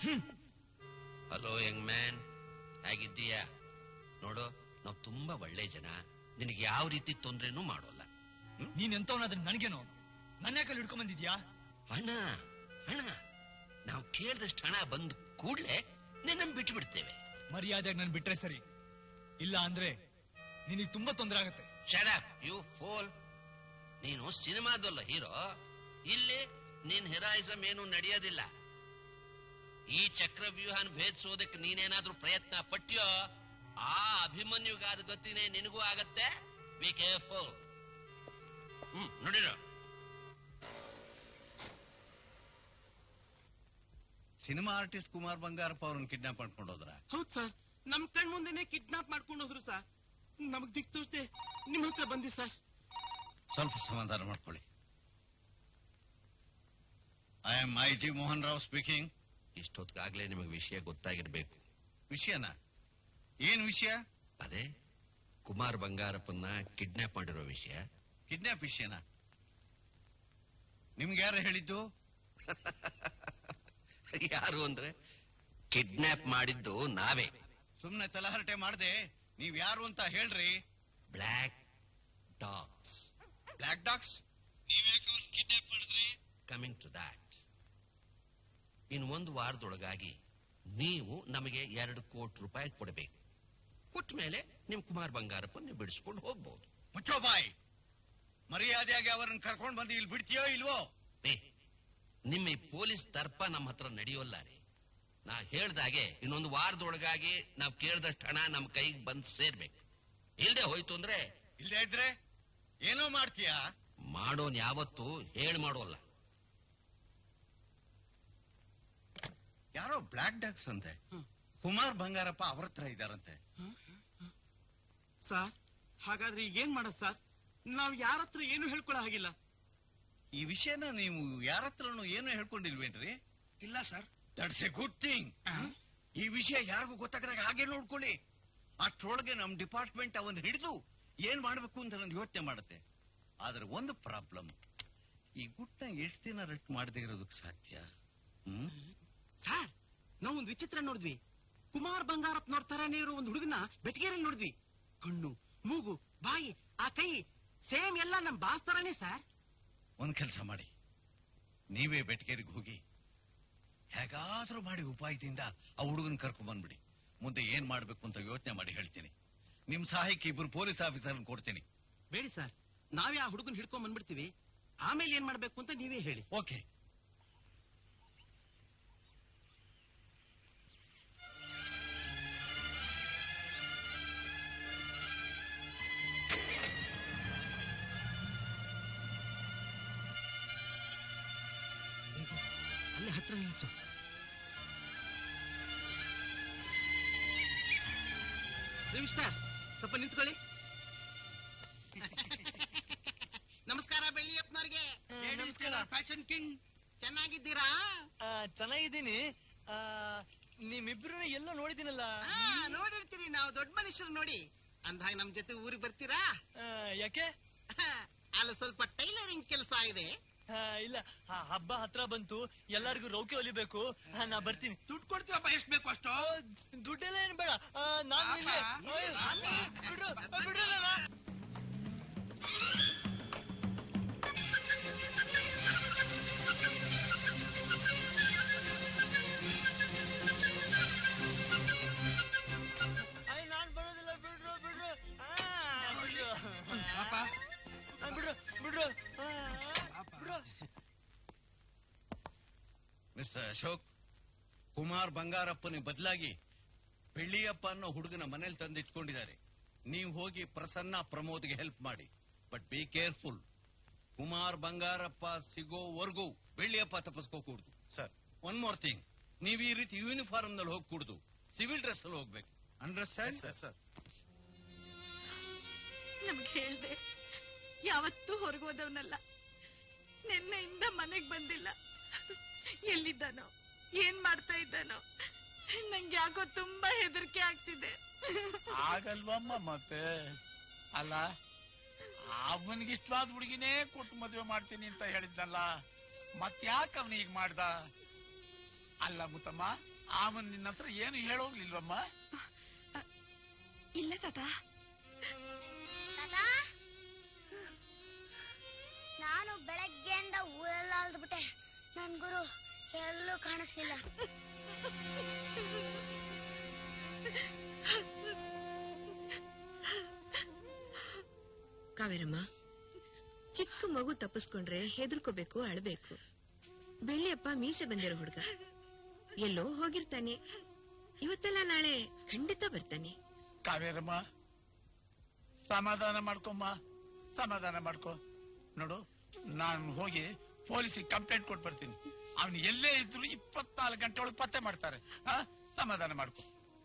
ಹಲೋ ಯಂಗ್ ಮ್ಯಾನ್ ಹೇಗಿದ್ದೀಯಾ ನೋಡು ನಾವು ತುಂಬಾ ಒಳ್ಳೆ ಜನ ನಿನಗೆ ಯಾವ ರೀತಿ ತೊಂದ್ರೆನೂ ಮಾಡೋಲ್ಲ ನೀನ್ ಎಂತವನಾದ್ರೆ ನನಗೇನು ನನ್ನ ಯಾಕಲ್ಲಿ ಹಿಡ್ಕೊಂಡ್ ಬಂದಿದ್ಯಾ ಹಣ ಹಣ ನಾವು ಕೇಳಿದಷ್ಟು ಹಣ ಬಂದ ಕೂಡ್ಲೆ ನಿನ್ನ ಬಿಟ್ಟು ಬಿಡ್ತೇವೆ ಮರ್ಯಾದೆಯಾಗಿ ನನ್ ಬಿಟ್ರೆ ಸರಿ ಇಲ್ಲ ಅಂದ್ರೆ ನಿನಗೆ ತುಂಬಾ ತೊಂದರೆ ಆಗತ್ತೆ ಶಟ್ ಅಪ್ ಯು ಫೋಲ್ ನೀನು ಸಿನಿಮಾದಲ್ಲ ಹೀರೋ ಇಲ್ಲಿ ನಿನ್ ಹೆರಾಯಿಸಮ್ ಏನು ನಡೆಯೋದಿಲ್ಲ ಈ ಚಕ್ರವ್ಯೂಹನ ಭೇದಿಸೋದಕ್ಕೆ ನೀನೇನಾದ್ರೂ ಪ್ರಯತ್ನ ಪಟ್ಟ್ಯೋ ಆ ಅಭಿಮನ್ಯುಗಾದ ಗತಿನೇ ನಿನಗೂ ಆಗತ್ತೆ ಬಿ ಕೇರ್ಫುಲ್ ಹ್ಮ್ ನೋಡಿರೋ ಸಿನಿಮಾ ಆರ್ಟಿಸ್ಟ್ ಕುಮಾರ್ ಬಂಗಾರಪ್ಪ ಅವ್ರನ್ನ ಕಿಡ್ನಾಪ್ ಮಾಡ್ಕೊಂಡು ಹೋದ್ರ ಹೌದ್ ಸರ್ ನಮ್ ಕಣ್ ಮುಂದೆನೆ ಕಿಡ್ನಾಪ್ ಮಾಡ್ಕೊಂಡು ಹೋದ್ರು ಸರ್ ನಮಗ್ ದಿಕ್ ತೋಚದೆ ನಿಮ್ ಹತ್ರ ಬಂದಿ ಸರ್ ಸ್ವಲ್ಪ ಸಮಾಧಾನ ಮಾಡ್ಕೊಳ್ಳಿ I am I G Mohan Rao speaking ಇಷ್ಟೊತ್ತಿಗಾಗ್ಲೇ ನಿಮಗೆ ವಿಷಯ ಗೊತ್ತಾಗಿರ್ಬೇಕು ವಿಷಯನ ಏನ್ ವಿಷಯ ಅದೇ ಕುಮಾರ್ ಬಂಗಾರಪ್ಪನ್ನ ಕಿಡ್ನಾಪ್ ಮಾಡಿರೋ ವಿಷಯ ಕಿಡ್ನಾಪ್ ವಿಷಯನ ನಿಮ್ಗೆ ಯಾರು ಹೇಳಿದ್ದು ಯಾರು ಅಂದ್ರೆ ಕಿಡ್ನಾಪ್ ಮಾಡಿದ್ದು ನಾವೇ ಸುಮ್ನೆ ತಲಹರಟೆ ಮಾಡದೆ ನೀವ್ ಯಾರು ಅಂತ ಹೇಳ್ರಿ black dogs black dogs coming to that in ಒಂದು ವಾರದೊಳಗಾಗಿ ನೀವು ನಮಗೆ ಎರಡು ಕೋಟಿ ರೂಪಾಯಿ ಕೊಡಬೇಕು ಕೊಟ್ಟ ಮೇಲೆ ನಿಮ್ ಕುಮಾರ್ ಬಂಗಾರಪ್ಪ ನೀವು ಬಿಡಿಸ್ಕೊಂಡು ಹೋಗ್ಬಹುದು ಮುಚ್ಚೋ ಬಾಯ್ ಮರ್ಯಾದೆಯಾಗಿ ಅವರನ್ನ ಕರ್ಕೊಂಡ್ ಬಂದು ಇಲ್ಲಿ ಬಿಡ್ತೀಯೋ ಇಲ್ವೋ ಏ ನಿಮ್ಮ ಈ ಪೊಲೀಸ್ ದರ್ಪ ನಮ್ಮ ಹತ್ರ ನಡೆಯೋಲ್ಲ ರೀ ನಾ ಹೇಳ್ದಾಗೆ ಇನ್ನೊಂದು ವಾರದೊಳಗಾಗಿ ನಾವು ಕೇಳಿದಷ್ಟು ಹಣ ನಮ್ಮ ಕೈಗೆ ಬಂದ್ ಸೇರ್ಬೇಕು ಇಲ್ದೆ ಹೋಯ್ತು ಅಂದ್ರೆ ಇಲ್ದೇ ಇದ್ರೆ ಏನೋ ಮಾಡ್ತೀಯಾ ಮಾಡೋನ್ ಯಾವತ್ತೂ ಹೇಳ್ ಮಾಡೋಲ್ಲ ಯಾರೋ ಬ್ಲಾಕ್ ಡಾಕ್ಸ್ ಅಂತೆ ಕುಮಾರ್ ಬಂಗಾರಪ್ಪ ಅವ್ರ ಹತ್ರ ಇದಾರಂತೆ ಸರ್ ಹಾಗಾದ್ರೆ ಈಗ ಏನ್ ಮಾಡೋದ್ ಸರ್ ನಾವ್ ಯಾರ ಹತ್ರ ಏನು ಹೇಳ್ಕೊಳ್ಳೋ ಹಾಗಿಲ್ಲ ಈ ವಿಷಯನ ನೀವು ಯಾರ ಹತ್ರನು ಏನು ಹೇಳ್ಕೊಂಡಿಲ್ವೇನ್ರಿ ಇಲ್ಲ sir that's a good thing ಈ ವಿಷಯ ಯಾರಿಗೂ ಗೊತ್ತಾಗದಾಗ ಹಾಗೆ ನೋಡ್ಕೊಳ್ಳಿ ಅಷ್ಟ್ರೊಳಗೆ ನಮ್ ಡಿಪಾರ್ಟ್ಮೆಂಟ್ ಅವನ್ ಹಿಡಿದು ಏನ್ ಮಾಡ್ಬೇಕು ಅಂತ ನನ್ ಯೋಚನೆ ಮಾಡುತ್ತೆ ಆದ್ರೆ ಒಂದು ಪ್ರಾಬ್ಲಮ್ ಈ ಗುಟ್ನ ಎಷ್ಟು ದಿನ ರಟ್ ಮಾಡದೆ ಇರೋದಕ್ಕೆ ಸಾಧ್ಯ ಹ್ಮ್ ಸರ್ ನಾವು ಒಂದು ವಿಚಿತ್ರ ನೋಡಿದ್ವಿ ಕುಮಾರ್ ಬಂಗಾರಪ್ಪನವ್ರ ತರಾನೇ ಇರೋ ಒಂದು ಹುಡುಗನ ಬೆಟಗೇರಲ್ಲಿ ನೋಡಿದ್ವಿ ಕಣ್ಣು ಮೂಗು ಬಾಯಿ ಆ ಕೈ ಸೇಮ್ ಎಲ್ಲ ನಮ್ ಬಾಸ್ ತರಾನೇ ಸರ್ ಒಂದ್ ಕೆಲಸ ಮಾಡಿ ನೀವೇ ಬೆಟ್ಕೇರಿಗೆ ಹೋಗಿ ಹೇಗಾದ್ರೂ ಮಾಡಿ ಉಪಾಯದಿಂದ ಆ ಹುಡುಗನ್ ಕರ್ಕೊಂಡ್ ಬಂದ್ಬಿಡಿ ಮುಂದೆ ಏನ್ ಮಾಡ್ಬೇಕು ಅಂತ ಯೋಚನೆ ಮಾಡಿ ಹೇಳ್ತೀನಿ ನಿಮ್ ಸಹಾಯಕ್ಕೆ ಇಬ್ರು ಪೊಲೀಸ್ ಆಫೀಸರ್ ಕೊಡ್ತೀನಿ ಬೇಡಿ ಸರ್ ನಾವೇ ಆ ಹುಡುಗನ್ ಹಿಡ್ಕೊಂಡ್ ಬಂದ್ಬಿಡ್ತೀವಿ ಆಮೇಲೆ ಏನ್ ಮಾಡ್ಬೇಕು ಅಂತ ನೀವೇ ಹೇಳಿ ಓಕೆ ಅಲ್ಲೇ ಹತ್ರ ನಿಲ್ಸು ಮಿಸ್ಟರ್ ಸ್ವಲ್ಪ ನಿಂತ್ಕೊಳ್ಳಿ ನಮಸ್ಕಾರ ಬೆಳ್ಳಿಯಪ್ಪನವ್ರಿಗೆ ನಮಸ್ಕಾರ ಫ್ಯಾಷನ್ ಕಿಂಗ್ ಚೆನ್ನಾಗಿದ್ದೀರಾ ಚೆನ್ನಾಗಿದ್ದೀನಿ ನಿಮ್ಮಿಬ್ರನ್ನ ಎಲ್ಲೋ ನೋಡಿದ್ದೀನಲ್ಲ ಆ, ನೋಡಿರ್ತೀರಿ ನಾವು ದೊಡ್ಡ ಮನುಷ್ಯರು ನೋಡಿ ಅಂದಾಗ ನಮ್ ಜೊತೆ ಊರಿಗೆ ಬರ್ತೀರಾ ಯಾಕೆ ಅಲ್ಲಿ ಸ್ವಲ್ಪ ಟೈಲರಿಂಗ್ ಕೆಲಸ ಇದೆ ಆ, ಇಲ್ಲ ಆ, ಹಬ್ಬ ಹತ್ರ ಬಂತು ಎಲ್ಲರಿಗೂ ರೌಕೆ ಹೊಲಿಬೇಕು ಆ, ನಾ ಬರ್ತೀನಿ ದುಡ್ಡು ಕೊಡ್ತೀವಪ್ಪ ಎಷ್ಟು ಬೇಕು ಅಷ್ಟು ದುಡ್ಡೆಲ್ಲ ಏನ್ ಬೇಡ ಆ, ನಾನು ಇಲ್ಲೇ ಓಯ್, ಬಿಡ್ರು ಬಿಡ್ರು ನನ್ನ. ಅಯ್ಯ, ನಾನ್ ಬರೋದಿಲ್ಲ ಬಿಡ್ರು ಬಿಡ್ರು ಆ, ಬಿಡ್ರು ಆ, ಬಿಡ್ರು ಬಿಡ್ರು ಆ, ಬಿಡ್ರು ಮಿಸ್ಟರ್ ಅಶೋಕ್ ಕುಮಾರ್ ಬಂಗಾರಪ್ಪನ ಬದಲಾಗಿ ಬೆಳ್ಳಿಯಪ್ಪ ಅನ್ನೋ ಹುಡುಗನ ಮನೇಲಿ ತಂದಿಟ್ಕೊಂಡಿದ್ದಾರೆ ನೀವು ಹೋಗಿ ಪ್ರಸನ್ನ ಪ್ರಮೋದ್ಗೆ ಹೆಲ್ಪ್ ಮಾಡಿ but be careful Kumar Bangarappa ಸಿಗೋವರೆಗೂ ಬೆಳ್ಳಿಯಪ್ಪ ತಪ್ಪಿಸ್ಕೋಕೂಡ್ದು ಸರ್ ಒನ್ ಮೋರ್ ಥಿಂಗ್ ನೀವು ಈ ರೀತಿ ಯೂನಿಫಾರ್ಮ್ ನಲ್ಲಿ ಹೋಗ್ಕೂಡ್ದು ಸಿವಿಲ್ ಡ್ರೆಸ್ ಅಲ್ಲಿ ಹೋಗ್ಬೇಕು ಅಂಡರ್ಸ್ಟ್ಯಾಂಡ್ ಸರ್ ನಮ್ಗೆ ಹೇಳ್ದೆ ಯಾವತ್ತೂ ಹೊರಗೋದವನಲ್ಲ ನಿನ್ನೆಯಿಂದ ಮನೆಗ್ ಬಂದಿಲ್ಲ ಎಲ್ಲಿದ್ದಾನೋ ಏನ್ ಮಾಡ್ತಾ ಇದ್ದಾನೋ ನಂಗೆ ಯಾಕೋ ತುಂಬಾ ಹೆದರಿಕೆ ಆಗ್ತಿದೆ ಆಗಲ್ವಮ್ಮ ಮತ್ತೆ ಅಲ್ಲ ಅವನಿಗೆ ಇಷ್ಟವಾದ ಹುಡುಗಿನೇ ಕೊಟ್ಟು ಮದುವೆ ಮಾಡ್ತೀನಿ ಅಂತ ಹೇಳಿದ್ನಲ್ಲ ಮತ್ಯಾಕೆ ಅವನು ಈಗ ಮಾಡ್ದ ಅಲ್ಲ ಮುತ್ತಮ್ಮ ಅವನ್ ನಿನ್ನ ಹತ್ರ ಏನು ಹೇಳೋಗ್ಲಿಲ್ವಮ್ಮ ಇಲ್ಲ ತಾತ ತಾತ ನಾನು ಬೆಳಗ್ಗೆಯಿಂದ ಊರೆಲ್ಲ ಅಲ್ದ್ಬಿಟ್ಟೆ ನನ್ ಗುರು ಎಲ್ಲೂ ಕಾಣಿಸ್ಲಿಲ್ಲ ಕಾವೇರಮ್ಮ ಚಿಕ್ಕ ಮಗು ತಪ್ಪಿಸ್ಕೊಂಡ್ರೆ ಹೆದರ್ಕೋಬೇಕು ಅಳ್ಬೇಕು ಬೆಳ್ಳಿಯಪ್ಪ ಮೀಸೆ ಬಂದಿರೋ ಹುಡುಗ ಎಲ್ಲೋ ಹೋಗಿರ್ತಾನೆ ಇವತ್ತೆಲ್ಲ ನಾಳೆ ಖಂಡಿತ ಬರ್ತಾನೆ ಕಾವೇರಮ್ಮ ಸಮಾಧಾನ ಮಾಡ್ಕೊಮ್ಮ ಸಮಾಧಾನ ಮಾಡ್ಕೊ ನೋಡು ನಾನು ಹೋಗಿ ಪೊಲೀಸಿಗೆ ಕಂಪ್ಲೇಂಟ್ ಕೊಟ್ಟು ಬರ್ತೀನಿ ಅವನು ಎಲ್ಲೇ ಇದ್ರು ಇಪ್ಪತ್ನಾಲ್ಕು ಗಂಟೆ ಒಳಗೆ ಪತ್ತೆ ಮಾಡ್ತಾರೆ ಆ? ಸಮಾಧಾನ ಮಾಡ್ಕೊ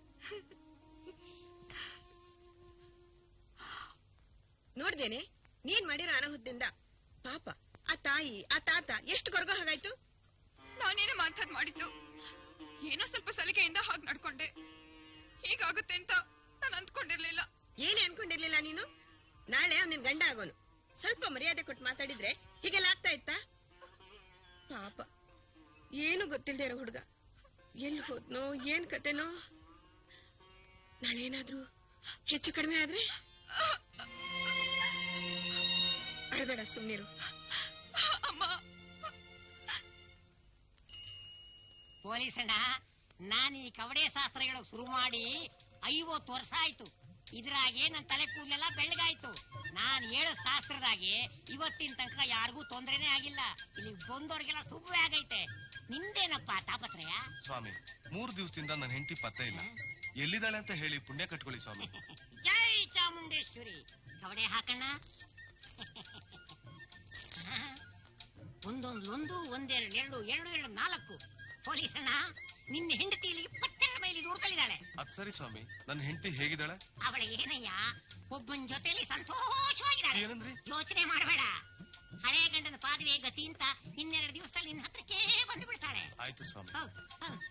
ನೋಡ್ದೇನೆ ನೀನ್ ಮಾಡಿರೋ ಅನಾಹುತದಿಂದ ಪಾಪ ಆ ತಾಯಿ ಆ ತಾತ ಎಷ್ಟು ಕೊರಗೋ ಹಾಗಾಯ್ತು ನಾನೇನೇ ಮಾತಾಡ್ ಮಾಡಿದ್ದು ಏನೋ ಸ್ವಲ್ಪ ಸಲಿಗೆಯಿಂದ ಹಾಗೆ ನಡ್ಕೊಂಡೆ ಹೀಗಾಗುತ್ತೆ ಅಂತ ನಾನು ಅಂದ್ಕೊಂಡಿರ್ಲಿಲ್ಲ ಏನೇ ಅನ್ಕೊಂಡಿರ್ಲಿಲ್ಲ ನೀನು ನಾಳೆ ಅವ್ನ ನಿನ್ ಗಂಡ ಆಗೋನು ಸ್ವಲ್ಪ ಮರ್ಯಾದೆ ಕೊಟ್ಟು ಮಾತಾಡಿದ್ರೆ ಹೀಗೆಲ್ಲ ಆಗ್ತಾ ಇತ್ತಾ ಪಾಪ ಏನು ಗೊತ್ತಿಲ್ದೇ ಇರೋ ಹುಡುಗ ಎಲ್ಲಿ ಹೋದ್ನೋ ಏನ್ ಕತೆನೋ ನಾಳೆ ಏನಾದ್ರೂ ಹೆಚ್ಚು ಕಡಿಮೆ ಆದ್ರೆ ಅಳ್ಬೇಡ ಸುಮ್ನಿರು ಪೊಲೀಸಣ್ಣ ನಾನು ಈ ಕವಡೆ ಶಾಸ್ತ್ರ ಹೇಳೋಕ್ ಶುರು ಮಾಡಿ ಐವತ್ತು ವರ್ಷ ಆಯ್ತು ಇದ್ರಾಗೆ ನನ್ನ ತಲೆ ಕೂದಲೆಲ್ಲ ಬೆಳ್ಳಗಾಯ್ತು ನಾನು ಹೇಳೋ ಶಾಸ್ತ್ರದಾಗೆ ಇವತ್ತಿನ ತನಕ ಯಾರಿಗೂ ತೊಂದರೆನೇ ಆಗಿಲ್ಲ ಇಲ್ಲಿ ಬಂದವ್ರಿಗೆಲ್ಲ ಶುಭವೇ ಆಗೈತೆ ನಿಂದೇನಪ್ಪ ತಾಪತ್ರಯ ಸ್ವಾಮಿ ಮೂರು ದಿವಸದಿಂದ ನನ್ನ ಹೆಂಡತಿ ಪತ್ತೆ ಇಲ್ಲ ಎಲ್ಲಿದ್ದಾಳೆ ಅಂತ ಹೇಳಿ ಪುಣ್ಯ ಕಟ್ಕೊಳ್ಳಿ ಸ್ವಾಮಿ ಜೈ ಚಾಮುಂಡೇಶ್ವರಿ ಕವಡೆ ಹಾಕಣ್ಣ ಒಂದೊಂದು ಒಂದು ಒಂದೆರಡು ಎರಡು ಎರಡು ಎರಡು ನಾಲ್ಕು ಪೊಲೀಸಣ್ಣ ನಿನ್ನ ಹೆಂಡತಿ ಇಲ್ಲಿ ಇಪ್ಪತ್ತೆರಡು ಮೈಲಿ ದೂರದಲ್ಲಿದ್ದಾಳೆ ಅದ್ ಸರಿ ಸ್ವಾಮಿ ನನ್ನ ಹೆಂಡತಿ ಹೇಗಿದ್ದಾಳೆ ಅವಳ ಏನಯ್ಯ ಒಬ್ಬನ ಜೊತೆಲಿ ಸಂತೋಷವಾಗಿದ್ದಾಳೆ ಏನಂದ್ರಿ ಯೋಚನೆ ಮಾಡಬೇಡ ಹಳೆ ಗಂಡನ ಪಾದವೆ ಗತಿ ಅಂತ ಇನ್ನೆರಡು ದಿವಸದಲ್ಲಿ ನಿನ್ನ ಹತ್ರಕ್ಕೆ ಬಂದು ಬಿಡ್ತಾಳೆ ಆಯ್ತು ಸ್ವಾಮಿ ಹೌದು ಹೌದು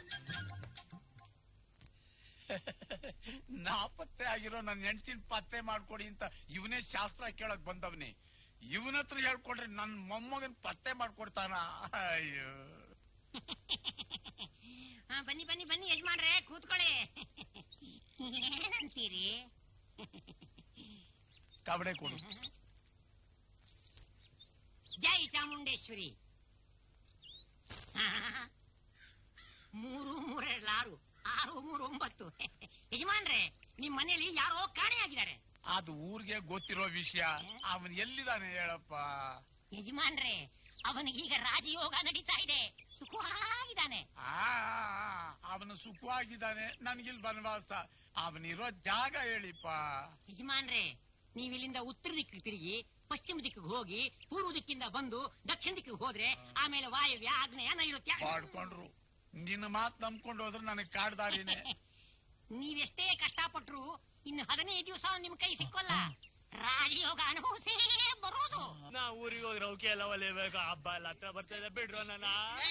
ನಾಪತ್ತೆ ಆಗಿರೋ ನನ್ನ ಹೆಂಡತಿನ ಪತ್ತೆ ಮಾಡ್ಕೊಡಿ ಅಂತ ಇವನೇ ಶಾಸ್ತ್ರ ಕೇಳಕ್ ಬಂದವನೇ ಇವನ ಹತ್ರ ಹೇಳ್ಕೊಡ್ರಿ ನನ್ನ ಮೊಮ್ಮಗನ್ ಪತ್ತೆ ಮಾಡ್ಕೊಡ್ತಾನ ಅಯ್ಯೋ ಹಾ ಬನ್ನಿ ಬನ್ನಿ ಬನ್ನಿ ಯಜಮಾನ್ರೆ ಕೂತ್ಕೊಳ್ಳಿ ಏನಂತೀರಿ ಕಬಡೆ ಕೊಡು ಜೈ ಚಾಮುಂಡೇಶ್ವರಿ ಮೂರು ಮೂರೆರಡು ಆರು ಆರು ಮೂರು ಒಂಬತ್ತು ಯಜಮಾನ್ರೆ ನಿಮ್ ಮನೇಲಿ ಯಾರೋ ಕಾಣೆಯಾಗಿದ್ದಾರೆ ಅದು ಊರಿಗೆ ಗೊತ್ತಿರೋ ವಿಷಯ ಅವನ್ ಎಲ್ಲಿದ್ದಾನೆ ಹೇಳಪ್ಪ ಯಜಮಾನ್ರೆ ಅವನಿಗೀಗ ರಾಜಯೋಗ ನಡೀತಾ ಇದೆ ಸುಖವಾಗಿದ್ದಾನೆ ಆ ಅವನು ಸುಖವಾಗಿದ್ದಾನೆ ನನ್ಗಿಲ್ ಬನವಾಸ ಅವನಿರೋ ಜಾಗ ಹೇಳಿಪ್ಪ ಯಜಮಾನ್ರೆ ನೀವ್ ಇಲ್ಲಿಂದ ಉತ್ತರ ದಿಕ್ಕಿಗೆ ತಿರುಗಿ ಪಶ್ಚಿಮ ದಿಕ್ಕಿಗೆ ಹೋಗಿ ಪೂರ್ವ ದಿಕ್ಕಿಂದ ಬಂದು ದಕ್ಷಿಣ ದಿಕ್ಕಿಗೆ ಹೋದ್ರೆ ಆಮೇಲೆ ವಾಯವ್ಯ ಆಗ್ನೇಯ ನೈಋತ್ಯ ಮಾಡ್ಕೊಂಡ್ರು ನಿನ್ನ ಮಾತ್ ನಂಬ್ಕೊಂಡು ಹೋದ್ರೆ ನನಗೆ ಕಾಡ್ದಾರಿನೇ ನೀವೆಷ್ಟೇ ಕಷ್ಟಪಟ್ರು ಇನ್ನು ಹದಿನೈದು ದಿವಸ ನಿಮ್ ಕೈ ಸಿಕ್ಕೋಲ್ಲ ರಾಜಯೋಗ ಅನುಭವಿಸೇ ಬರೋದು ನಾ ಊರಿಗೆ ಹೋಗಿ ರೌಕೆ ಎಲ್ಲ ಒಲಿಬೇಕು ಹಬ್ಬ ಎಲ್ಲ ಹತ್ರ ಬರ್ತದೆ ಬಿಡ್ರು ನನ್ನ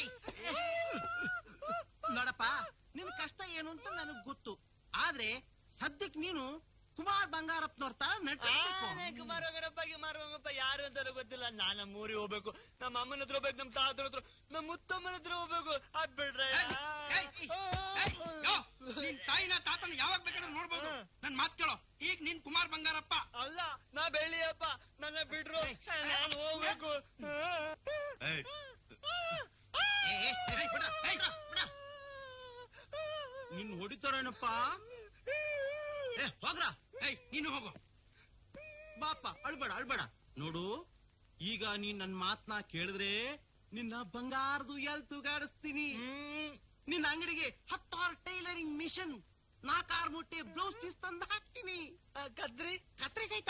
ನೋಡಪ್ಪ ನಿನ್ ಕಷ್ಟ ಏನು ಅಂತ ನನಗ್ ಗೊತ್ತು ಆದ್ರೆ ಸದ್ಯಕ್ ನೀನು ಕುಮಾರ್ ಬಂಗಾರಪ್ಪನವ್ರ ತರ ನಟಿಸ್ಬೇಕು ಕುಮಾರಗರಪ್ಪ ಗಿಮಾರಪ್ಪ ಯಾರು ಅಂತ ಗೊತ್ತಿಲ್ಲ ನಾನ್ ನಮ್ಮ ಊರಿಗೆ ಹೋಗ್ಬೇಕು ನಮ್ಮ ಅಮ್ಮನ ಹತ್ರ ಹೋಗ್ಬೇಕು ನಮ್ಮ ತಾತನ ಹತ್ರ ನಮ್ಮ ಮುತ್ತಮ್ಮನ ಹತ್ರ ಹೋಗ್ಬೇಕು ಅದ್ ಬಿಡ್ರೆ ಯೋ, ನಿನ್ ತಾಯಿನ ತಾತನ ಯಾವಾಗ ಬೇಕಾದ್ರೂ ನೋಡ್ಬೋದು ನನ್ ಮಾತ್ ಕೇಳೋ ಈಗ ನೀನ್ ಕುಮಾರ್ ಬಂಗಾರಪ್ಪ ಅಲ್ಲ ನಾ ಬೆಳ್ಳಿಯಪ್ಪ ನನ್ನ ಬಿಡ್ರು ನಾನು ಹೋಗ್ಬೇಕು ನಿನ್ ಹೊಡಿತಾರೇನಪ್ಪ ಏ ಹೋಗ್ರ ಏಯ್ ನೀನು ಹೋಗು ಬಾಪ ಅಳ್ಬೇಡ ಅಳ್ಬೇಡ ನೋಡು ಈಗ ನೀನ್ ನನ್ ಮಾತ್ನ ಕೇಳಿದ್ರೆ ನಿನ್ನ ಬಂಗಾರದು ಎಲ್ ತೂಗಾಡಿಸ್ತೀನಿ ನಿನ್ನ ಅಂಗಡಿಗೆ ಹತ್ತಾರು ಟೈಲರಿಂಗ್ ಮಿಷನ್ ನಾಲ್ಕಾರು ಮುಟ್ಟೆ ಬ್ಲೌಸ್ ಪೀಸ್ ತಂದು ಹಾಕ್ತೀನಿ ಕದ್ರಿ ಕತ್ರಿ ಸಹಿತ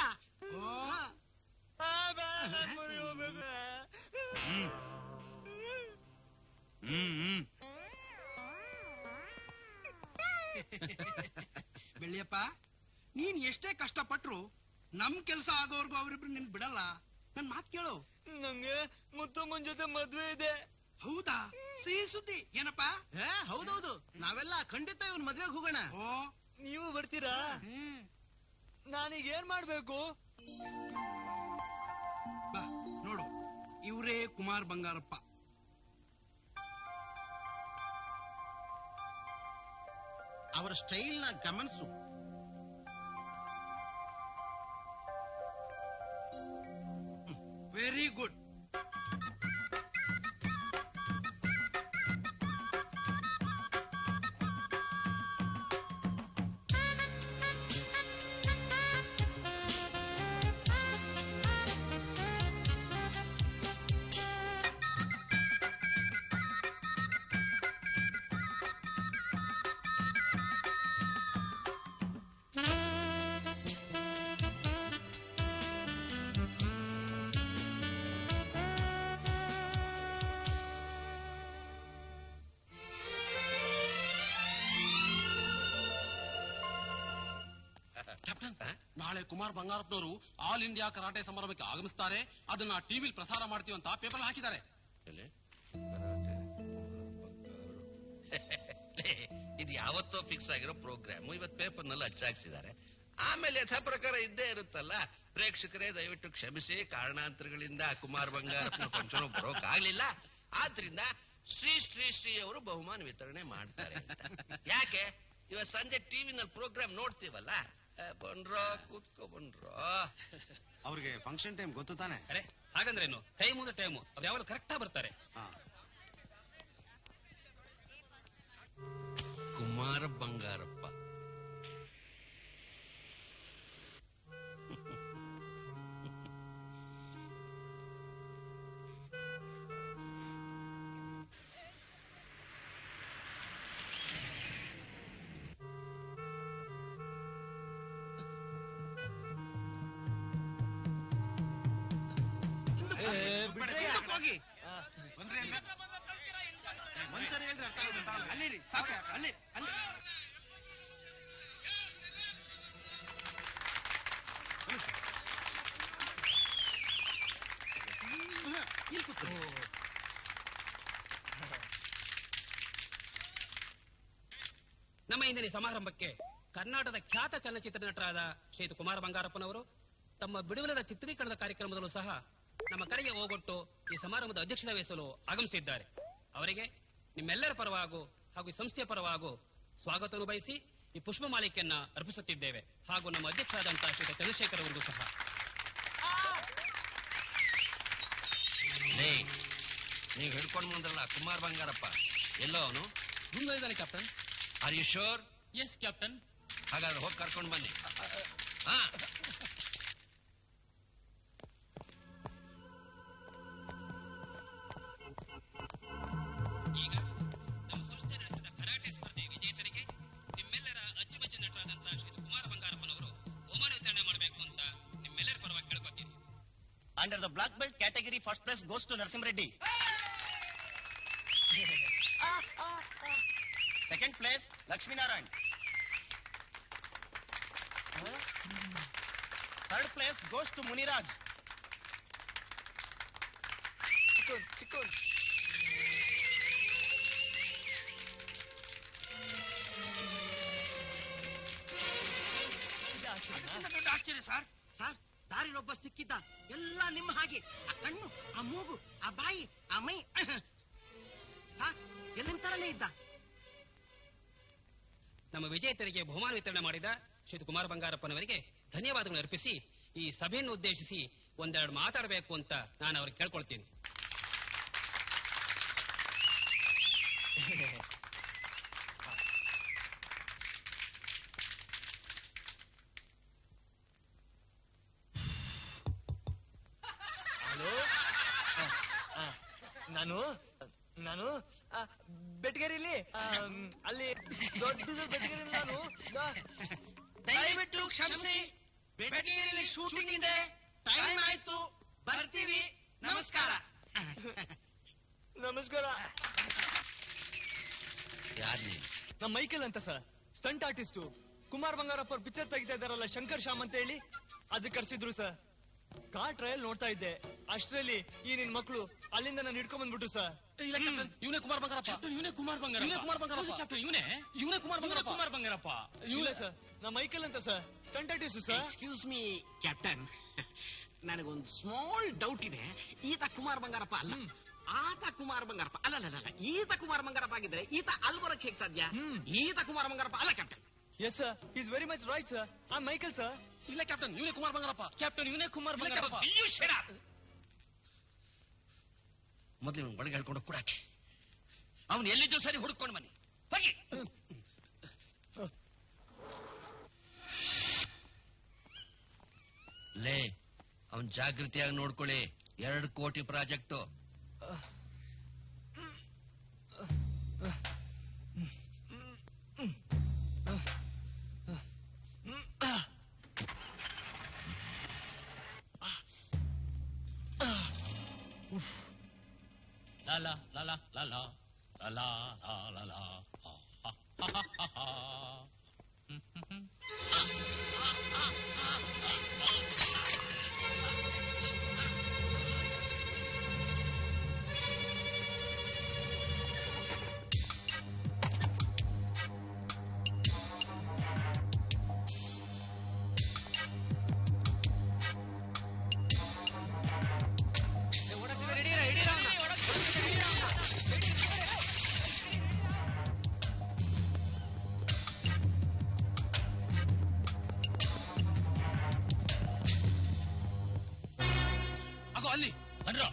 ಬೆಳ್ಳಿಯಪ್ಪ ನೀನ್ ಎಷ್ಟೇ ಕಷ್ಟಪಟ್ರು ನಮ್ ಕೆಲ್ಸ ಆಗೋವರ್ಗು ಅವ್ರಿಬ್ರು ನಿನ್ ಬಿಡಲ್ಲ ನನ್ ಮಾತ್ ಕೇಳು ನಂಗೆ ಮುತ್ತಮ್ಮನ್ ಜೊತೆ ಮದ್ವೆ ಇದೆ ಹೌದಾ ಸಿಹಿ ಸುದ್ದಿ ಏನಪ್ಪಾ ಏ ಹೌದೌದು ನಾವೆಲ್ಲ ಖಂಡಿತ ಇವನ್ ಮದ್ವೆಗೆ ಹೋಗೋಣ ಓ ನೀವು ಬರ್ತೀರಾ ನಾನೀಗ ಏನ್ ಮಾಡ್ಬೇಕು ಬಾ ನೋಡು ಇವರೇ ಕುಮಾರ್ ಬಂಗಾರಪ್ಪ ಅವರ ಸ್ಟೈಲ್ನ ಗಮನಿಸು ವೆರಿ ಗುಡ್ ಕ್ಯಾಪ್ಟನ್ ನಾಳೆ ಕುಮಾರ್ ಬಂಗಾರಪ್ಪನವರು ಆಲ್ ಇಂಡಿಯಾ ಕರಾಟೆ ಸಮಾರಂಭಕ್ಕೆ ಆಗಮಿಸ್ತಾರೆ ಅದನ್ನ ಟಿವಿಲಿ ಪ್ರಸಾರ ಮಾಡ್ತೀವಿ ಅಂತ ಪೇಪರ್ ಹಾಕಿದ್ದಾರೆ ಎಲ್ಲಿ? ಲೇ, ಇದು ಯಾವತ್ತೋ ಫಿಕ್ಸ್ ಆಗಿರೋ ಪ್ರೋಗ್ರಾಮ್ ಇವತ್ತು ಪೇಪರ್ ನಲ್ಲಿ ಹಚ್ಚಾಕ್ಸಿದ್ದಾರೆ ಆಮೇಲೆ ಯಥಾ ಪ್ರಕಾರ ಇದ್ದೇ ಇರುತ್ತಲ್ಲ ಪ್ರೇಕ್ಷಕರೇ ದಯವಿಟ್ಟು ಕ್ಷಮಿಸಿ ಕಾರಣಾಂತರಗಳಿಂದ ಕುಮಾರ್ ಬಂಗಾರಪ್ಪನ ಫಂಕ್ಷನ್ ಬರೋಕ್ ಆಗ್ಲಿಲ್ಲ ಆದ್ರಿಂದ ಶ್ರೀ ಶ್ರೀ ಶ್ರೀ ಅವರು ಬಹುಮಾನ ವಿತರಣೆ ಮಾಡ್ತಾರೆ ಅಂತ. ಯಾಕೆ ಇವತ್ ಸಂಜೆ ಟಿವಿನಲ್ಲಿ ಪ್ರೋಗ್ರಾಮ್ ನೋಡ್ತೀವಲ್ಲ ಆ, ಬನ್ರೋ ಕೂತ್ಕೊ ಬನ್ರೋ ಅವ್ರಿಗೆ ಫಂಕ್ಷನ್ ಟೈಮ್ ಗೊತ್ತು ತಾನೆ ಅರೆ ಹಾಗಂದ್ರೇನು ಟೈಮ್ ಅಂದ್ರೆ ಟೈಮು ಅವ್ರು ಯಾವಾಗ ಕರೆಕ್ಟ್ ಬರ್ತಾರೆ ಕುಮಾರ ಬಂಗಾರಪ್ಪ ಹೋಗಿ ಒಂದ್ಸರಿ ಹೇಳಿದ್ರೆ ಅರ್ಥ ಆಗುತ್ತೆ ತಾವು. ಅಲ್ಲಿ ರೀ ಸಾಕು ಅಲ್ಲಿ ಅಲ್ಲಿ ಇಲ್ಲಿ ಕೂತ್ಕೊಳ್ಳಿ. ನಮ್ಮ ಇಂದಿನ ಸಮಾರಂಭಕ್ಕೆ ಕರ್ನಾಟಕದ ಖ್ಯಾತ ಚಲನಚಿತ್ರ ನಟರಾದ ಶ್ರೀಯುತ ಕುಮಾರ ಬಂಗಾರಪ್ಪನವರು ತಮ್ಮ ಬಿಡುಗಡೆದ ಚಿತ್ರೀಕರಣದ ಕಾರ್ಯಕ್ರಮದಲ್ಲೂ ಸಹ ನಮ್ಮ ಕಡೆಗೆ ಹೋಗೊಟ್ಟು ಈ ಸಮಾರಂಭದ ಅಧ್ಯಕ್ಷತೆ ವಹಿಸಲು ಆಗಮಿಸಿದ್ದಾರೆ ಅವರಿಗೆ ನಿಮ್ಮೆಲ್ಲರ ಪರವಾಗೂ ಹಾಗೂ ಈ ಸಂಸ್ಥೆಯ ಪರವಾಗೂ ಸ್ವಾಗತವನ್ನು ಬಯಸಿ ಈ ಪುಷ್ಪ ಮಾಲಿಕೆಯನ್ನ ಅರ್ಪಿಸುತ್ತಿದ್ದೇವೆ ಹಾಗೂ ನಮ್ಮ ಅಧ್ಯಕ್ಷರಾದಂತಹ ಶ್ರೀಯುತ ಚಂದ್ರಶೇಖರ್ ಅವರಿಗೂ ಸಹ ಲೇ ನೀವು ಹಿಡ್ಕೊಂಡು ಬಂದ್ರಲ್ಲ ಕುಮಾರ್ ಬಂಗಾರಪ್ಪ ಎಲ್ಲೋ ಅವನು ಮುಂದೆ ಇದ್ದಾನೆ captain are you sure yes captain ಹಾಗಾದ್ರೆ ಹೋಗಿ ಕರ್ಕೊಂಡು ಬನ್ನಿ ಹಾ ಈಗ ನಮ್ಮ ಸಂಸ್ಥೆ ನಡೆಸಿದ ಕರಾಟೆ ಸ್ಪರ್ಧೆ ವಿಜೇತರಿಗೆ ನಿಮ್ಮೆಲ್ಲರ ಅಚ್ಚುಮೆಚ್ಚಿನ ನಟರಾದಂತಹ ಶ್ರೀ ಕುಮಾರ ಬಂಗಾರಪ್ಪನವರು ಬಹುಮಾನ ವಿತರಣೆ ಮಾಡಬೇಕು ಅಂತ ನಿಮ್ಮೆಲ್ಲರ ಪರವಾಗಿ ಕೇಳ್ಕೊತೀನಿ Under the black belt category, first place goes to Narsim Reddy. Second place, Lakshmi Narayan. Third place goes to Muniraj. Chikun, chikun. ಅದಕ್ಕಿಂತ ದೊಡ್ಡ ಆಶ್ಚರ್ಯ ಸರ್ ಸರ್ ದಾರಿಲೊಬ್ಬ ಸಿಕ್ಕಿದ್ದ ಎಲ್ಲ ನಿಮ್ಮ ಹಾಗೆ ಆ ಕಣ್ಣು ಆ ಮೂಗು ಆ ಬಾಯಿ ಆ ಮೈ ಸರ್ ಎಲ್ಲಿನ ತರನೇ ಇದ್ದ ನಮ್ಮ ವಿಜೇತರಿಗೆ ಬಹುಮಾನ ವಿತರಣೆ ಮಾಡಿದ ಶ್ರೀ ಕುಮಾರ ಬಂಗಾರಪ್ಪನವರಿಗೆ ಧನ್ಯವಾದಗಳನ್ನು ಅರ್ಪಿಸಿ ಈ ಸಭೆಯನ್ನು ಉದ್ದೇಶಿಸಿ ಒಂದೆರಡು ಮಾತಾಡಬೇಕು ಅಂತ ನಾನು ಅವ್ರಿಗೆ ಕೇಳ್ಕೊಳ್ತೀನಿ ಹಲೋ ನಾನು ನಾನು ಆ, ಬೆಟ್ಗೇರಿಲಿ ಆ, ಅಲ್ಲಿ ದೊಡ್ಡದು ಬೆಟ್ಗೇರಿ ನಾನು ದಯವಿಟ್ಟು ಕ್ಷಮಿಸಿ ಬೆಟಗೇರಿಯಲ್ಲಿ ಶೂಟಿಂಗ್ ಇದೆ ಟೈಮ್ ಆಯ್ತು ಬರ್ತೀವಿ ನಮಸ್ಕಾರ ನಮಸ್ಕಾರ ಯಾರು ನೀನು ನಮ್ಮ ಮೈಕೇಲ್ ಅಂತ sir stunt artist Kumar Bangarappa ಅವ್ರ ಪಿಕ್ಚರ್ ತೆಗಿತಾ ಇದಾರಲ್ಲ ಶಂಕರ್ ಶ್ಯಾಮ್ ಅಂತ ಹೇಳಿ ಅದಕ್ಕೆ ಕರ್ಸಿದ್ರು ಸರ್ ಕಾರ್ ಟ್ರಯಲ್ ನೋಡ್ತಾ ಇದ್ದೆ ಅಷ್ಟ್ರಲ್ಲಿ ಈ ನಿನ್ ಮಕ್ಳು ಅಲ್ಲಿಂದ ನಾನು ಹಿಡ್ಕೊಂಡ್ ಬಂದ್ಬಿಟ್ಟು ಸರ್ ಇವನೇ ಕುಮಾರ್ ಬಂಗಾರಪ್ಪ ಇವನೇ ಕುಮಾರ್ ಬಂಗಾರಪ್ಪ ಇವನೇ ಕುಮಾರ್ ಬಂಗಾರಪ್ಪ ಇವನೇ ಇವನೇ ಕುಮಾರ್ ಬಂಗಾರಪ್ಪ ಕುಮಾರ್ ಬಂಗಾರಪ್ಪ ಇಲ್ಲ ಸರ್ ನಮ್ಮ ಮೈಕೇಲ್ ಅಂತ sir stunt artist sir excuse me captain ನನಗೊಂದು ಸ್ಮಾಲ್ ಡೌಟ್ ಇದೆ ಈತ ಕುಮಾರ್ ಬಂಗಾರಪ್ಪ ಅಲ್ಲ ಆತ ಕುಮಾರ ಬಂಗಾರಪ್ಪ ಅಲ್ಲ ಅಲ್ಲ ಅಲ್ಲ ಈತ ಕುಮಾರ ಬಂಗಾರಪ್ಪ ಆಗಿದ್ರೆ ಈತ ಅಲ್ಲಿ ಬರಕ್ ಹೇಗ್ ಸಾಧ್ಯ ಈತ ಕುಮಾರ ಬಂಗಾರಪ್ಪ ಅಲ್ಲ captain yes sir is very much right sir ಆ ಮೈಕಲ್ ಸರ್ ಇಲ್ಲ ಕ್ಯಾಪ್ಟನ್ ಇವನೇ ಕುಮಾರ ಬಂಗಾರಪ್ಪ ಕ್ಯಾಪ್ಟನ್ ಇವನೇ ಕುಮಾರ್ ಇಲ್ಲ, Bangarappa captain. You shut up. ಮೊದ್ಲು ಇವ್ನು ಒಳಗೆ ಹೇಳ್ಕೊಂಡು ಕೂಡಾಕಿ ಅವನು ಎಲ್ಲಿದ್ದು ಸರಿ ಹುಡುಕೊಂಡು ಬನ್ನಿ ಹೋಗಿ ಲೇ ಅವನ್ ಜಾಗೃತಿಯಾಗಿ ನೋಡ್ಕೊಳ್ಳಿ ಎರಡು ಕೋಟಿ project La la la la la la la la la la la ha ha ha ha ha ಅಗೋ ಅಲ್ಲಿ ಬನ್ರೋ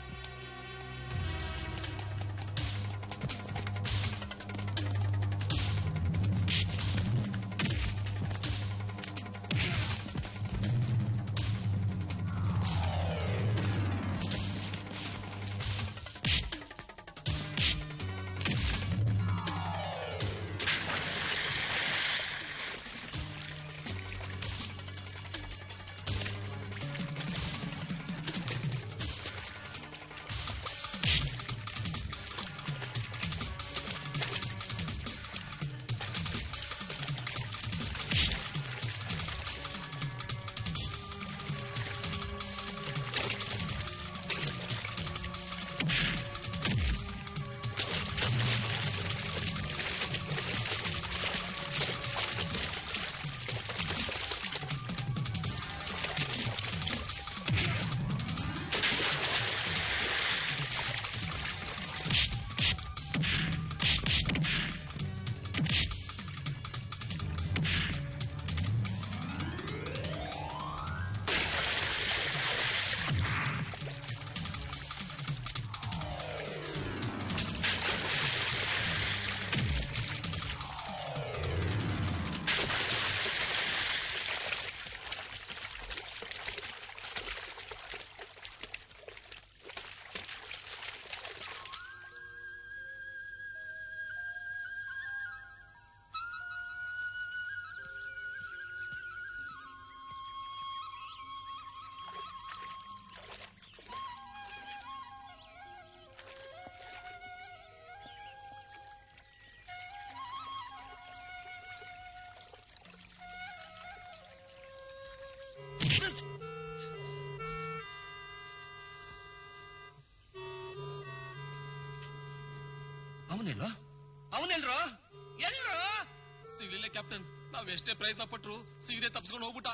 ಅವನಿಲ್ವಾ ಅವನೆಲ್ರೋ ಎಲ್ರೋ ಸಿಗ್ಲಿಲ್ಲ ಕ್ಯಾಪ್ಟನ್ ನಾವ್ ಎಷ್ಟೇ ಪ್ರಯತ್ನ ಪಟ್ರು ಸಿಗದೆ ತಪ್ಸ್ಕೊಂಡು ಹೋಗ್ಬಿಟ್ಟ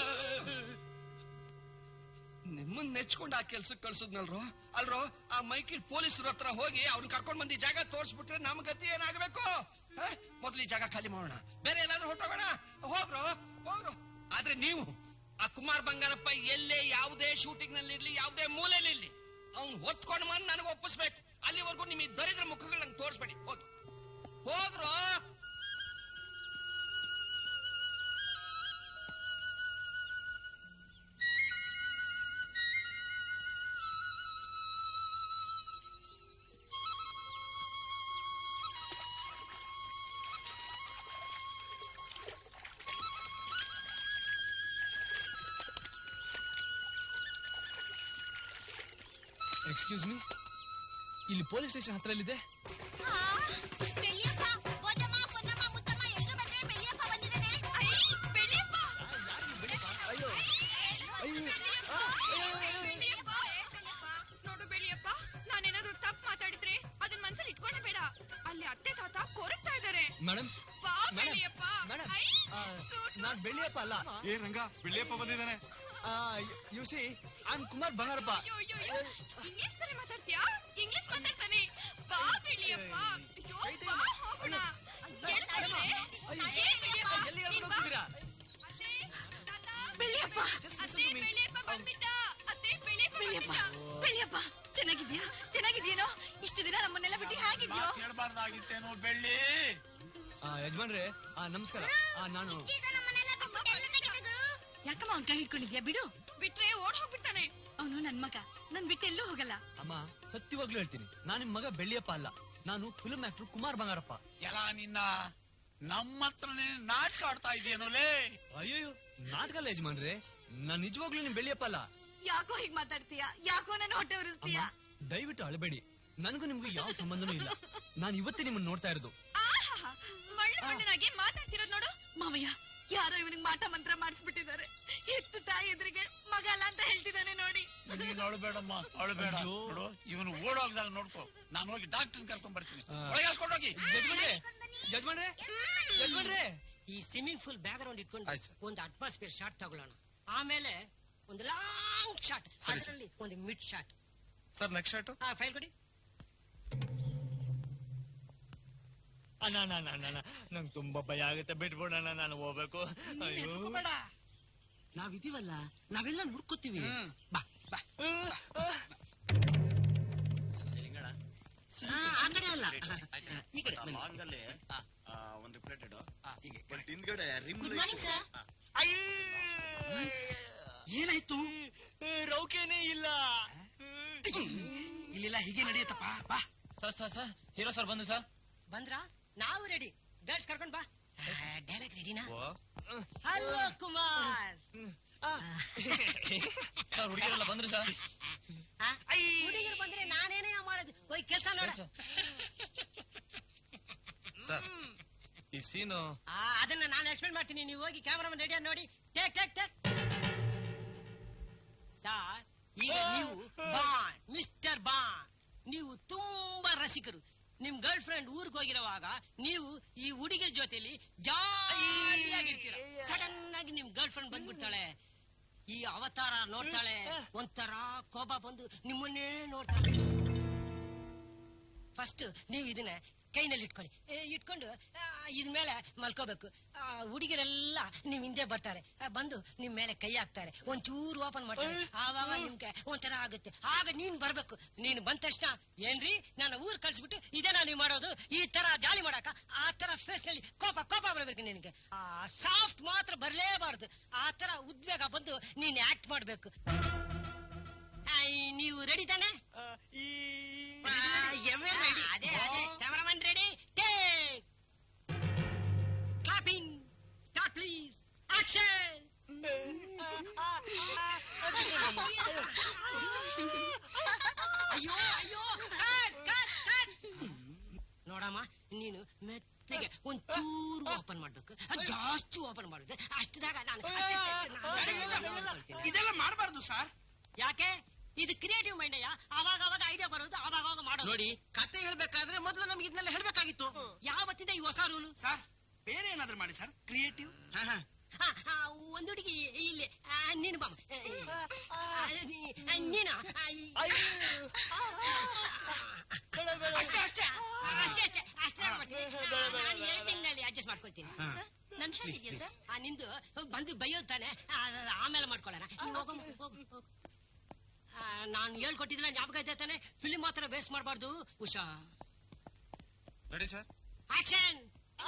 ನಿಮ್ಮನ್ನ ನೆಚ್ಕೊಂಡು ಆ ಕೆಲ್ಸಕ್ಕೆ ಕಳ್ಸದ್ನಲ್ರೋ ಅಲ್ರೋ ಆ ಮೈಕಿ ಪೊಲೀಸರ ಹತ್ರ ಹೋಗಿ ಅವ್ರನ್ನ ಕರ್ಕೊಂಡ್ ಬಂದು ಈ ಜಾಗ ತೋರ್ಸ್ಬಿಟ್ರೆ ನಮ್ ಗತಿ ಏನಾಗ್ಬೇಕು ಹ? ಮೊದ್ಲು ಈ ಜಾಗ ಖಾಲಿ ಮಾಡೋಣ ಬೇರೆ ಎಲ್ಲಾದ್ರೂ ಹೊಟ್ಟೋಗೋಣ ಹೋಗ್ರೋ ಹೋಗ್ರೋ ಆದ್ರೆ ನೀವು ಆ ಕುಮಾರ್ ಬಂಗಾರಪ್ಪ ಎಲ್ಲೇ ಯಾವುದೇ ಶೂಟಿಂಗ್ ನಲ್ಲಿ ಇರ್ಲಿ ಯಾವುದೇ ಮೂಲೆಯಲ್ಲಿ ಇರ್ಲಿ ಅವ್ನು ಹೊತ್ಕೊಂಡು ಬಂದು ನನಗೆ ಒಪ್ಪಿಸ್ಬೇಕು ಅಲ್ಲಿವರೆಗೂ ನಿಮಗೆ ದರಿದ್ರ ಮುಖಗಳು ನಂಗೆ ತೋರಿಸ್ಬೇಡಿ ಹೋಗಿ ಹೋಗ್ರೋ ಎಕ್ಸ್ಕ್ಯೂಸ್ ಮೀ ಇಲ್ಲಿ ಪೊಲೀಸ್ ಸ್ಟೇಷನ್ ಹತ್ರ ಎಲ್ಲಿದೆ ನೋಡು ಬೆಳಿಯಪ್ಪ ನಾನೇನಾದ್ರೂ ತಪ್ಪು ಮಾತಾಡಿದ್ರೆ ಅದನ್ನ ಮನ್ಸಲ್ಲಿ ಇಟ್ಕೊಂಡೆ ಬೇಡ ಅಲ್ಲಿ ಅತ್ತೆ ತಾತ ಕೊರಗ್ತಾ ಇದಾರೆ ಮೇಡಮ್ ಬಾ ಮೇಡಮ್ ಬೆಳಿಯಪ್ಪ ಮೇಡಮ್ ಐ, ನಾನ್ ಬೆಳ್ಳಿಯಪ್ಪ ಅಲ್ಲ ಏ ರಂಗ ಬೆಳ್ಳಿಯಪ್ಪ ಬಂದಿದ್ದಾನೆ you see I Kumar Bangarappa ಅಯ್ಯೋ, ಅಯ್ಯೋ, ಅಯ್ಯೋ. ಇಂಗ್ಲಿಷ್ ಬೇರೆ ಮಾತಾಡ್ತೀಯಾ ಇಂಗ್ಲಿಷ್ ಅತ್ತೆ ಬೆಳ್ಳಿಯಪ್ಪ ಬಂದ್ಬಿಟ್ಟ ಅತ್ತೆ ಬೆಳ್ಳಿಯಪ್ಪ ಬೆಳ್ಳಿಯಪ್ಪ ಬಂದ್ಬಿಟ್ಟ. ಬೆಳ್ಳಿಯಪ್ಪ ಚೆನ್ನಾಗಿದ್ಯಾ ಚೆನ್ನಾಗಿದ್ಯೇನೋ ಇಷ್ಟು ದಿನ ನಮ್ಮನ್ನೆಲ್ಲ ಬಿಟ್ಟು ಹೇಗಿದ್ಯೋ ಮಾತ್ ಹೇಳ್ಬಾರ್ದಾಗಿತ್ತೇನೋ ಬೆಳ್ಳಿ ಆ, ಯಜಮಾನ್ರೆ ಆ, ನಮಸ್ಕಾರ ಆ, ನಾನು ಯಾಕಮ್ಮ ಅವ್ನ್ ಕೈ ಹಿಡ್ಕೊಂಡಿದ್ಯಾ ಬಿಡು ಬಿಟ್ರೆ ಓಡ್ ಹೋಗ್ಬಿಡ್ತಾನೆ ಅವನು ನನ್ ಮಗ ನನ್ ಬಿಟ್ಟು ಎಲ್ಲೂ ಹೋಗಲ್ಲ ಅಮ್ಮ ಸತ್ಯವಾಗ್ಲೂ ಹೇಳ್ತೀನಿ ನಾನು ನಿಮ್ ಮಗ ಬೆಳ್ಳಿಯಪ್ಪ ಅಲ್ಲ ನಾನು ಫಿಲ್ಮ್ ಆಕ್ಟರ್ ಕುಮಾರ್ ಬಂಗಾರಪ್ಪ ಎಲ್ಲ ನಿನ್ನ ನಮ್ಮ ಹತ್ರನೇ ನಾಟಕ ಆಡ್ತಾ ಇದೆಯೇನೋಲೇ ಅಯ್ಯೋ ನಾಟಕ ಅಲ್ಲ ಯಜಮಾನ್ರೆ ನಾನ್ ನಿಜವಾಗ್ಲೂ ನಿಮ್ ಬೆಳ್ಳಿಯಪ್ಪ ಅಲ್ಲ ಯಾಕೋ ಹೀಗ್ ಮಾತಾಡ್ತೀಯ ಯಾಕೋ ನನ್ನ ಹೊಟ್ಟೆ ಉರಿಸ್ತೀಯ ದಯವಿಟ್ಟು ಅಳಬೇಡಿ ನನಗೂ ನಿಮ್ಗೂ ಯಾವ ಸಂಬಂಧನೂ ಇಲ್ಲ ನಾನು ಇವತ್ತೇ ನಿಮ್ಮನ್ನ ನೋಡ್ತಾ ಇರೋದು ಆಹಾಹಾ, ಮಳ್ಳು ಮಣ್ಣನಾಗಿ ಮಾತಾಡ್ತಿರೋದ್ ನೋಡು ಮಾವಯ್ಯ ಯಾರೋ ಇವನಿಗೆ ಮಾಟ ಮಂತ್ರ ಮಾಡಿಸ್ಬಿಟ್ಟಿದ್ದಾರೆ ಎಷ್ಟು ತಾಯಿ ಎದುರಿಗೆ ಮಗ ಅಲ್ಲ ಅಂತ ಹೇಳ್ತಿದ್ದಾನೆ ನೋಡಿ ನೀನು ಅಳಬೇಡಮ್ಮ ಅಳಬೇಡ ನೋಡು ಇವನು ಓಡೋಗ್ದಾಗ ನೋಡ್ಕೋ ನಾನು ಹೋಗಿ ಡಾಕ್ಟರ್ ಕರ್ಕೊಂಡ್ ಬರ್ತೀನಿ ಒಳಗೆ ಹಾಕೊಂಡೋಗಿ ಯಜಮಾನ್ರೆ ಯಜಮಾನ್ರೆ ಯಜಮಾನ್ರೆ ಈ ಸ್ವಿಮ್ಮಿಂಗ್ ಫೂಲ್ ಬ್ಯಾಕ್ ಗ್ರೌಂಡ್ ಇಟ್ಕೊಂಡು ಒಂದು ಅಟ್ಮಾಸ್ಫಿಯರ್ ಶಾಟ್ ತಗೊಳ್ಳೋಣ ಆಮೇಲೆ ಒಂದು ಲಾಂಗ್ ಶಾಟ್ ಸರಿ, ಸರ್. ಅದರಲ್ಲಿ ಒಂದು mid shot sir next shot ಆ ಫೈಲ್ ಕೊಡಿ ಅಣ್ಣ ಅಣ್ಣ ಅಣ್ಣ, ಅಣ್ಣ ನಂಗೆ ತುಂಬಾ ಭಯ ಆಗುತ್ತೆ ಬಿಟ್ಬಿಡೋಣ ನಾನು ಹೋಗ್ಬೇಕು ಅಯ್ಯೋ ನಾವಿದೀವಲ್ಲ ನಾವೆಲ್ಲ ನೋಡ್ಕೋತೀವಿ ಬಾ ಬಾ ಆ, ಆ ಕಡೆ ಅಲ್ಲ ಈ ಕಡೆ ಬನ್ನಿ. ಮಾಂಗಲ್ಯ ಒಂದು ಪ್ಲೇಟ್ ಇಡು ಬಟ್ ಹಿಂದ್ಗಡೆ ರಿಮ್ ಗುಡ್ ಮಾರ್ನಿಂಗ್ ಸರ್ ಏನಾಯ್ತು ರೌಕೆನೇ ಇಲ್ಲ ಇಲ್ಲೆಲ್ಲ ಹೀಗೆ ನಡೆಯುತ್ತಪ್ಪ ಬಾ sir sir sir hero sir ಬಂದು ಸರ್ ಬಂದ್ರಾ ನಾವು ರೆಡಿ ಗರ್ಲ್ಸ್ ಕರ್ಕೊಂಡ್ ಬಾ ಡೈಲಾಗ್ ರೆಡಿನಾ ಹಲೋ ಕುಮಾರ್ ಸರ್ ಹುಡುಗಿರೆಲ್ಲ ಬಂದ್ರು ಸರ್ ಹುಡುಗಿರು ಬಂದ್ರೆ ನಾನೇನೇ ಮಾಡೋದು ಹೋಗಿ ಕೆಲಸ ನೋಡ ಸರ್ ಈ ಸೀನು ಆ, ಅದನ್ನ ನಾನು ಎಕ್ಸ್ಪ್ಲೇನ್ ಮಾಡ್ತೀನಿ ನೀವು ಹೋಗಿ ಕ್ಯಾಮರಾಮನ್ ರೆಡಿ ನೋಡಿ ಟೇಕ್ ಟೇಕ್ ಟೇಕ್ ಸಾರ್ ಈಗ ನೀವು ಬಾನ್ ಮಿಸ್ಟರ್ ಬಾನ್ ನೀವು ತುಂಬಾ ರಸಿಕರು ನಿಮ್ ಗರ್ಲ್ ಫ್ರೆಂಡ್ ಊರಿಗೆ ಹೋಗಿರುವಾಗ ನೀವು ಈ ಹುಡುಗಿರ ಜೊತೆಲಿ ಜಾಲಿಯಾಗಿರ್ತೀರ ಸಡನ್ ಆಗಿ ನಿಮ್ ಗರ್ಲ್ ಫ್ರೆಂಡ್ ಬಂದ್ಬಿಡ್ತಾಳೆ ಈ ಅವತಾರ ನೋಡ್ತಾಳೆ ಒಂಥರ ಕೋಪ ಬಂದು ನಿಮ್ಮನ್ನೇ ನೋಡ್ತಾಳೆ ಫಸ್ಟ್ ನೀವು ಇದನ್ನ ಕೈನಲ್ಲಿ ಇಟ್ಕೊಳ್ಳಿ ಏ, ಇಟ್ಕೊಂಡು ಆ, ಇದ್ಮೇಲೆ ಮಲ್ಕೋಬೇಕು ಆ, ಹುಡುಗಿರೆಲ್ಲ ನಿಮ್ ಹಿಂದೆ ಬರ್ತಾರೆ ಆ, ಬಂದು ನಿಮ್ ಮೇಲೆ ಕೈ ಹಾಕ್ತಾರೆ ಒಂಚೂರು ಓಪನ್ ಮಾಡ್ತಾರೆ ಆವಾಗ ನಿಮ್ಗೆ ಒಂಥರ ಆಗುತ್ತೆ ಆಗ ನೀನ್ ಬರ್ಬೇಕು ನೀನು ಬಂದ ತಕ್ಷಣ ಏನ್ರಿ ನನ್ನ ಊರ್ ಕಳ್ಸ್ಬಿಟ್ಟು ಇದೇನಾ ನೀವು ಮಾಡೋದು ಈ ತರ ಜಾಲಿ ಮಾಡಾಕ ಆ ತರ ಫೇಸ್ ನಲ್ಲಿ ಕೋಪ ಕೋಪ ಬರ್ಬೇಕು ನಿನಗೆ ಆ ಸಾಫ್ಟ್ ಮಾತ್ರ ಬರ್ಲೇಬಾರ್ದು ಆ ತರ ಉದ್ವೇಗ ಬಂದು ನೀನ್ ಆಕ್ಟ್ ಮಾಡ್ಬೇಕು ಆ, ಈ- ನೀವು ರೆಡಿ ತಾನೆ ಅದೇ ಅದೇ cameraman ready take clapping start please action ಅಯ್ಯೋ ಅಯ್ಯೋ ಕಟ್ ಕಟ್ ಕಟ್ ನೋಡಮ್ಮ ನೀನು ಮೆತ್ತಗೆ ಒಂಚೂರು ಓಪನ್ ಮಾಡ್ಬೇಕು ಅದ್ ಜಾಸ್ತಿ ಓಪನ್ ಮಾಡಿದ್ರೆ ಅಷ್ಟದಾಗ ನಾನು ಅಷ್ಟೇ- ಅಷ್ಟೇ ನಾನು ನೋಡ್ಕೊಳ್ತೀನಿ. ಇದೆಲ್ಲ ಮಾಡಬಾರ್ದು ಸರ್ ಯಾಕೆ ಇದು ಕ್ರಿಯೇಟಿವ್ ಮೈಂಡ್ ಅಯ್ಯ ಅವಾಗ ಅವಾಗ ಐಡಿಯಾ ಬರೋದು ಅವಾಗ ಅವಾಗ ಮಾಡೋದು ನೋಡಿ ಕತೆ ಹೇಳ್ಬೇಕಾದ್ರೆ ಮೊದಲು ನಮ್ಗೆ ಇದನ್ನೆಲ್ಲ ಹೇಳ್ಬೇಕಾಗಿತ್ತು ಯಾವತ್ತಿಂದ ಈ ಹೊಸ ರೂಲು ಸರ್ ಬೇರೆ ಏನಾದ್ರೂ ಮಾಡಿ ಸರ್ ಕ್ರಿಯೇಟಿವ್ ಒಂದು ಹುಡುಗಿ ಇಲ್ಲಿ ಆ, ನೀನು ಬಾಮ ಆ, ನೀ- ಆ, ನೀನು ಆ, ಈ- ಅಷ್ಟೇ ಅಷ್ಟೇ ಅಷ್ಟೇ ಅಷ್ಟೇ ಅಷ್ಟೇ ಮಾಡ್ತೀನಿ ನಾನು ಏಟಿಂಗ್ ನಲ್ಲಿ ಅಡ್ಜಸ್ಟ್ ಮಾಡ್ಕೊಳ್ತೀನಿ ನನ್ ಶಾಲೆ ಇದೆಯಾ ಸರ್ ಆ, ನಿಂದು ಬಂದು ಬೈಯೋದು ತಾನೆ ಆ, ಆಮೇಲೆ ಮಾಡ್ಕೊಳ್ಳೋಣ ನೀನ್ ಹೋಗಮ್ಮ, ಹೋಗು, ಹೋಗು. ಆ, ನಾನು ಹೇಳ್ಕೊಟ್ಟಿದ್ರೆ ಜ್ಞಾಪಕ ಇದೆ ತಾನೆ ಫಿಲ್ಮ್ ಮಾತ್ರ ವೇಸ್ಟ್ ಮಾಡಬಾರ್ದು ಉಷಾ ರೆಡಿ ಸರ್ ಆಕ್ಷನ್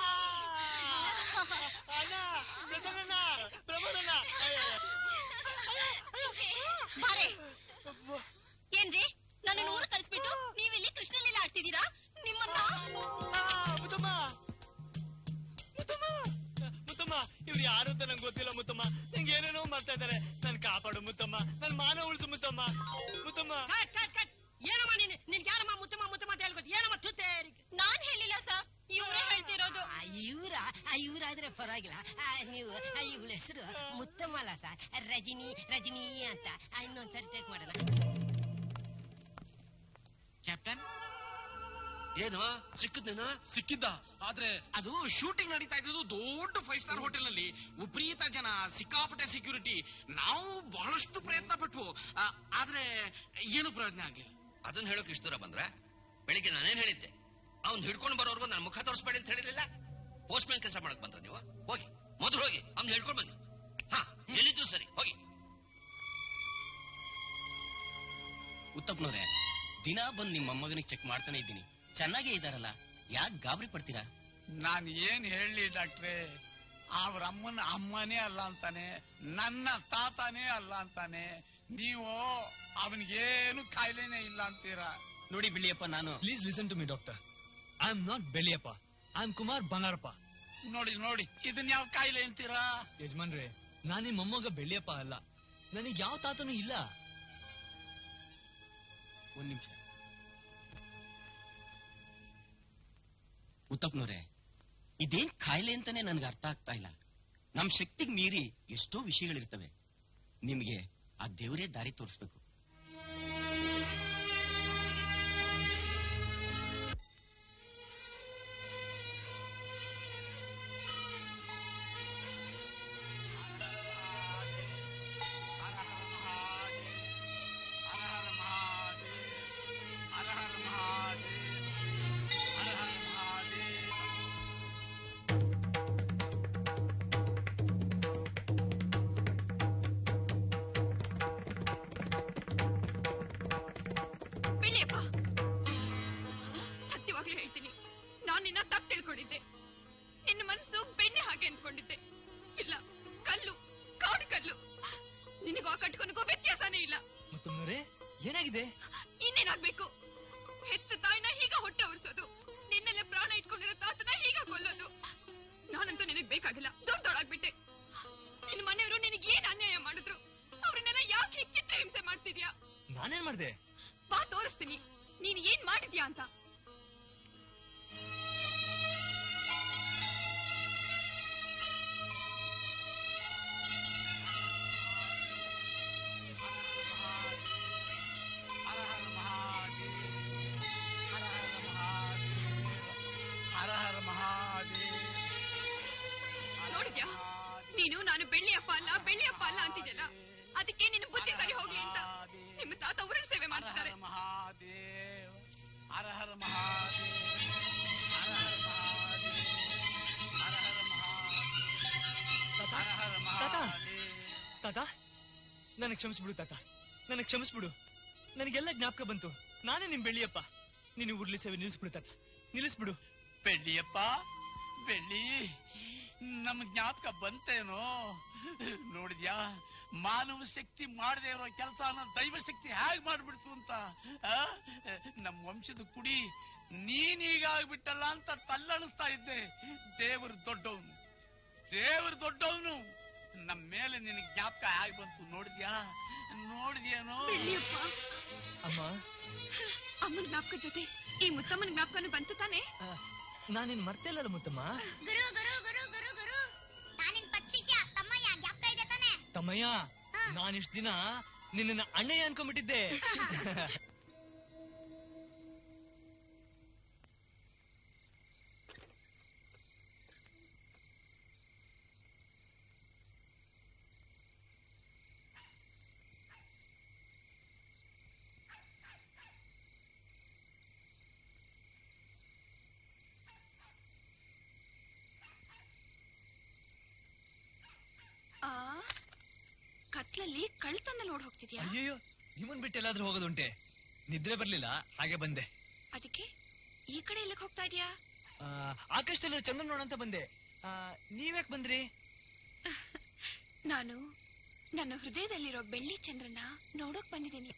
ಬಾರೆ ಏನ್ರಿ ನನ್ನ ಊರು ಕಳಿಸ್ಬಿಟ್ಟು ನೀವಿಲ್ಲಿ ಕೃಷ್ಣಲೀಲ ಆಡ್ತಿದ್ದೀರಾ ನಿಮ್ಮನ್ನ ಮುತ್ತಮ್ಮ ಮುತ್ತಮ್ಮ ಮುತ್ತಮ್ಮ ಇವ್ರು ಯಾರು ಅಂತ ನಂಗೆ ಗೊತ್ತಿಲ್ಲ ಮುತ್ತಮ್ಮ ನಂಗೆ ಏನೇನೋ ಮಾಡ್ತಾ ಇದಾರೆ ನನ್ ಕಾಪಾಡು ಮುತ್ತಮ್ಮ ನನ್ ಮಾನ ಉಳಿಸು Muthamma Muthamma cut cut cut ಏನಮ್ಮ ನೀನು ನಿನ್ಗೆ ಯಾರಮ್ಮ ಮುತ್ತಮ್ಮ ಮುತ್ತಮ್ಮ ಅಂತ ಹೇಳ್ಕೊಟ್ಟು ಏನಮ್ಮ ತುತ್ತೇರಿ ನಾನ್ ಹೇಳಿಲ್ಲ ಸರ್ ಇವರೇ ಹೇಳ್ತಿರೋದು ಇವರ ಇವರಾದ್ರೆ ಪರವಾಗಿಲ್ಲ ಆ, ನೀವು ಇವಳ ಹೆಸರು ಮುತ್ತಮ್ಮ ಅಲ್ಲ ಸರ್ ರಜನಿ ರಜನಿ ಅಂತ ಆ, ಇನ್ನೊಂದ್ಸರಿ ಟೇಕ್ ಮಾಡೋಣ ಕ್ಯಾಪ್ಟನ್ ಏನು ಸಿಕ್ಕದ್ನೇನ ಸಿಕ್ಕಿದ್ದ ಆದ್ರೆ ಅದು ಶೂಟಿಂಗ್ ನಡೀತಾ ಇದ್ದು ದೊಡ್ಡ ಫೈವ್ ಸ್ಟಾರ್ ಹೋಟೆಲ್ ನಲ್ಲಿ ವಿಪರೀತ ಜನ ಸಿಕ್ಕಾಪಟ್ಟೆ ಸೆಕ್ಯೂರಿಟಿ ನಾವು ಬಹಳಷ್ಟು ಪ್ರಯತ್ನ ಪಟ್ವು ಆ, ಆದ್ರೆ ಏನು ಪ್ರಯೋಜನ ಆಗ್ಲಿಲ್ಲ ಅದನ್ನ ಹೇಳೋಕೆ ಇಷ್ಟು ದೂರ ಬಂದ್ರೆ ಬೆಳಿಗ್ಗೆ ನಾನೇನ್ ಹೇಳಿದ್ದೆ ಅವ್ನ್ ಹಿಡ್ಕೊಂಡು ಬರೋರ್ಗು ನನ್ನ ಮುಖ ತೋರಿಸ್ಬೇಡಿ ಅಂತ ಹೇಳಿರ್ಲಿಲ್ಲ ಪೋಸ್ಟ್ ಮ್ಯಾನ್ ಕೆಲಸ ಮಾಡಕ್ ಬಂದ್ರ ನೀವು ಹೋಗಿ ಮೊದಲು ಹೋಗಿ ಅವ್ನ್ ಹಿಡ್ಕೊಂಡು ಬನ್ನಿ ಹಾ ಎಲ್ಲಿದ್ರು ಸರಿ ಹೋಗಿ ಉತ್ತಪ್ಪನವ್ರೆ ದಿನ ಬಂದು ನಿಮ್ಮ ಮೊಮ್ಮಗನಿಗೆ ಚೆಕ್ ಮಾಡ್ತಾನೆ ಇದ್ದೀನಿ ಚೆನ್ನಾಗೇ ಇದಾರಲ್ಲ ಯಾಕೆ ಗಾಬರಿ ಪಡ್ತೀರಾ ನಾನು ಏನ್ ಹೇಳಲಿ ಡಾಕ್ಟ್ರೆ ಅವ್ರ ಅಮ್ಮನ ಅಮ್ಮನೇ ಅಲ್ಲ ಅಂತಾನೆ ನನ್ನ ತಾತನೇ ಅಲ್ಲ ಅಂತಾನೆ ನೀವು ಅವನಿಗೇನು ಕಾಯಿಲೆನೇ ಇಲ್ಲ ಅಂತೀರಾ ನೋಡಿ ಬಿಳಿಯಪ್ಪ ನಾನು please listen to me doctor I am not Beliyappa I am Kumar Bangarappa ನೋಡಿ ನೋಡಿ ಇದನ್ನ ಯಾವ ಕಾಯಿಲೆ ಅಂತೀರಾ ಯಜಮಾನ್ರೆ ನಾನು ನಿಮ್ಮ ಮೊಮ್ಮಗ ಬೆಳ್ಳಿಯಪ್ಪ ಅಲ್ಲ ನನಗೆ ಯಾವ ತಾತನೂ ಇಲ್ಲ ಒಂದ್ ನಿಮಿಷ ಉತ್ತಪ್ಪನವ್ರೆ ಇದೇನ್ ಕಾಯಿಲೆ ಅಂತಾನೆ ನನ್ಗೆ ಅರ್ಥ ಆಗ್ತಾ ಇಲ್ಲ ನಮ್ ಶಕ್ತಿಗೆ ಮೀರಿ ಎಷ್ಟೋ ವಿಷಯಗಳಿರ್ತವೆ ನಿಮ್ಗೆ ಆ ದೇವರೇ ದಾರಿ ತೋರಿಸ್ಬೇಕು ಬೆಳ್ಳಿಯಪ್ಪ ಸತ್ಯವಾಗ್ಲೂ ಹೇಳ್ತೀನಿ ನಾನು ನಿನ್ನ ತಪ್ಪು ತಿಳ್ಕೊಂಡಿದ್ದೆ ನಿನ್ನ ಮನಸ್ಸು ಬೆಣ್ಣೆ ಹಾಗೆ ಅನ್ಕೊಂಡಿದ್ದೆ ಇಲ್ಲ ಕಲ್ಲು ಕಾಡು ಕಲ್ಲು ನಿನಗೂ ಆ ಕಟ್ಕೊನಗೂ ವ್ಯತ್ಯಾಸನೇ ಇಲ್ಲ ಮುತ್ತಮ್ಮನವ್ರೆ ಏನಾಗಿದೆ ಇನ್ನೇನಾಗ್ಬೇಕು ಹೆತ್ತ ತಾಯಿನ ಹೀಗ ಹೊಟ್ಟೆ ಉರ್ಸೋದು ನಿನ್ನೆಲ್ಲ ಪ್ರಾಣ ಇಟ್ಕೊಂಡಿರೋ ತಾತನ ಹೀಗ ಕೊಲ್ಲೋದು ನಾನಂತೂ ನಿನಗ್ ಬೇಕಾಗಿಲ್ಲ ದೊಡ್ಡೊಳಾಗ್ಬಿಟ್ಟೆ ನಿನ್ನ ಮನೆಯವರು ನಿನಗೆ ಏನ್ ಅನ್ಯಾಯ ಮಾಡಿದ್ರು ಅವ್ರನ್ನೆಲ್ಲ ಯಾಕೆ ಹೀಗ್ ಚಿತ್ರ ಹಿಂಸೆ ಮಾಡ್ತಿದ್ಯಾ ನಾನೇನ್ ಮಾಡ್ದೆ ಬಾ ತೋರಿಸ್ತೀನಿ ನೀನ್ ಏನ್ ಮಾಡಿದ್ಯಾ ಅಂತ ಹರ ಹರ ಮಹಾದೇವ ನೋಡಿದ್ಯಾ ನೀನು ನಾನು ಬೆಳ್ಳಿಯಪ್ಪ ಅಲ್ಲ ಬೆಳ್ಳಿಯಪ್ಪ ಅಲ್ಲ ಅಂತಿದ್ಯಲ್ಲ ಅದಕ್ಕೆ ನಿನ್ನ ಬುದ್ಧಿ ಸರಿ ಹೋಗ್ಲಿ ಅಂತ ನಿಮ್ಮ ತಾತ ಊರಲ್ಲಿ ಸೇವೆ ಮಾಡ್ತಿದ್ದಾರೆ ಮಹಾದೇವ ಹರ ಹರ ಮಹಾದೇವ ಹರ ಹರ ಮಹಾದೇವ ಹರ ಹರ ಮಹಾದೇವ ಹರ ಹರ ತಾತ ಮಹಾದೇವ ತಾತ ನನಗೆ ಕ್ಷಮಿಸ್ಬಿಡು ತಾತ ನನಗೆ ಕ್ಷಮಿಸ್ಬಿಡು ನನಗೆಲ್ಲ ಜ್ಞಾಪಕ ಬಂತು ನಾನೇ ನಿಮ್ ಬೆಳ್ಳಿಯಪ್ಪ ನೀನು ಉರ್ಲಿ ಸೇವೆ ನಿಲ್ಲಿಸ್ಬಿಡು ತಾತ ನಿಲ್ಲಿಸ್ಬಿಡು ಬೆಳ್ಳಿಯಪ್ಪ ಬೆಳ್ಳಿ ನಮ್ ಜ್ಞಾಪಕ ಬಂತೇನೋ ನೋಡಿದ್ಯಾ ಮಾನವ ಶಕ್ತಿ ಮಾಡದೇ ಇರೋ ಕೆಲಸನ ದೈವ ಶಕ್ತಿ ಹೇಗ್ ಮಾಡ್ಬಿಡ್ತು ಅಂತ ಆ? ನಮ್ ವಂಶದ ಕುಡಿ ನೀನೀಗ ಆಗ್ಬಿಟ್ಟಲ್ಲ ಅಂತ ತಲ್ಲಣಿಸ್ತಾ ಇದ್ದೆ ದೇವರು ದೊಡ್ಡವನು ದೇವರು ದೊಡ್ಡವನು ನಮ್ ಮೇಲೆ ನಿನಗೆ ಜ್ಞಾಪಕ ಹೇಗ್ ಬಂತು ನೋಡಿದ್ಯಾ ನೋಡಿದ್ಯೇನೋ ಬೆಳ್ಳಿಯಪ್ಪ ಅಮ್ಮ ಅಮ್ಮನ ಜ್ಞಾಪಕ ಜೊತೆ ಈ ಮುತ್ತಮ್ಮನ ಜ್ಞಾಪಕನು ಬಂತು ತಾನೆ ನಾನಿನ್ ಮರ್ತಿಲ್ಲಲ್ಲ ಮುತ್ತಮ್ಮ ಗುರು ಗುರು ಗುರು ಗುರು ಗುರು ನಾನಿನ್ ಪಕ್ಷಿಷ್ಯ ತಮ್ಮಯ್ಯ ಜ್ಞಾಪಕ ಇದೆ ತಾನೆ ತಮ್ಮಯ್ಯ ನಾನ್ ಇಷ್ಟ ದಿನ ನಿನ್ನ ಅಣ್ಣಯ್ಯ ಅನ್ಕೊಂಡ್ಬಿಟ್ಟಿದ್ದೆ ಆ ಕತ್ಲಲ್ಲಿ ಕಳ್ತನ ನೋಡ್ ಹೋಗ್ತಿದ್ಯಾ ಅಯ್ಯಯ್ಯೋ ನಿಮ್ಮನ್ ಬಿಟ್ಟು ಎಲ್ಲಾದ್ರೂ ಹೋಗೋದುಂಟೆ ನಿದ್ರೆ ಬರ್ಲಿಲ್ಲ ಹಾಗೆ ಬಂದೆ ಅದಕ್ಕೆ ಈ ಕಡೆ ಎಲ್ಲಿಗೆ ಹೋಗ್ತಾ ಇದೀಯಾ ಆ, ಆಕಾಶದಲ್ಲಿ ಚಂದ್ರನ್ ನೋಡಂತ ಬಂದೆ ಆ, ನೀವ್ಯಾಕ್ ಬಂದ್ರಿ ನಾನು ನನ್ನ ಹೃದಯದಲ್ಲಿರೋ ಬೆಳ್ಳಿ ಚಂದ್ರನ ನೋಡೋಕ್ ಬಂದಿದ್ದೀನಿ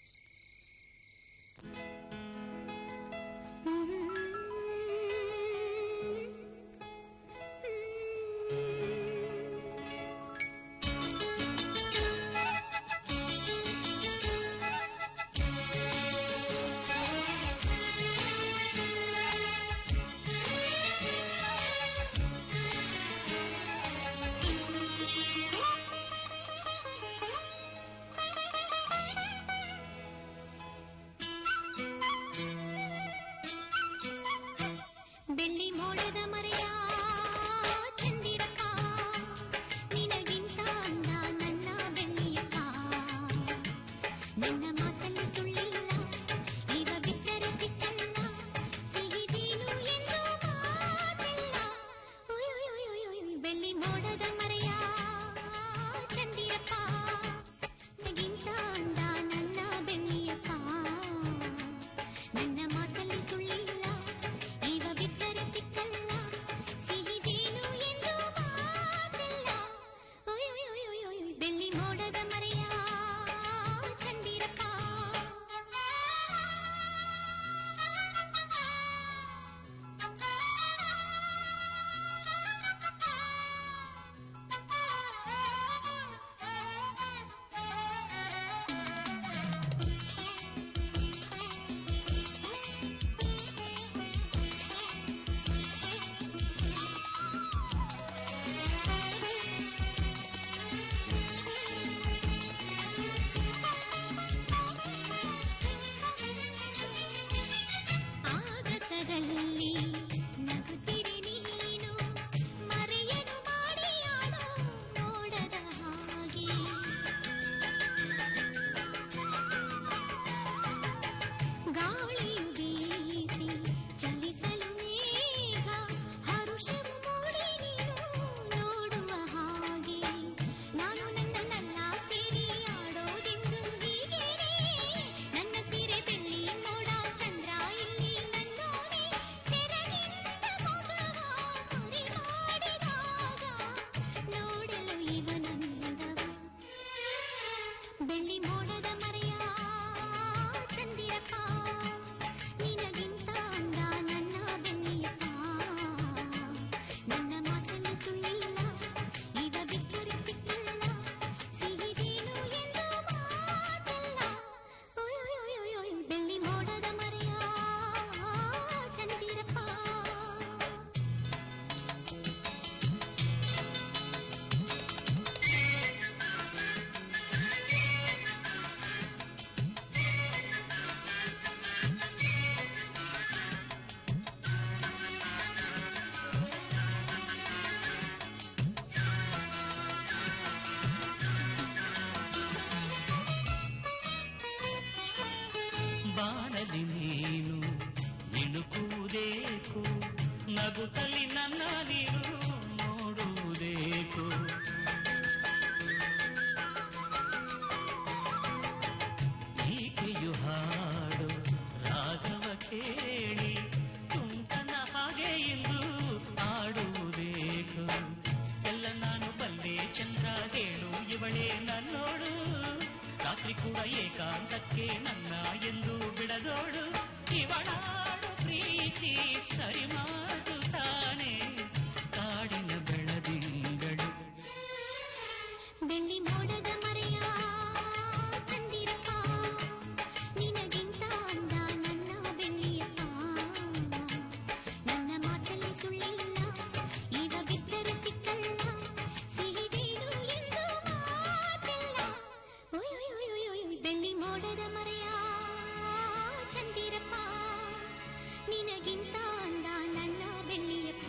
Thank you. ನನ್ನ ಮಾತಲ್ಲಿ ಸುಳ್ಳಿಲ್ಲ ಇವ ಬಿಟ್ಟರೆ ಸಿಕ್ಕಲ್ಲ ಸಿಹಿ ಜೇನು ಎಂದು ಮಾತಿಲ್ಲ ಓಯ್ ಓಯ್ ಓಯ್ ಓಯ್ ಓಯ್ ಬೆಳ್ಳಿ ಮೋಡದ ಮರೆಯ ಚಂದಿರಪ್ಪ ಆಗಸದಲ್ಲಿ ನಗುತ್ತಿರೆ ನೀನು ಮರೆಯನು ಮಾಡಿ ಆಡೋ ನೋಡದ ಹಾಗೆ ಗಾಳಿಯು ಬೀಸಿ ಚಲಿಸಲು ಮೇಘ ಹರುಷವು ಮೂಡಿ ನೀನು ನೋಡುವ ಹಾಗೆ ನಾನು ನನ್ನ ನನ್ನ ಸೇರಿ ಆಡೋದೆಂದು ಹೀಗೇನೆ ನನ್ನ ಸೀರೆ ಬೆಳ್ಳಿ ಮೋಡ ಚಂದ್ರ ಇಲ್ಲಿ ನನ್ನೋನೆ ಸೆರಗಿಂದ ಮಗವ ಮುರಿ ಮಾಡಿದಾಗ ನೋಡಲು ಇವನಂದವ ಬೆಳ್ಳಿ ಮೋಡದ ಮರೆಯ ಚಂದಿರಪ್ಪ ನಿನಗಿಂತ ಅಂದ ನನ್ನ ಬೆನ್ನಿಯಪ್ಪ ನನ್ನ ಮಾತಲ್ಲಿ ಸುಳ್ಳಿಲ್ಲ ಈಗ ಬಿಟ್ಟರೆ ಸಿಕ್ಕಿಲ್ಲ ಸಿಹಿದೇನು ಎಂದು ಮಾತಲ್ಲ ಓಯ್ ಓಯ್ ಓಯ್ ಓಯ್ ಓಯ್ ಬೆಳ್ಳಿ ಮೋಡದ ಮರೆಯ ಚಂದಿರಪ್ಪ ಬಾನಲಿ ನೀನು ಇಣುಕುವುದೇಕು ನಗುತ್ತಲಿ ನನ್ನ ನೀನು ನೋಡುವುದೇಕು ಈಕೆಯು ಹಾಡು ರಾಗವ ಕೇಳಿ ತುಂಟನ ಹಾಗೆ ಎಂದು ಆಡುವುದೇಕು ಎಲ್ಲ ನಾನು ಬಲ್ಲೆ ಚಂದ್ರ ಹೇಳು ಇವಳೇ ನನ್ನೋಡು ರಾತ್ರಿ ಕೂಡ ಏಕಾಂತಕ್ಕೆ ನನ್ನ ಎಂದು ಬಿಡದೋಡು ಇವಳಾಡು ಪ್ರೀತಿ ಸರಿ ಮಾಡುತ್ತಾನೆ ಕಾಡಿನ ಬೆಳದಿಂಗಳು ಬೆಳ್ಳಿ ಮೋಡದ ಮರೆಯ ಚಂದಿರಪ್ಪ ನಿನಗಿಂತ ಅಂದ ನನ್ನ ಬೆಳ್ಳಿಯಪ್ಪ ನನ್ನ ಮಾತಲ್ಲಿ ಸುಳ್ಳಿಲ್ಲ ಈಗ ಬಿಟ್ಟರೆ ಸಿಕ್ಕಲ್ಲ ಸಿಹಿದೇನು ಎಂದು ಮಾತಿಲ್ಲ ಓಯ್ ಓಯ್ ಓಯ್ ಓಯ್ ಓಯ್ ಬೆಳ್ಳಿ ಮೋಡದ ಮರೆಯ ಚಂದಿರಪ್ಪ ನಿನಗಿಂತ ಅಂದ ನನ್ನ ಬೆಳ್ಳಿಯಪ್ಪ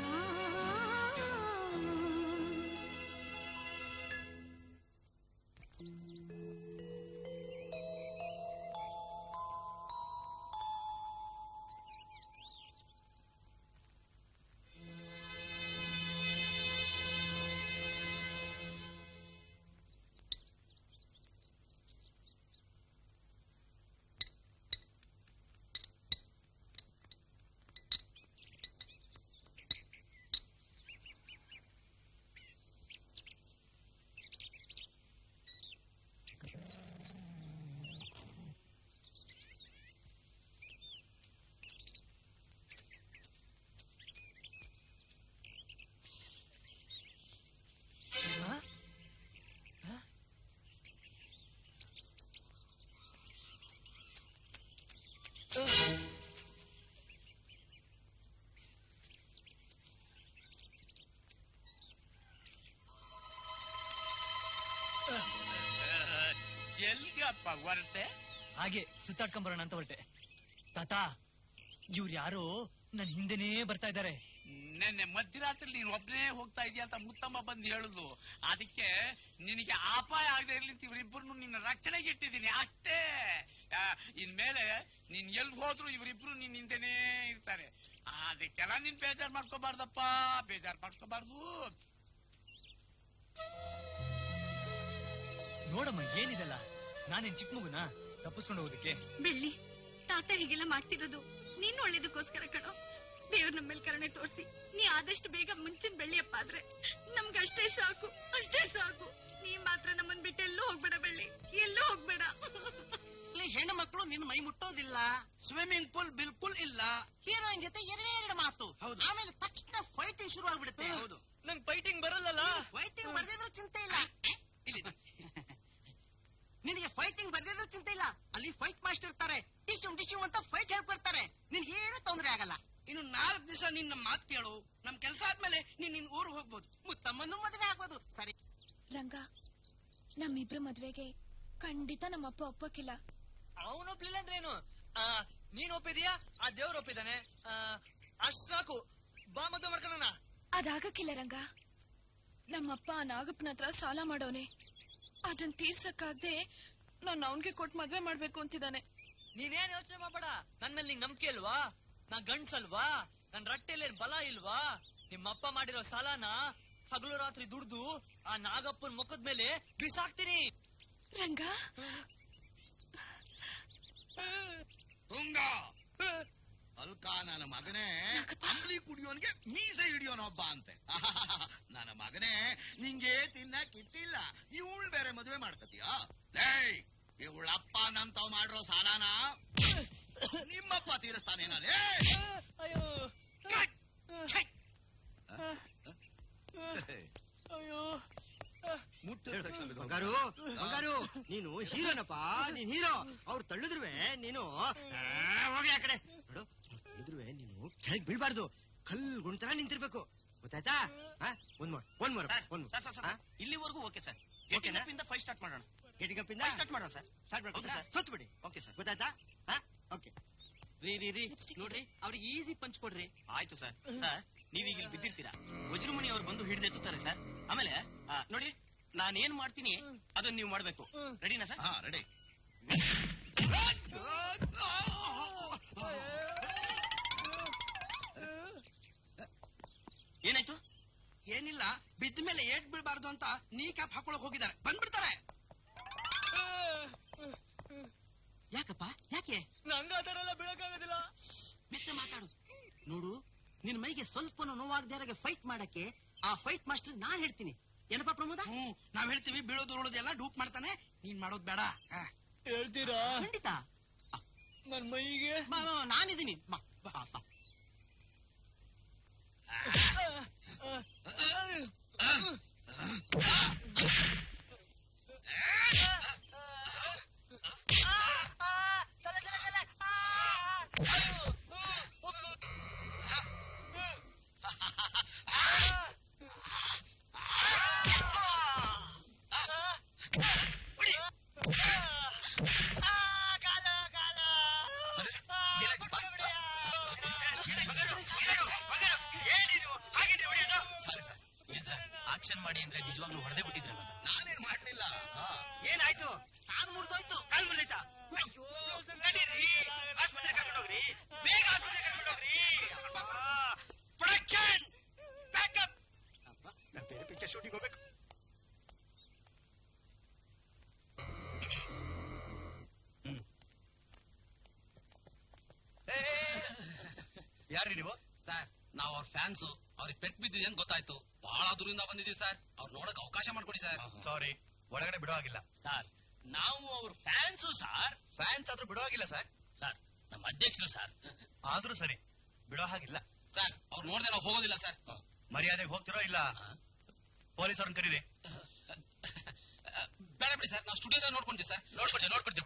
ಎಲ್ಗಪ್ಪ ಹೊರಟೆ ಹಾಗೆ ಸುತ್ತಾಡ್ಕೊಂಬರೋಣ ಅಂತ ಹೊರಟೆ ತಾತ ಇವ್ರು ಯಾರೋ ನನ್ ಹಿಂದೆನೇ ಬರ್ತಾ ಇದ್ದಾರೆ ನಿನ್ನೆ ಮಧ್ಯರಾತ್ರಿ ನೀನು ಒಬ್ಬನೇ ಹೋಗ್ತಾ ಇದೀಯ ಅಂತ ಮುತ್ತಮ್ಮ ಬಂದು ಹೇಳುದು ಅದಕ್ಕೆ ನಿನಗೆ ಅಪಾಯ ಆಗದೆ ಇರ್ಲಿ ಅಂತ ಇವರಿಬ್ಬರು ನಿನ್ನ ರಕ್ಷಣೆಗೆ ಇಟ್ಟಿದ್ದೀನಿ ಅಷ್ಟೇ ಆ, ಇನ್ಮೇಲೆ ನೀನ್ ಎಲ್ಲಿ ಹೋದ್ರು ಇವರಿಬ್ರು ನಿನ್ ಹಿಂದೆನೇ ಇರ್ತಾರೆ ಅದಕ್ಕೆಲ್ಲ ನೀನ್ ಬೇಜಾರ್ ಮಾಡ್ಕೋಬಾರ್ದಪ್ಪ ಬೇಜಾರ್ ಮಾಡ್ಕೋಬಾರ್ದು ನೋಡಮ್ಮ ಏನಿದೆಲ್ಲ ನಾನೇನ್ ಚಿಕ್ಕ ಮಗುನಾ ತಪ್ಪಿಸ್ಕೊಂಡು ಹೋಗೋದಕ್ಕೆ ಬೆಳ್ಳಿ ತಾತ ಹೀಗೆಲ್ಲ ಮಾಡ್ತಿರೋದು ನಿನ್ ಒಳ್ಳೇದಕ್ಕೋಸ್ಕರ ಕಣೋ ದೇವ್ರ ನಮ್ಮ ಮೇಲೆ ಕರುಣೆ ತೋರಿಸಿ ನೀ ಆದಷ್ಟು ಬೇಗ ಮುಂಚಿನ ಬೆಳ್ಳಿಯಪ್ಪ ಆದ್ರೆ ನಮ್ಗೆ ಅಷ್ಟೇ ಸಾಕು ಅಷ್ಟೇ ಸಾಕು ನೀ ಮಾತ್ರ ನಮ್ಮನ್ ಬಿಟ್ಟು ಎಲ್ಲೂ ಹೋಗ್ಬೇಡ ಬೆಳ್ಳಿ ಎಲ್ಲೂ ಹೋಗ್ಬೇಡ ಇಲ್ಲಿ ಹೆಣ್ಣು ಮಕ್ಕಳು ನಿನ್ನ ಮೈ ಮುಟ್ಟೋದಿಲ್ಲ ಸ್ವಿಮ್ಮಿಂಗ್ ಪೂಲ್ ಬಿಲ್ಕುಲ್ ಇಲ್ಲ ಹೀರೋಯಿನ್ ಜೊತೆ ಎರಡೇ ಎರಡು ಮಾತು ಹೌದು ಆಮೇಲೆ ತಕ್ಷಣ ಫೈಟಿಂಗ್ ಶುರು ಆಗ್ಬಿಡುತ್ತೆ ಹೌದು ನಂಗ್ ಫೈಟಿಂಗ್ ಬರಲ್ಲಲ್ಲ ಫೈಟಿಂಗ್ ಬರ್ದಿದ್ರು ಚಿಂತೆ ಇಲ್ಲ ಇಲ್ಲಿ ನಿನಗೆ ಫೈಟಿಂಗ್ ಬರ್ದಿದ್ರು ಚಿಂತೆ ಇಲ್ಲ ಅಲ್ಲಿ ಫೈಟ್ ಮಾಸ್ಟರ್ ಇರ್ತಾರೆ ಡಿಶುಮ್ ಡಿಶುಮ್ ಅಂತ ಫೈಟ್ ಹೇಳ್ಕೊಡ್ತಾರೆ ನಿನ್ಗೆ ಏನು ತೊಂದರೆ ಆಗಲ್ಲ ಇನ್ನು ನಾಲ್ಕು ದಿವಸ ನಿನ್ನ ಮಾತು ಕೇಳು ನಮ್ ಕೆಲಸ ಆದ್ಮೇಲೆ ನೀನ್ ನಿನ್ ಊರಿಗೆ ಹೋಗ್ಬೋದು ಮುತ್ತಮ್ಮನ್ನು ಮದುವೆ ಆಗ್ಬೋದು ಸರಿ ರಂಗ ನಮ್ಮಿಬ್ರ ಮದ್ವೆಗೆ ಖಂಡಿತ ನಮ್ಮಪ್ಪ ಒಪ್ಪಕ್ಕಿಲ್ಲ ಅವನು ಒಪ್ಲಿಲ್ಲ ಅಂದ್ರೇನು ಆ, ನೀನ್ ಒಪ್ಪಿದ್ಯಾ ಆ ದೇವ್ರ ಒಪ್ಪಿದಾನೆ ಆ, ಅಷ್ಟ್ ಸಾಕು ಬಾ ಮದುವೆ ಮಾಡ್ಕೊಳ್ಳೋಣ ಅದಾಗಕ್ಕಿಲ್ಲ ರಂಗ ನಮ್ಮಪ್ಪ ಆ ನಾಗಪ್ಪನ ಹತ್ರ ಸಾಲ ಮಾಡೋನೆ ಅದನ್ ತೀರ್ಸಕ್ಕಾಗ್ದೆ ನಾನು ಅವನ್ಗೆ ಕೊಟ್ಟು ಮದ್ವೆ ಮಾಡ್ಬೇಕು ಅಂತಿದ್ದಾನೆ ನೀನೇನ್ ಯೋಚನೆ ಮಾಡಬೇಡ ನನ್ ಮೇಲೆ ನಿಂಗ್ ನಂಬಿಕೆ ಇಲ್ವಾ ನಾ ಗಂಡ್ಸಲ್ವಾ ನನ್ ರಟ್ಟೆಲಿ ಬಲ ಇಲ್ವಾ ನಿಮ್ಮಪ್ಪ ಮಾಡಿರೋ ಸಾಲನ ಹಗಲು ರಾತ್ರಿ ದುಡ್ದು ಆ ನಾಗಪ್ಪನ್ ಮುಖದ ಮೇಲೆ ಬಿಸಾಕ್ತೀನಿ ರಂಗ ತುಂಗ ಅಲ್ಕ ನನ್ನ ಮಗನೇ ಅಂಬ್ಲಿ ಕುಡಿಯೋನ್ಗೆ ಮೀಸೆ ಹಿಡಿಯೋನೊಬ್ಬ ಅಂತೆ ನನ್ನ ಮಗನೇ ನಿಂಗೆ ತಿನ್ನಕ್ಕಿಟ್ಟಿಲ್ಲ ಇವಳು ಬೇರೆ ಮದುವೆ ಮಾಡ್ಕತೀಯ ಲೇಯ್ ಇವಳಪ್ಪ ನಂತವ್ ಮಾಡಿರೋ ಸಾಲನ ನಿಮ್ಮಪ್ಪ ತೀರಿಸ್ತಾನೇನ ಲೇ ಅಯ್ಯೋ ಅಯ್ಯೋ ಮುಟ್ಟಿದ ತಕ್ಷಣ ಬಿದ್ದೋಗ್ಬಿಟ್ಟ. ಬಂಗಾರು ಬಂಗಾರು ನೀನು ಹೀರೋನಪ್ಪ ನೀನ್ ಹೀರೋ ಅವ್ರು ತಳ್ಳಿದ್ರುವೆ ನೀನು ಆ, ಹೋಗಿ ಆ ಕಡೆ ನೋಡು ಅವ್ರ್ ತಳ್ಳಿದ್ರುವೆ ನೀನು ಕೆಳಗ್ ಬೀಳ್ಬಾರ್ದು ಕಲ್ ಗುಣ್ತರ ನಿಂತಿರ್ಬೇಕು ಗೊತ್ತಾಯ್ತಾ ಆ, ಒಂದ್ ಮೋರ್ ಒಂದ್ ಮೋರ್ ಒಂದ್ ಸರ್ ಸರ್ ಸರ್ ಇಲ್ಲಿವರೆಗೂ ಓಕೆ ಸರ್ ಓಕೆನಾ? ಇಂದ ಫೈವ್ ಸ್ಟಾರ್ಟ್ ಮಾಡೋಣ ಗೇಟಿಂಗ್ ಅಪ್ ಇಂದ ಸ್ಟಾರ್ಟ್ ಮಾಡೋಣ ಸರ್ ಸ್ಟಾರ್ಟ್ ಓಕೆ ಮಾಡ್ಬೇಕು ಸರ್ ಸರ್ ಸುತ್ತ ಬಿಡಿ ಓಕೆ ಸರ್ ಗೊತ್ತಾಯ್ತಾ ಓಕೆ ರೀ ರೀ ರೀ ನೋಡ್ರಿ ಅವ್ರಿಗೆ ಈಸಿ ಪಂಚ್ ಕೊಡ್ರಿ ಆಯ್ತು ಸರ್ ಸರ್ ನೀವೀಗ ಇಲ್ಲಿ ಬಿದ್ದಿರ್ತೀರಾ ವಜ್ರಮುನಿ ಅವ್ರು ಬಂದು ಹಿಡಿದೆತ್ತುತ್ತಾರೆ ಸರ್ ಆಮೇಲೆ ಆ, ನೋಡಿ ನಾನೇನ್ ಮಾಡ್ತೀನಿ ಅದನ್ನ ನೀವು ಮಾಡ್ಬೇಕು ರೆಡಿನಾ ಸರ್ ಹಾ ರೆಡಿ ಏನಾಯ್ತು ಏನಿಲ್ಲ ಬಿದ್ದ ಮೇಲೆ ಏಟ್ ಬೀಳ್ಬಾರ್ದು ಅಂತ ನೀ ಕ್ಯಾಪ್ ಹಾಕೊಳಕ್ ಹೋಗಿದ್ದಾರೆ ಬಂದ್ಬಿಡ್ತಾರೆ ಯಾಕಪ್ಪ ಯಾಕೆ ನಂಗ ಆ ತರ ಎಲ್ಲ ಬೀಳಕ್ಕಾಗೋದಿಲ್ಲ ಮೆತ್ತ ಮಾತಾಡು ನೋಡು ನಿನ್ ಮೈಗೆ ಸ್ವಲ್ಪ ನೋವಾಗದೆ ಫೈಟ್ ಮಾಡಕ್ಕೆ ಆ ಫೈಟ್ ಮಾಸ್ಟರ್ ನಾನ್ ಹೇಳ್ತೀನಿ ಏನಪ್ಪಾ ಪ್ರಮೋದ ಹ್ಮ್ ನಾವ್ ಹೇಳ್ತೀವಿ ಬೀಳೋದು ಉರುಳೋದೆಲ್ಲ ಡೂಪ್ ಮಾಡ್ತಾನೆ ನೀನ್ ಮಾಡೋದ್ ಬೇಡ ಆ. ಹೇಳ್ತೀರಾ ಖಂಡಿತ ನನ್ ಮೈಗೆ ಬಾ, ಬಾ, ಬಾ, ನಾನಿದ್ದೀನಿ ಬಾ, ಬಾ, ಬಾ. ಏನ್ ಸರ್ ಆಕ್ಷನ್ ಮಾಡಿ ಅಂದ್ರೆ ನಿಜವಾಗ್ಲೂ ಹೊಡೆದೇ ಬಿಟ್ಟಿದ್ರಲ್ಲ ಸರ್ ನಾನೇನ್ ಮಾಡ್ಲಿಲ್ಲ ಏನಾಯ್ತು ಕಾಲ್ ಮುರಿದೋಯ್ತು ಕಾಲ್ ಮುರಿದೈತಾ ಅಯ್ಯೋ ನಡೀರಿ ಆಸ್ಪತ್ರೆ ಕರ್ಕೊಂಡು ಹೋಗ್ರಿ ಬೇಗ ಆಸ್ಪತ್ರೆ ಕರ್ಕೊಂಡು ಹೋಗ್ರಿ ಪ್ರೊಡಕ್ಷನ್ ಬ್ಯಾಕಪ್ ಅಪ್ಪ ನಾನು ಬೇರೆ ಪಿಕ್ಚರ್ ಶೂಟಿಂಗ್ ಹೋಗ್ಬೇಕು ಯಾರ್ರಿ ನೀವು ಸರ್ ನಾವು ಅವ್ರ ಫ್ಯಾನ್ಸ್ ಅವ್ರಿಗೆ ಪೆಟ್ ಬಿದ್ದಿದೆ ಅಂತ ಗೊತ್ತಾಯ್ತು ಬಹಳ ದೂರಿಂದ ಬಂದಿದೀವಿ ಸರ್ ಅವ್ರು ನೋಡಕ್ ಅವಕಾಶ ಮಾಡ್ಕೊಡಿ ಸರ್ ಸಾರಿ ಒಳಗಡೆ ಬಿಡೋ ಆಗಿಲ್ಲ ಸರ್ ನಾವು ಅವ್ರ ಫ್ಯಾನ್ಸು ಸರ್ ಫ್ಯಾನ್ಸ್ ಆದ್ರೂ ಬಿಡೋ ಆಗಿಲ್ಲ ಸರ್ ಸರ್ ನಮ್ಮ ಅಧ್ಯಕ್ಷರು ಸರ್ ಆದ್ರೂ ಸರಿ ಬಿಡೋ ಹಾಗಿಲ್ಲ ಸರ್ ಅವ್ರು ನೋಡ್ದೆ ನಾವು ಹೋಗೋದಿಲ್ಲ ಸರ್ ಮರ್ಯಾದೆಗೆ ಹೋಗ್ತಿರೋ ಇಲ್ಲ ಪೊಲೀಸ್ ಅವ್ರನ್ನ ಕರೀರಿ ಬೇಡ ಬಿಡಿ ಸರ್ ನಾವು ಸ್ಟುಡಿಯೋದಾಗ ನೋಡ್ಕೊಂತೀವಿ ಸರ್ ನೋಡ್ಕೊಳ್ತೀವಿ ನೋಡ್ಕೊಳ್ತೀವಿ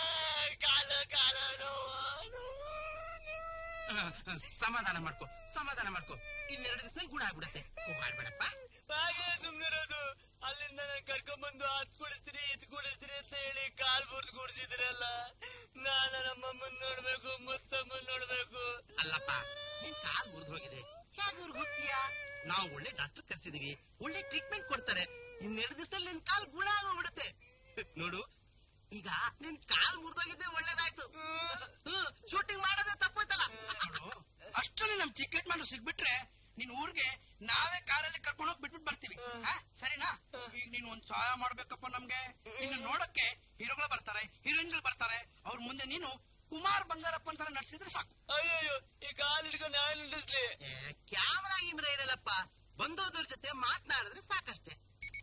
ಸಮಾಧಾನ ಮಾಡ್ಕೊ ಸಮಾಧಾನ ಮಾಡ್ಕೊ ಇನ್ನೆರಡು ದಿವಸ ಗುಣ ಆಗ್ಬಿಡತ್ತೆ ಮಾಡ್ಬೇಡಪ್ಪ ಹಾಗೆ ಸುಮ್ನಿರೋದು ಅಲ್ಲಿಂದ ನಾನು ಕರ್ಕೊಂಡ್ಬಂದು ಹತ್ ಕುಡಿಸ್ತೀರಿ ಇತ್ ಕುಡಿಸ್ತೀರಿ ಅಂತ ಹೇಳಿ ಕಾಲ್ ಮುರಿದು ಕುಡಿಸಿದ್ರಲ್ಲ ನಾನು ನಮ್ಮಮ್ಮನ್ ನೋಡ್ಬೇಕು ಮುತ್ತಮ್ಮನ್ ನೋಡ್ಬೇಕು ಅಲ್ಲಪ್ಪ ನಿನ್ ಕಾಲ್ ಮುರಿದು ಹೋಗಿದೆ ಹೇಗೆ ಅವ್ರಿಗೆ ಹೋಗ್ತೀಯಾ ನಾವು ಒಳ್ಳೆ ಡಾಕ್ಟರ್ ಕರ್ಸಿದೀವಿ ಒಳ್ಳೆ ಟ್ರೀಟ್ಮೆಂಟ್ ಕೊಡ್ತಾರೆ ಇನ್ನೆರಡು ದಿವಸದಲ್ಲಿ ನಿನ್ ಕಾಲ್ ಗುಣ ಆಗೋಗ್ಬಿಡುತ್ತೆ ನೋಡು ಈಗ ನಿನ್ ಕಾಲ್ ಮುರಿದೋಗಿದ್ದೆ ಒಳ್ಳೇದಾಯ್ತು ಶೂಟಿಂಗ್ ಮಾಡೋದೇ ತಪ್ಪೋಯ್ತಲ್ಲ ನೋಡು ಅಷ್ಟರಲ್ಲಿ ನಮ್ ಚಿಕ್ಕ ಯಜಮಾನ್ರು ಸಿಗ್ಬಿಟ್ರೆ ನಿನ್ ಊರಿಗೆ ನಾವೇ ಕಾರಲ್ಲಿ ಕರ್ಕೊಂಡು ಹೋಗಿ ಬಿಟ್ಬಿಟ್ಟು ಬರ್ತೀವಿ ಆ? ಸರಿನಾ ಈಗ ನೀನ್ ಒಂದ್ ಸಹಾಯ ಮಾಡ್ಬೇಕಪ್ಪ ನಮ್ಗೆ ನಿನ್ನ ನೋಡಕ್ಕೆ ಹೀರೋಗಳು ಬರ್ತಾರೆ ಹೀರೋಯಿನ್ಗಳು ಬರ್ತಾರೆ ಅವ್ರ ಮುಂದೆ ನೀನು ಕುಮಾರ್ ಬಂಗಾರಪ್ಪ ಅಂತ ನಟಿಸಿದ್ರೆ ಸಾಕು ಅಯ್ಯೋ ಈ ಕಾಲ್ ಹಿಡ್ಕೊಂಡು ನಾನು ನಿಲ್ಲಿಸ್ಲಿ ಕ್ಯಾಮರಾ ಗಿಮ್ರಾ ಇರಲ್ಲಪ್ಪ ಬಂದೋದ್ರ ಜೊತೆ ಮಾತನಾಡಿದ್ರೆ ಸಾಕಷ್ಟೇ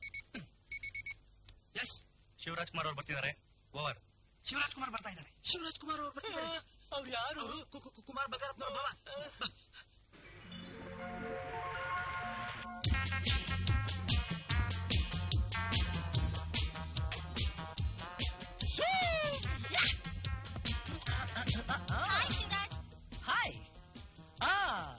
ಎಸ್ ಶಿವರಾಜ್ ಕುಮಾರ್ ಅವ್ರು ಬರ್ತಿದ್ದಾರೆ ಓವರ್ ಶಿವರಾಜ್ ಕುಮಾರ್ ಬರ್ತಾ ಇದ್ದಾರೆ ಶಿವರಾಜ್ ಕುಮಾರ್ ಅವ್ರು ಬರ್ತಿದ್ದಾರೆ ಅವ್ರು ಯಾರು ಕುಮಾರ್ ಬಂಗಾರಪ್ಪ ಬಾವ ಹಾಯ್ ಆ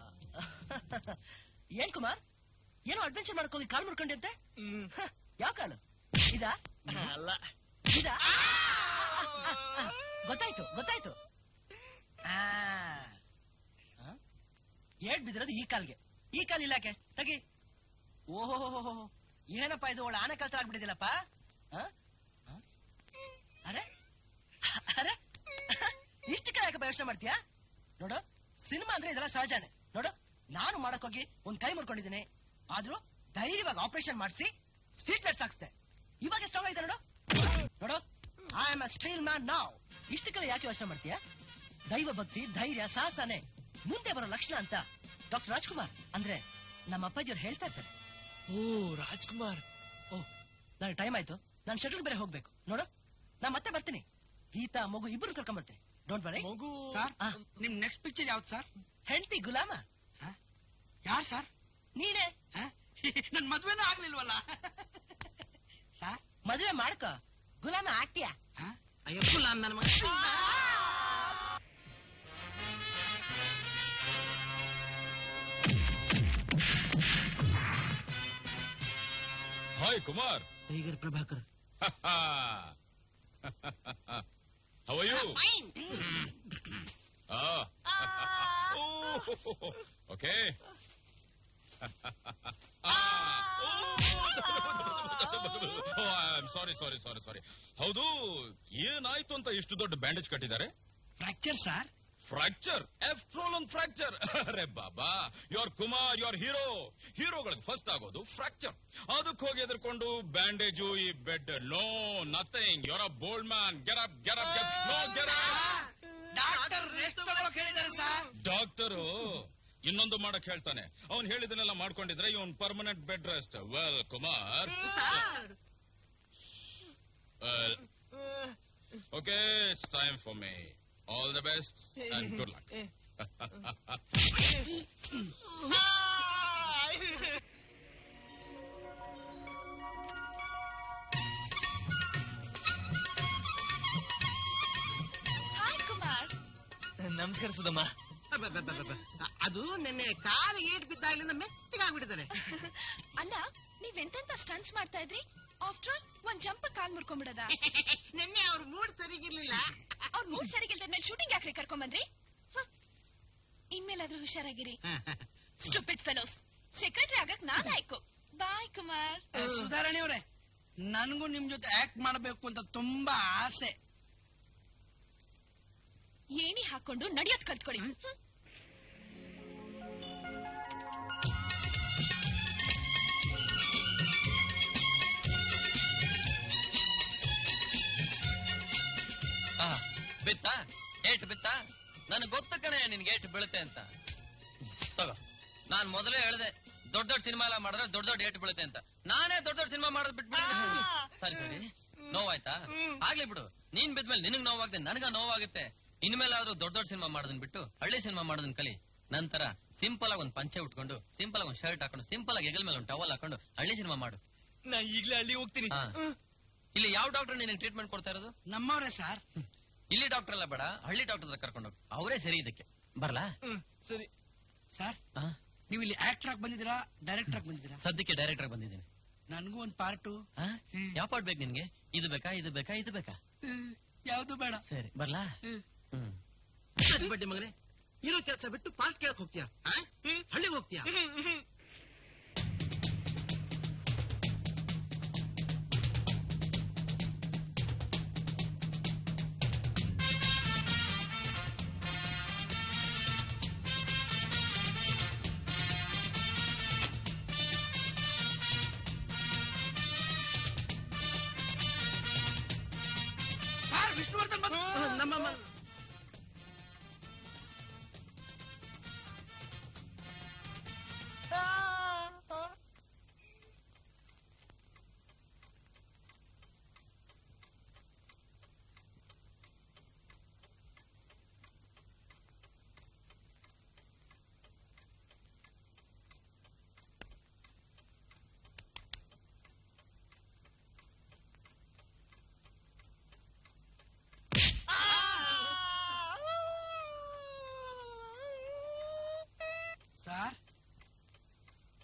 ಏನ್ ಕುಮಾರ್ ಏನೋ ಅಡ್ವೆಂಚರ್ ಮಾಡಕ್ ಹೋಗಿ ಕಾಲ್ ಮುರ್ಕೊಂಡೆ ಯಾವ ಕಾಲು ಇದಾ ಅಲ್ಲ ಇದಾ ಗೊತ್ತಾಯ್ತು ಗೊತ್ತಾಯ್ತು ಆ. ಆ? ಏಟ್ ಬಿದ್ದಿರೋದು ಈ ಕಾಲ್ಗೆ ಈ ಕಾಲ್ ಇಲ್ಲಾಕೆ ತೆಗಿ ಓಹೋ ಏನಪ್ಪ ಇದು ಒಳ್ಳೆ ಆನೆ ಕಾಲ್ ತರ ಆಗ್ಬಿಟ್ಟಿದಿಲ್ಲಪ್ಪ ಆ? ಆ? ಅರೆ ಅರೆ ಇಷ್ಟು ಕಡೆ ಯಾಕಪ್ಪ ಯೋಚನೆ ಮಾಡ್ತೀಯಾ ನೋಡು ಸಿನಿಮಾ ಅಂದ್ರೆ ಇದೆಲ್ಲ ಸಹಜನೇ ನೋಡು ನಾನು ಮಾಡಕ್ ಹೋಗಿ ಒಂದ್ ಕೈ ಮುರ್ಕೊಂಡಿದ್ದೀನಿ ಆದ್ರೂ ಧೈರ್ಯವಾಗಿ ಆಪರೇಷನ್ ಮಾಡಿಸಿ ಸ್ಟ್ರೀಟ್ ಲೈಟ್ಸ್ ಹಾಕ್ಸ್ದೆ ಇವಾಗ ಸ್ಟ್ರಾಂಗ್ ಆಯ್ತಾ ನೋಡು ನೋಡು I am a style man ನಾವ್ ಇಷ್ಟು ಕಡೆ ಯಾಕೆ ಯೋಚನೆ ಮಾಡ್ತೀಯಾ ದೈವ ಭಕ್ತಿ ಧೈರ್ಯ ಸಾಹಸನೆ ಮುಂದೆ ಬರೋ ಲಕ್ಷಣ ಅಂತ ಡಾಕ್ಟರ್ ರಾಜ್ಕುಮಾರ್ ಅಂದ್ರೆ ನಮ್ಮ ಅಪ್ಪಾಜಿಯವ್ರು ಹೇಳ್ತಾ ಇರ್ತಾರೆ ಓ ರಾಜ್ಕುಮಾರ್ ಓ ನಾನು ಟೈಮ್ ಆಯ್ತು ನಾನು ಶೆಟ್ಲ್ ಬೇರೆ ಹೋಗ್ಬೇಕು ನೋಡು ನಾ ಮತ್ತೆ ಬರ್ತೀನಿ ಗೀತಾ ಮಗು ಇಬ್ರು ಕರ್ಕೊಂಡ್ ಬರ್ತೀನಿ ಡೋಂಟ್ ಬರಿ ಮಗು ಸರ್ ನಿಮ್ ನೆಕ್ಸ್ಟ್ ಪಿಕ್ಚರ್ ಯಾವ್ದು ಸರ್ ಹೆಂಡತಿ ಗುಲಾಮ ಯಾರು ಸರ್ ನೀನೇ ನನ್ ಮದ್ವೆನೂ ಆಗ್ಲಿಲ್ವಲ್ಲ ಸರ್ ಮದುವೆ ಮಾಡ್ಕ ಗುಲಾಮ ಆಗ್ತೀಯಾ ಅಯ್ಯೋ ಗುಲಾಮ್ ನನ್ನ ಮಗ hi Kumar tiger Prabhakar How are you? Ah. okay. oh, I'm sorry, sorry, sorry, sorry. ಹೌದು ಏನಾಯ್ತು ಅಂತ ಇಷ್ಟು ದೊಡ್ಡ ಬ್ಯಾಂಡೇಜ್ ಕಟ್ಟಿದ್ದಾರೆ ಫ್ರಾಕ್ಚರ್ ಸರ್ ಫ್ರಾಕ್ಚರ್ ಎಫ್ಟ್ರೋಲ್ ಒಂದು ಫ್ರಾಕ್ಚರ್ ಅರೆ ಬಾಬಾ ಯೋರ್ ಕುಮಾರ್ ಯೋರ್ ಹೀರೋ ಹೀರೋಗಳಿಗೆ ಫಸ್ಟ್ ಆಗೋದು ಫ್ರಾಕ್ಚರ್ ಅದಕ್ಕೆ ಹೋಗಿ ಎದ್ರಕೊಂಡು ಬ್ಯಾಂಡೇಜು ಈ bed no nothing your a bold man get up get up no get doctor rest ತಗೊಳಕ್ ಹೇಳಿದ್ದಾರೆ ಸರ್ ಡಾಕ್ಟರು ಇನ್ನೊಂದು ಮಾಡಕ್ ಹೇಳ್ತಾನೆ ಅವ್ನು ಹೇಳಿದನ್ನೆಲ್ಲ ಮಾಡ್ಕೊಂಡಿದ್ರೆ ಇವನ್ permanent bed rest well Kumar okay it's time for me all the best and good luck hi Kumar ನಮಸ್ಕಾರ ಸುಧಮ್ಮ ಅಬ್ಬಬ್ಬಬ್ಬಬ್ಬ. ಅದು ನಿನ್ನೆ ಕಾಲಿಗೆ ಏಟ್ ಬಿದ್ದಾಗ್ಲಿಂದ ಮೆತ್ತಗಾಗ್ಬಿಟ್ಟಿದ್ದಾರೆ ಅಲ್ಲ ನೀವೆಂತೆಂತ ಸ್ಟನ್ಸ್ ಮಾಡ್ತಾ ಇದ್ರಿ ಆಫ್ಟರ್ ಆಲ್ ಒಂದ್ ಜಂಪ್ ಕಾಲ್ ಮುರ್ಕೊಂಡ್ಬಿಡದ ನಿನ್ನೆ ಅವ್ರ ಮೂಡ್ ಸರಿಗಿರ್ಲಿಲ್ಲ ಅವ್ರ ಮೂಡ್ ಸರಿಗಿಲ್ದ ಮೇಲೆ ಶೂಟಿಂಗ್ ಯಾಕ್ರಿ ಕರ್ಕೊಂಬಂದ್ರಿ ಹ. ಇನ್ಮೇಲಾದ್ರೂ ಹುಷಾರಾಗಿರಿ ಸ್ಟುಪಿಡ್ ಫೆಲೋಸ್ ಸೆಕ್ರೆಟರಿ ಆಗಕ್ ನಾನ್ ಆಯ್ಕು ಬಾಯ್ ಕುಮಾರ್ ಸುಧಾರಣೆ ಅವರೇ ನನ್ಗೂ ನಿಮ್ ಜೊತೆ ಆಕ್ಟ್ ಮಾಡಬೇಕು ಅಂತ ತುಂಬಾ ಆಸೆ ಏಣಿ ಹಾಕೊಂಡು ನಡಿಯೋದ್ ಕಲ್ತ್ಕೊಳ್ಳಿ ಹ್ಮ್. ಆ, ಬಿತ್ತಾ ಏಟ್ ಬಿತ್ತಾ ನನಗೆ ಗೊತ್ತ ಕಣೆ ನಿನ್ಗೆ ಏಟ್ ಬೀಳುತ್ತೆ ಅಂತ ತಗೋ ನಾನ್ ಮೊದಲೇ ಹೇಳ್ದೆ ದೊಡ್ಡ ದೊಡ್ಡ ಸಿನಿಮಾ ಎಲ್ಲ ಮಾಡಿದ್ರೆ ದೊಡ್ಡ ದೊಡ್ಡ ಏಟ್ ಬೀಳುತ್ತೆ ಅಂತ ನಾನೇ ದೊಡ್ಡ ದೊಡ್ಡ ಸಿನಿಮಾ ಮಾಡೋದ್ ಬಿಟ್ಬಿಡಿ ಸರಿ ಸರಿ ನೋವಾಯ್ತಾ ಆಗ್ಲಿ ಬಿಡು ನೀನ್ ಬಿದ್ಮೇಲೆ ನಿನಗ್ ನೋವಾಗ್ದೆ ನನಗ ನೋವಾಗುತ್ತೆ ಇನ್ಮೇಲಾದ್ರೂ ದೊಡ್ಡ ದೊಡ್ಡ ಸಿನಿಮಾ ಮಾಡೋದನ್ ಬಿಟ್ಟು ಹಳ್ಳಿ ಸಿನಿಮಾ ಮಾಡೋದನ್ ಕಲಿ ನಂತರ ಸಿಂಪಲ್ ಆಗಿ ಒಂದ್ ಪಂಚೆ ಉಟ್ಕೊಂಡು ಸಿಂಪಲ್ ಆಗಿ ಒಂದ್ ಶರ್ಟ್ ಹಾಕೊಂಡು ಸಿಂಪಲ್ ಆಗಿ ಹೆಗಲ್ ಮೇಲೆ ಒಂದ್ ಟವಲ್ ಹಾಕೊಂಡು ಹಳ್ಳಿ ಸಿನಿಮಾ ಮಾಡು ನಾ ಈಗ್ಲೇ ಅಲ್ಲಿ ಹೋಗ್ತೀನಿ ಹಾ. ಇಲ್ಲಿ ಯಾವ ಡಾಕ್ಟರ್ ನಿನಗೆ ಟ್ರೀಟ್ಮೆಂಟ್ ಕೊಡ್ತಾ ಇರೋದು ನಮ್ಮವ್ರೆ ಸರ್ ಇಲ್ಲಿ ಡಾಕ್ಟರ್ ಎಲ್ಲ ಬೇಡ ಹಳ್ಳಿ ಡಾಕ್ಟರ್ ಹತ್ರ ಕರ್ಕೊಂಡು ಹೋಗಿ ಅವರೇ ಸರಿ ಇದಕ್ಕೆ ಬರ್ಲಾ ಸರಿ ಸರ್ ಆ? ನೀವು ಇಲ್ಲಿ ಆಕ್ಟರ್ ಆಗಿ ಬಂದಿದ್ದೀರಾ ಡೈರೆಕ್ಟರ್ ಆಗಿ ಬಂದಿದ್ದೀರಾ ಸದ್ಯಕ್ಕೆ ಡೈರೆಕ್ಟರ್ ಬಂದಿದ್ದೀನಿ ನನಗೂ ಒಂದ್ ಪಾರ್ಟು ಯಾವ ಪಾಟ್ ಬೇಕು ನಿನ್ಗೆ ಇದು ಬೇಕಾ ಇದು ಬೇಕಾ ಇದು ಬೇಕಾ ಯಾವ್ದು ಬೇಡ ಸರಿ ಬರ್ಲಾ ಹ್ಮ್ ಬಡ್ಡಿ ಮಗನೇ ಇರೋ ಕೆಲಸ ಬಿಟ್ಟು ಪಾರ್ಟ್ ಕೇಳಕ್ ಹೋಗ್ತೀಯಾ ಆ? ಹಳ್ಳಿಗೆ ಹೋಗ್ತೀಯಾ ಸರ್ ವಿಷ್ಣುವರ್ಧನ್ ಬಂದ್ರು. ನಮ್ಮ ಮ-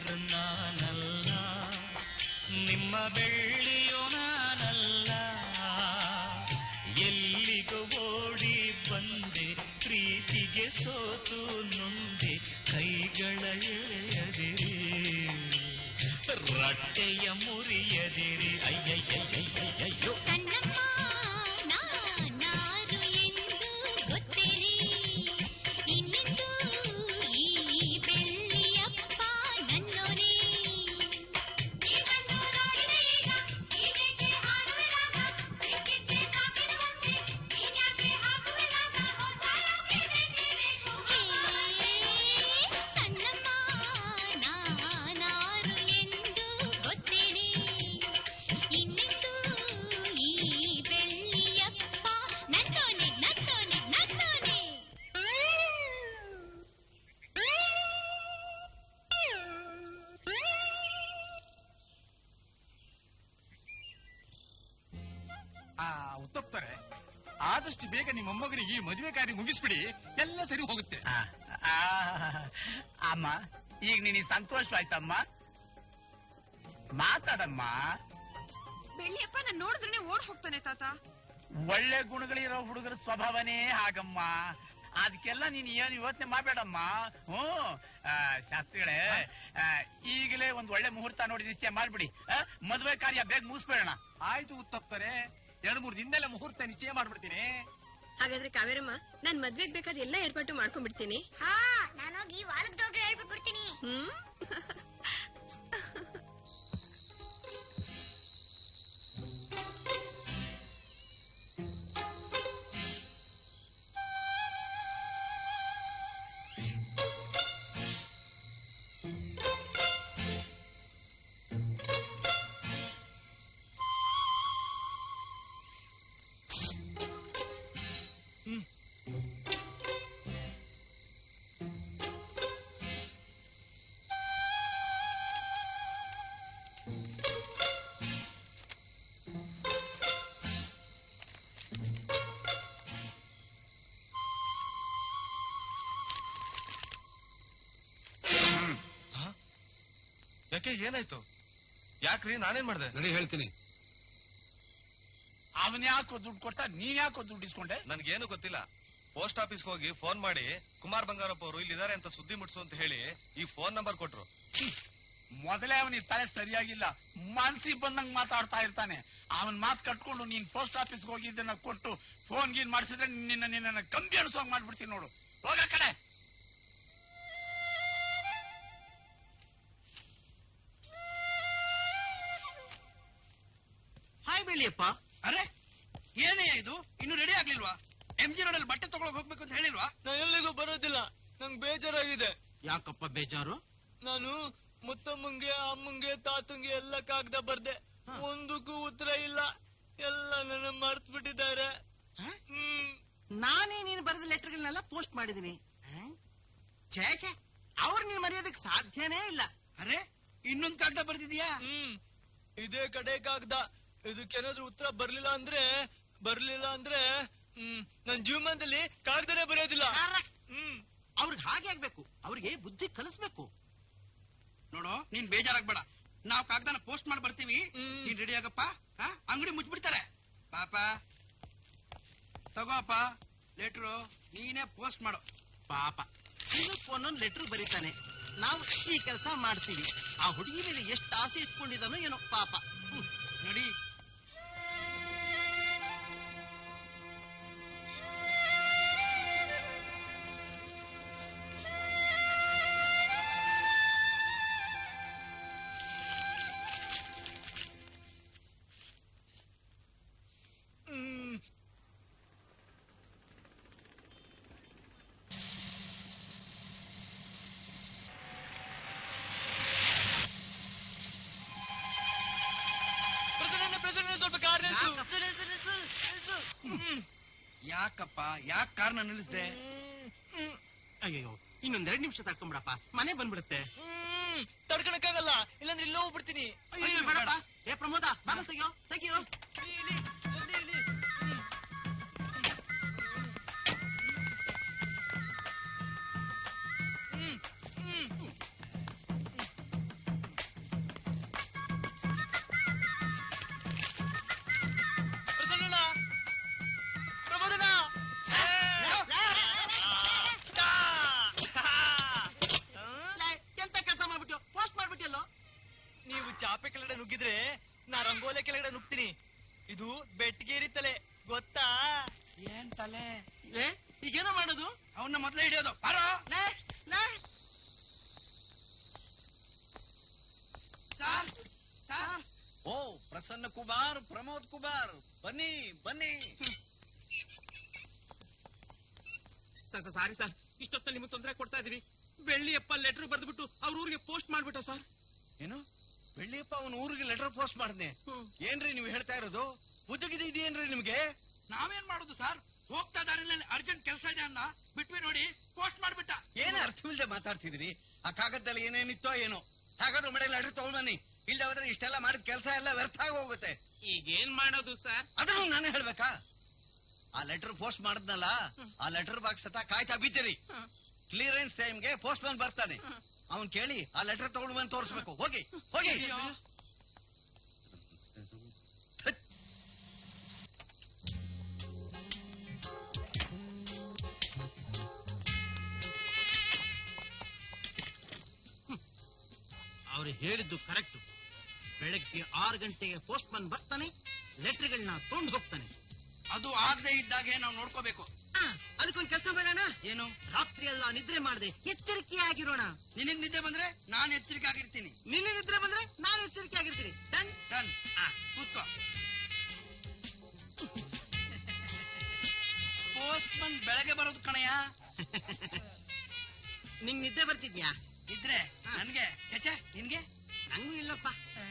ಬಂಗಾರು ನಾನಲ್ಲ ನಿಮ್ಮ ಬೆಳ್ಳಿಯೋ ನಾನಲ್ಲ ಎಲ್ಲಿಗೂ ಓಡಿ ಬಂದೆ ಪ್ರೀತಿಗೆ ಸೋತು ನೊಂದೆ ಕೈಗಳ ಎಳೆಯದಿರಿ ರಟ್ಟೆಯ ಮುರಿಯದಿರಿ ಅಯ್ಯಯ್ಯಯ್ಯಯ್ಯಯ್ಯೋ ಸಣ್ಣಮ್ಮ ನಾನಾರು ಎಂದು ಗೊತ್ತೇನೆ ಇನ್ನೆಂದು ಈ ಬೆಳ್ಳಿಯಪ್ಪ ನನ್ನೋನೇ ನೀನನ್ನು ನೋಡಿದೆ ಈಗ ನೀನೇಕೆ ಹಾಡುವೆ ರಾಗ ಸಿಕ್ಕಿದ್ರೆ ಸಾಕಿರುವಂತೆ ನೀನ್ಯಾಕೆ ಹಾಕುವೆ ರಾಗ ಹೊಸ ಲೋಕೆ ಬೇಕೇ ಬೇಕು ಸಣ್ಣಮ್ಮ ನಾನಾರು ಎಂದು ಗೊತ್ತೇನೆ ಇನ್ನೆಂದು ಈ ಬೆಳ್ಳಿಯಪ್ಪ ನನ್ನೋನೆ ನನ್ನೋನೆ ನನ್ನೋನೆ ಆ ಉತ್ತಪ್ಪರೆ ಆದಷ್ಟು ಬೇಗ ನಿಮ್ಮ ಮೊಮ್ಮಗನಿಗೆ ಈ ಮದುವೆ ಕಾರ್ಯ ಮುಗಿಸ್ಬಿಡಿ ಎಲ್ಲ ಸರಿ ಹೋಗುತ್ತೆ ಆ, ಅಮ್ಮ ಈಗ ನಿನಗೆ ಸಂತೋಷವಾಯ್ತಮ್ಮ ಮಾತಾಡಮ್ಮ ಬೆಳ್ಳಿಯಪ್ಪ ನಾನ್ ನೋಡಿದ್ರೆ ಓಡ್ ಹೋಗ್ತಾನೆ ತಾತ ಒಳ್ಳೆ ಗುಣಗಳಿರೋ ಹುಡುಗರ ಸ್ವಭಾವನೇ ಹಾಗಮ್ಮ ಅದಕ್ಕೆಲ್ಲ ನೀನು ಏನು ಯೋಚನೆ ಮಾಡಬೇಡಮ್ಮ ಹ್ಞೂ ಆ, ಶಾಸ್ತ್ರಿಗಳೇ ಆ, ಈಗಲೇ ಒಂದ್ ಒಳ್ಳೆ ಮುಹೂರ್ತ ನೋಡಿ ನಿಶ್ಚಯ ಮಾಡ್ಬಿಡಿ ಆ, ಮದುವೆ ಕಾರ್ಯ ಬೇಗ ಮುಗಿಸ್ಬೇಡಣ ಆಯ್ತು ಉತ್ತಪ್ಪರೆ ಎರಡು ಮೂರು ದಿನದಲ್ಲೇ ಮುಹೂರ್ತ ನಿಶ್ಚಯ ಮಾಡ್ಬಿಡ್ತೀನಿ ಹಾಗಾದ್ರೆ ಕಾವೇರಮ್ಮ ನಾನ್ ಮದ್ವೆಗ್ ಬೇಕಾದ ಎಲ್ಲ ಏರ್ಪಾಟು ಮಾಡ್ಕೊಂಡ್ಬಿಡ್ತೀನಿ ಹಾ ನಾನೋಗಿ ವಾಲಕ್ದವ್ರಿಗೆ ಹೇಳ್ಬಿಟ್ಟು ಬಿಡ್ತೀನಿ ಹ್ಮ್ ಯಾಕೆ ಏನಾಯ್ತು ಯಾಕ್ರಿ ನಾನೇನ್ ಮಾಡ್ದೆ ನಡಿ ಹೇಳ್ತೀನಿ ಅವನ್ ಯಾಕೋ ದುಡ್ಡು ಕೊಟ್ಟ ನೀನ್ ಯಾಕೋ ದುಡ್ಡು ಇಸ್ಕೊಂಡೆ ನನ್ಗೇನು ಗೊತ್ತಿಲ್ಲ ಪೋಸ್ಟ್ ಆಫೀಸ್ಗೆ ಹೋಗಿ ಫೋನ್ ಮಾಡಿ ಕುಮಾರ್ ಬಂಗಾರಪ್ಪ ಅವರು ಇಲ್ಲಿದ್ದಾರೆ ಅಂತ ಸುದ್ದಿ ಮುಟ್ಸು ಅಂತ ಹೇಳಿ ಈ ಫೋನ್ ನಂಬರ್ ಕೊಟ್ರು ಮೊದಲೇ ಅವನಿಗೆ ತಲೆ ಸರಿಯಾಗಿಲ್ಲ ಮನ್ಸಿಗೆ ಬಂದಂಗ್ ಮಾತಾಡ್ತಾ ಇರ್ತಾನೆ ಅವನ್ ಮಾತ್ ಕಟ್ಕೊಂಡು ನೀನ್ ಪೋಸ್ಟ್ ಆಫೀಸ್ಗೆ ಹೋಗಿ ಇದನ್ನ ಕೊಟ್ಟು ಫೋನ್ ಗೀನ್ ಮಾಡಿಸಿದ್ರೆ ನಿನ್ನ ನಿನ್ನ ಕಂಬಿ ಅನ್ಸೋಂಗ್ ಮಾಡ್ಬಿಡ್ತೀನಿ ನೋಡು ಹೋಗ ಕಡೆ ಹಾಯ್ ಬೆಳ್ಳಿಯಪ್ಪ ಅರೆ ಏನೇ ಇದು ಇನ್ನು ರೆಡಿ ಆಗ್ಲಿಲ್ವಾ ಎಂ ಜಿ ರೋಡಲ್ಲಿ ಬಟ್ಟೆ ತಗೊಳಕ್ ಹೋಗ್ಬೇಕು ಅಂತ ಹೇಳಿಲ್ವಾ ನಾ ಎಲ್ಲಿಗೂ ಬರೋದಿಲ್ಲ ನಂಗ್ ಬೇಜಾರಾಗಿದೆ ಯಾಕಪ್ಪ ಬೇಜಾರು ನಾನು ಮುತ್ತಮ್ಮಂಗೆ ಅಮ್ಮಂಗೆ ತಾತಂಗೆ ಎಲ್ಲ ಕಾಗ್ದ ಬರ್ದೆ ಒಂದಕ್ಕೂ ಉತ್ತರ ಇಲ್ಲ ಎಲ್ಲ ನನ್ನ ಮರ್ತ್ ಬಿಟ್ಟಿದ್ದಾರೆ ನಾನೇ ನೀನು ಬರೆದ ಲೆಟರ್ಗಳನ್ನೆಲ್ಲ ಪೋಸ್ಟ್ ಮಾಡಿದೀನಿ ಛೇ ಛೇ ಅವ್ರು ನೀನ್ ಮರೆಯೋದಕ್ಕೆ ಸಾಧ್ಯನೇ ಇಲ್ಲ ಅರೆ ಇನ್ನೊಂದ್ ಕಾಗದ ಬರ್ದಿದ್ಯಾ ಹ್ಮ್ ಇದೇ ಕಡೆ ಕಾಗ್ದ ಇದಕ್ಕೇನಾದ್ರೂ ಉತ್ತರ ಬರ್ಲಿಲ್ಲ ಅಂದ್ರೆ ಬರ್ಲಿಲ್ಲ ಅಂದ್ರೆ ಹ್ಮ್ ನನ್ ಜೀವನದಲ್ಲಿ ಕಾಗ್ದನೇ ಬರೆಯೋದಿಲ್ಲ ಹ್ಮ್ ಅವ್ರಿಗೆ ಹಾಗೆ ಆಗ್ಬೇಕು ಅವ್ರಿಗೆ ಬುದ್ಧಿ ಕಲಿಸ್ಬೇಕು ನೋಡು ನೀನ್ ಬೇಜಾರಾಗ್ಬೇಡ ನಾವ್ ಕಾಗ್ದನ ಪೋಸ್ಟ್ ಮಾಡಿ ಬರ್ತೀವಿ ನೀನ್ ರೆಡಿ ಆಗಪ್ಪ ಹಾ? ಅಂಗಡಿ ಮುಚ್ಚಿಬಿಡ್ತಾರೆ ಪಾಪ ತಗೋಪ್ಪ ಲೆಟ್ರು ನೀನೇ ಪೋಸ್ಟ್ ಮಾಡು ಪಾಪ ಇನ್ನೊಂದು ಒಂದೊಂದು ಲೆಟ್ರ್ ಬರೀತಾನೆ ನಾವು ಈ ಕೆಲಸ ಮಾಡ್ತೀವಿ ಆ ಹುಡುಗಿ ಮೇಲೆ ಎಷ್ಟು ಆಸೆ ಇಟ್ಕೊಂಡಿದಾನೋ ಏನೋ ಪಾಪ ಹ್ಮ್. ನೋಡಿ ಪ್ರೆಸಿಡೆಂಟ್ ಪ್ರೆಸಿಡೆಂಟ್ ಸ್ವಲ್ಪ ಕಾರ್ ನಿಲ್ಸು ಯಾಕಪ್ಪ ಯಾಕೆ ಕಾರ್ನ ನಿಲ್ಲಿಸ್ದೆ ಅಯ್ಯೋ ಇನ್ನೊಂದೆರಡು ನಿಮಿಷ ತಡ್ಕೊಂಬಿಡಪ್ಪ ಮನೆ ಬಂದ್ಬಿಡುತ್ತೆ ತಡ್ಕೊಳಕ್ಕಾಗಲ್ಲ ಇಲ್ಲಾಂದ್ರೆ ಇಲ್ಲೇ ಹೋಗ್ಬಿಡ್ತೀನಿ ಅಯ್ಯೋ ಬೇಡಪ್ಪ ಏ ಪ್ರಮೋದ ಬಾಗಲ್ ತೆಗಿಯೋ ತೆಗಿಯೋ ಚಾಪೆ ಕೆಳಗಡೆ ನುಗ್ಗಿದ್ರೆ ನಾ ರಂಗೋಲೆ ಕೆಳಗಡೆ ನುಗ್ತೀನಿ ಇದು ಬೆಟ್ಗೇರಿ ತಲೆ ಗೊತ್ತಾ ಏನ್ ತಲೆ ಲೇ ಈಗೇನೋ ಮಾಡೋದು ಅವನ್ನ ಮೊದ್ಲೇ ಹಿಡಿಯೋದು ಬಾರೋ ಲೇ ಲೇ ಸಾರ್ ಸಾರ್ ಓ ಪ್ರಸನ್ನ ಕುಮಾರ್ ಪ್ರಮೋದ್ ಕುಮಾರ್ ಬನ್ನಿ ಬನ್ನಿ ಸರ್ ಸರ್ ಸಾರಿ ಸರ್ ಇಷ್ಟೊತ್ತಲ್ಲಿ ನಿಮಗೆ ತೊಂದರೆ ಕೊಡ್ತಾ ಇದೀವಿ ಬೆಳ್ಳಿಯಪ್ಪ ಲೆಟರ್ ಬರೆದ್ಬಿಟ್ಟು ಅವ್ರ ಊರಿಗೆ ಪೋಸ್ಟ್ ಮಾಡ್ಬಿಟ್ಟ ಸರ್ ಏನು ಬೆಳ್ಳಿಯಪ್ಪ ಅವನ ಊರಿಗೆ ಲೆಟರ್ ಪೋಸ್ಟ್ ಮಾಡಿದ್ನೆ ಏನ್ರಿ ನೀವು ಹೇಳ್ತಾ ಇರೋದು ಮುಜುಗಿದೆ ಇದೆಯೇನ್ರಿ ನಿಮ್ಗೆ ನಾವೇನ್ ಮಾಡುದು ಸರ್ ಹೋಗ್ತಾ ದಾರಿನಲ್ಲಿ ಅರ್ಜೆಂಟ್ ಕೆಲಸ ಇದೆ ಅನ್ನ ಬಿಟ್ವಿ ನೋಡಿ ಪೋಸ್ಟ್ ಮಾಡ್ಬಿಟ್ಟ ಏನ್ ಅರ್ಥವಿಲ್ಲದೆ ಮಾತಾಡ್ತಿದ್ರಿ ಆ ಕಾಗದದಲ್ಲಿ ಏನೇನಿತ್ತೋ ಏನೋ ಹಾಗಾದ್ರೆ ಮೇಡಲ್ ಲೆಟರ್ ತಗೊಂಡ್ಬನ್ನಿ ಇಲ್ಲದೆ ಹೋದ್ರೆ ಇಷ್ಟೆಲ್ಲ ಮಾಡಿದ ಕೆಲಸ ಎಲ್ಲ ವ್ಯರ್ಥ ಆಗಿ ಹೋಗುತ್ತೆ ಈಗೇನ್ ಮಾಡೋದು ಸರ್ ಅದನ್ನು ನಾನೇ ಹೇಳ್ಬೇಕಾ ಆ ಲೆಟರ್ ಪೋಸ್ಟ್ ಮಾಡಿದ್ನಲ್ಲ ಆ ಲೆಟರ್ ಬಾಕ್ಸ್ ಹತ್ರ ಕಾಯ್ತಾ ಬಿದ್ದೀರಿ ಕ್ಲಿಯರೆನ್ಸ್ ಟೈಮ್ಗೆ ಪೋಸ್ಟ್ ಮ್ಯಾನ್ ಬರ್ತಾನೆ ಅವನ್ ಕೇಳಿ ಆ ಲೆಟರ್ ತಗೊಂಡು ಬಂದು ತೋರಿಸ್ಬೇಕು ಹೋಗಿ ಹೋಗಿ ಅವ್ರು ಹೇಳಿದ್ದು ಕರೆಕ್ಟ್ ಬೆಳಗ್ಗೆ ಆರು ಗಂಟೆಗೆ ಪೋಸ್ಟ್ ಮನ್ ಬರ್ತಾನೆ ಲೆಟರ್ಗಳನ್ನ ತೊಗೊಂಡು ಹೋಗ್ತಾನೆ ಅದು ಆಗದೆ ಇದ್ದಾಗೆ ನಾವು ನೋಡ್ಕೋಬೇಕು ಅದಕ್ಕೊಂದು ಕೆಲಸ ಮಾಡೋಣ ಏನು ರಾತ್ರಿ ಎಲ್ಲ ನಿದ್ರೆ ಮಾಡದೆ ಎಚ್ಚರಿಕೆ ಆಗಿರೋಣ ನಿನಗ್ ನಿದ್ದೆ ಬಂದ್ರೆ ನಾನ್ ಎಚ್ಚರಿಕೆ ಆಗಿರ್ತೀನಿ ನಿನ್ನೆ ನಿದ್ರೆ ಬಂದ್ರೆ ನಾನು ಎಚ್ಚರಿಕೆ ಆಗಿರ್ತೀನಿ ಡನ್ ಡನ್ ಕೂತ್ಕೋ ಪೋಸ್ಟ್ ಮನ್ ಬೆಳಗ್ಗೆ ಬರೋದು ಕಣಯ್ಯ ನಿಂಗ್ ನಿದ್ದೆ ಬರ್ತಿದ್ಯಾ ಇದ್ರೆ ನನ್ಗೆ ಚಚ ನಿನ್ಗೆ ನಂಗೂ ಇಲ್ಲಪ್ಪ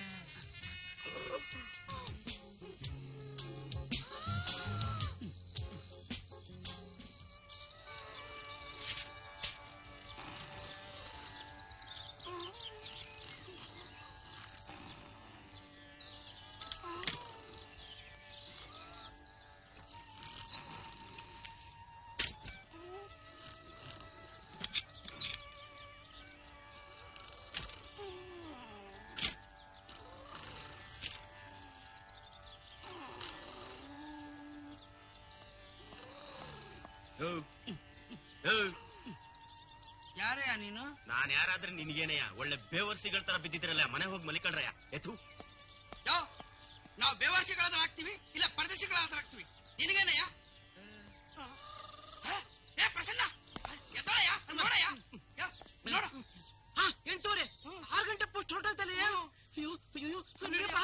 ಯಾರಯ್ಯ ನೀನು ನಾನ್ ಯಾರಾದ್ರೆ ನಿನ್ಗೇನಯ್ಯ ಒಳ್ಳೆ ಬೇವರ್ಸಿಗಳ ತರ ಬಿದ್ದಿದ್ರಲ್ಲ ಮನೆ ಹೋಗಿ ಮಲಿಕಂಡ್ರಯ್ಯ ಎತ್ತು ಯೋ ನಾವು ಬೇವಾರ್ಸಿಗಳಾದ್ರೆ ಆಗ್ತೀವಿ ಇಲ್ಲ ಪರದೇಶಿಗಳಾದ್ರೆ ಆಗ್ತೀವಿ ನಿನಗೇನಯ್ಯ ಹ? ಏ ಪ್ರಸನ್ನ ಎದ್ದಳಯ್ಯ ನೋಡಯ್ಯ ಯೋ, ನೋಡು ಹಾ ಎಂಟೂವರೆ ಆರು ಗಂಟೆ ಪೋಸ್ಟ್ ಹೊರಟೋಯ್ತಲ್ಲ ಅಯ್ಯೋ ಅಯ್ಯೋ ನಡಿಯಪ್ಪ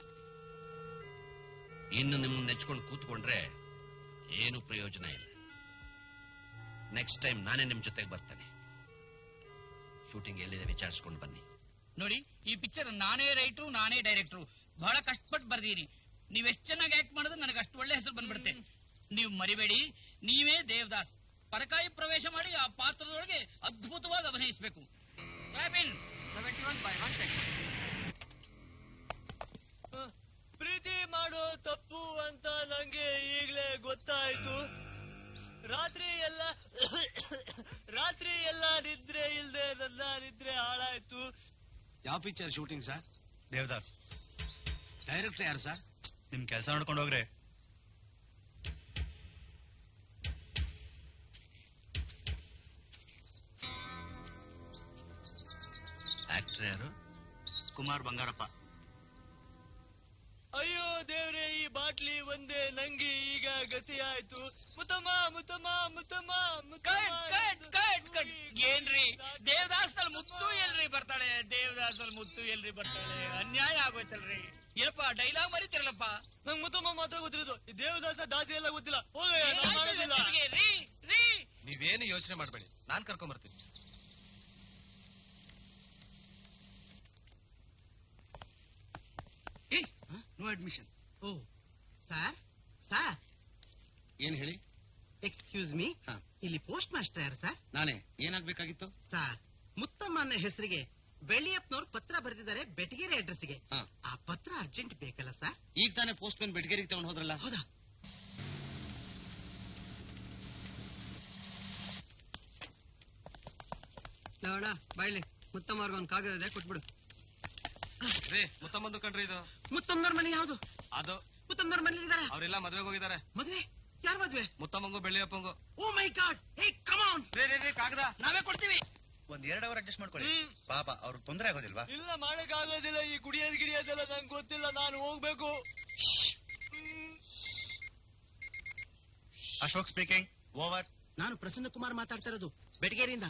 ಇನ್ನು ನಿಮ್ಮನ್ನ ನೆಚ್ಕೊಂಡು ಕೂತ್ಕೊಂಡ್ರೆ ಏನು ಪ್ರಯೋಜನ ಇಲ್ಲ ನೆಕ್ಸ್ಟ್ ಟೈಮ್ ನಾನೇ ನಿಮ್ ಜೊತೆಗೆ ಬರ್ತೇನೆ ಶೂಟಿಂಗ್ ಎಲ್ಲಿದೆ ವಿಚಾರಿಸ್ಕೊಂಡು ಬನ್ನಿ ನೋಡಿ ಈ ಪಿಕ್ಚರ್ ನಾನೇ ರೈಟ್ರು ನಾನೇ ಡೈರೆಕ್ಟ್ರು ಬಹಳ ಕಷ್ಟಪಟ್ಟು ಬರ್ದೀರಿ ನೀವ್ ಎಷ್ಟ್ ಚೆನ್ನಾಗಿ ಆಕ್ಟ್ ಮಾಡಿದ್ರೆ ನನಗೆ ಅಷ್ಟು ಒಳ್ಳೆ ಹೆಸರು ಬಂದ್ಬಿಡುತ್ತೆ ನೀವು ಮರಿಬೇಡಿ ನೀವೇ ದೇವದಾಸ್ ಪರಕಾಯಿ ಪ್ರವೇಶ ಮಾಡಿ ಆ ಪಾತ್ರದೊಳಗೆ ಅದ್ಭುತವಾಗಿ ಅಭಿನಯಿಸಬೇಕು ಪ್ರೀತಿ ಮಾಡೋ ತಪ್ಪು ಅಂತ ನಂಗೆ ಈಗ್ಲೇ ಗೊತ್ತಾಯ್ತು ರಾತ್ರಿ ಎಲ್ಲ ರಾತ್ರಿ ಎಲ್ಲ ನಿದ್ರೆ ಇಲ್ದೆ ನನ್ನ ನಿದ್ರೆ ಹಾಳಾಯ್ತು ಯಾವ picture shooting sir Devdas director ಯಾರು ಸರ್ ನಿಮ್ ಕೆಲಸ ನೋಡ್ಕೊಂಡು ಹೋಗ್ರೆ ಆಕ್ಟರ್ ಯಾರು ಕುಮಾರ್ ಬಂಗಾರಪ್ಪ ಅಯ್ಯೋ ದೇವ್ರೆ ಈ ಬಾಟ್ಲಿ ಒಂದೇ ನಂಗೆ ಈಗ ಗತಿ ಆಯ್ತು Muthamma Muthamma Muthamma cut cut cut ಏನ್ರಿ ದೇವದಾಸಲ್ ಮುತ್ತು ಎಲ್ರಿ ಬರ್ತಾಳೆ ದೇವದಾಸಲ್ ಮುತ್ತು ಎಲ್ರಿ ಬರ್ತಾಳೆ ಅನ್ಯಾಯ ಆಗೋಯ್ತಲ್ರಿ ಏನಪ್ಪ ಡೈಲಾಗ್ ಮರಿತಿರಲ್ಲಪ್ಪ ನಂಗ್ ಮುತ್ತಮ್ಮ ಮಾತ್ರ ಗೊತ್ತಿರೋದು ಈ ದೇವದಾಸ ದಾಸಿ ಎಲ್ಲ ಗೊತ್ತಿಲ್ಲ ಹೋಗಯ್ಯ, ನಾನ್ ಮಾಡೋದಿಲ್ಲ. ರೀ ರೀ ನೀವೇನು ಯೋಚನೆ ಮಾಡ್ಬೇಡಿ ನಾನ್ ಕರ್ಕೊಂಡ್ ಬರ್ತೀನಿ no admission oh sir sir ಏನ್ ಹೇಳಿ ಎಕ್ಸ್ಕ್ಯೂಸ್ ಮೀ ಇಲ್ಲಿ ಪೋಸ್ಟ್ ಮಾಸ್ಟರ್ ಯಾರು ಸರ್ ನಾನೇ ಏನಾಗ್ಬೇಕಾಗಿತ್ತು ಸರ್ ಮುತ್ತಮ್ಮನ ಹೆಸರಿಗೆ ಬೆಳ್ಳಿಯಪ್ಪನವ್ರು ಪತ್ರ ಬರೆದಿದ್ದಾರೆ ಬೆಟಗೇರಿ ಅಡ್ರೆಸ್ಗೆ ಹಾ. ಆ ಪತ್ರ ಅರ್ಜೆಂಟ್ ಬೇಕಲ್ಲ ಸರ್ ಈಗ ತಾನೇ ಪೋಸ್ಟ್ ಮ್ಯಾನ್ ಬೆಟಗೇರಿಗೆ ತಗೊಂಡ್ ಹೋದ್ರಲ್ಲ ಹೌದಾ ಲವಣ ಬಾಯ್ಲಿ ಮುತ್ತಮ್ಮವ್ರಿಗೆ ಒಂದು ಕಾಗದ ಇದೆ ಕೊಟ್ಬಿಡು ರೀ ಮುತ್ತಮ್ಮಂದು ಕಣ್ರಿ ಇದು ಮುತ್ತಮ್ಮನವ್ರ ಮನೆ ಯಾವ್ದು ಅದು ಮುತ್ತಮ್ಮನವ್ರ ಮನೇಲಿ ಇದ್ದಾರೆ ಅವರೆಲ್ಲ ಮದ್ವೆಗೆ ಹೋಗಿದ್ದಾರೆ ಮದ್ವೆ ಯಾರ ಮದ್ವೆ ಮುತ್ತಮ್ಮಂಗು ಬೆಳ್ಳಿಯಪ್ಪಂಗು oh my god hey come on ರೇ ರೇ ರೇ ಕಾಗದ ನಾವೇ ಕೊಡ್ತೀವಿ ಒಂದ್ ಎರಡು ಅವರ್ ಅಡ್ಜಸ್ಟ್ ಮಾಡ್ಕೊಳ್ಳಿ ಪಾಪ ಅವ್ರಿಗೆ ತೊಂದರೆ ಆಗೋದಿಲ್ವಾ ಇಲ್ಲ ಮಾಡಕ್ ಆಗೋದಿಲ್ಲ ಈ ಕುಡಿಯೋದ್ ಗಿಡಿಯೋದೆಲ್ಲ ನಂಗೆ ಗೊತ್ತಿಲ್ಲ ನಾನು ಹೋಗ್ಬೇಕು ಅಶೋಕ್ ಸ್ಪೀಕಿಂಗ್ ಓವರ್ ನಾನು ಪ್ರಸನ್ನ ಕುಮಾರ್ ಮಾತಾಡ್ತಾ ಇರೋದು ಬೆಟಗೇರಿಯಿಂದ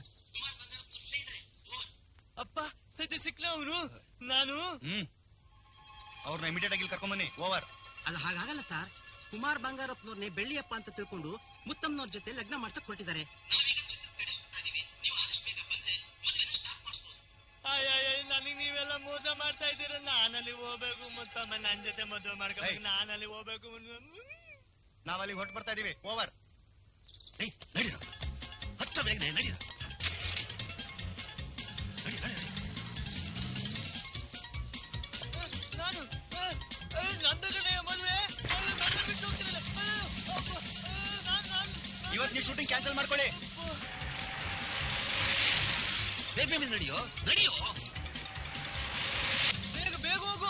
ಅಪ್ಪ ಸದ್ಯ ಸಿಕ್ಲ ಅವನು ನಾನು ಹ್ಮ್ ಅವ್ರನ್ನ ಇಮಿಡಿಯೇಟ್ ಆಗಿ ಕರ್ಕೊಂಬನ್ನಿ ಓವರ್ ಅಲ್ಲ ಹಾಗಾಗಲ್ಲ ಸರ್ ಕುಮಾರ್ ಬಂಗಾರಪ್ಪನವ್ರನ್ನೇ ಬೆಳ್ಳಿಯಪ್ಪ ಅಂತ ತಿಳ್ಕೊಂಡು ಮುತ್ತಮ್ಮನವ್ರ ಜೊತೆ ಲಗ್ನ ಮಾಡ್ಸಕ್ ಹೊರಟಿದ್ದಾರೆ ನನಗೆ ನೀವೆಲ್ಲ ಮೋಸ ಮಾಡ್ತಾ ಇದ್ದೀರ ನಾನಲ್ಲಿ ಹೋಗ್ಬೇಕು ಮತ್ತೊಮ್ಮೆ ನನ್ ಜೊತೆ ಮದುವೆ ಮಾಡ್ಕೋಬೇಕು ಏಯ್. ನಾನಲ್ಲಿ ಹೋಗ್ಬೇಕು ನಾವ್ ಅಲ್ಲಿ ಹೊಟ್ಟು ಬರ್ತಾ ಇದೀವಿ ಓವರ್ ನಡೀರ ಹತ್ತ ಬೇಗನೆ ನಡೀರ ನಾನು ಆ, ಆ, ನಂದು ಕಣೆ ಮದುವೆ ಆ, ನನ್ನ ಬಿಟ್ಟು ಹೋಗ್ತಿರಲ್ಲ. ಆ, ಅಪ್ಪ, ಆ, ನಾನ್- ನಾನ್- ಇವತ್ತು ನೀವು ಶೂಟಿಂಗ್ ಕ್ಯಾನ್ಸಲ್ ಮಾಡ್ಕೊಳ್ಳಿ ಬೇಗ ಬೇಗ ನಡಿಯೋ ನಡಿಯೋ ಬೇಗ ಬೇಗ ಹೋಗು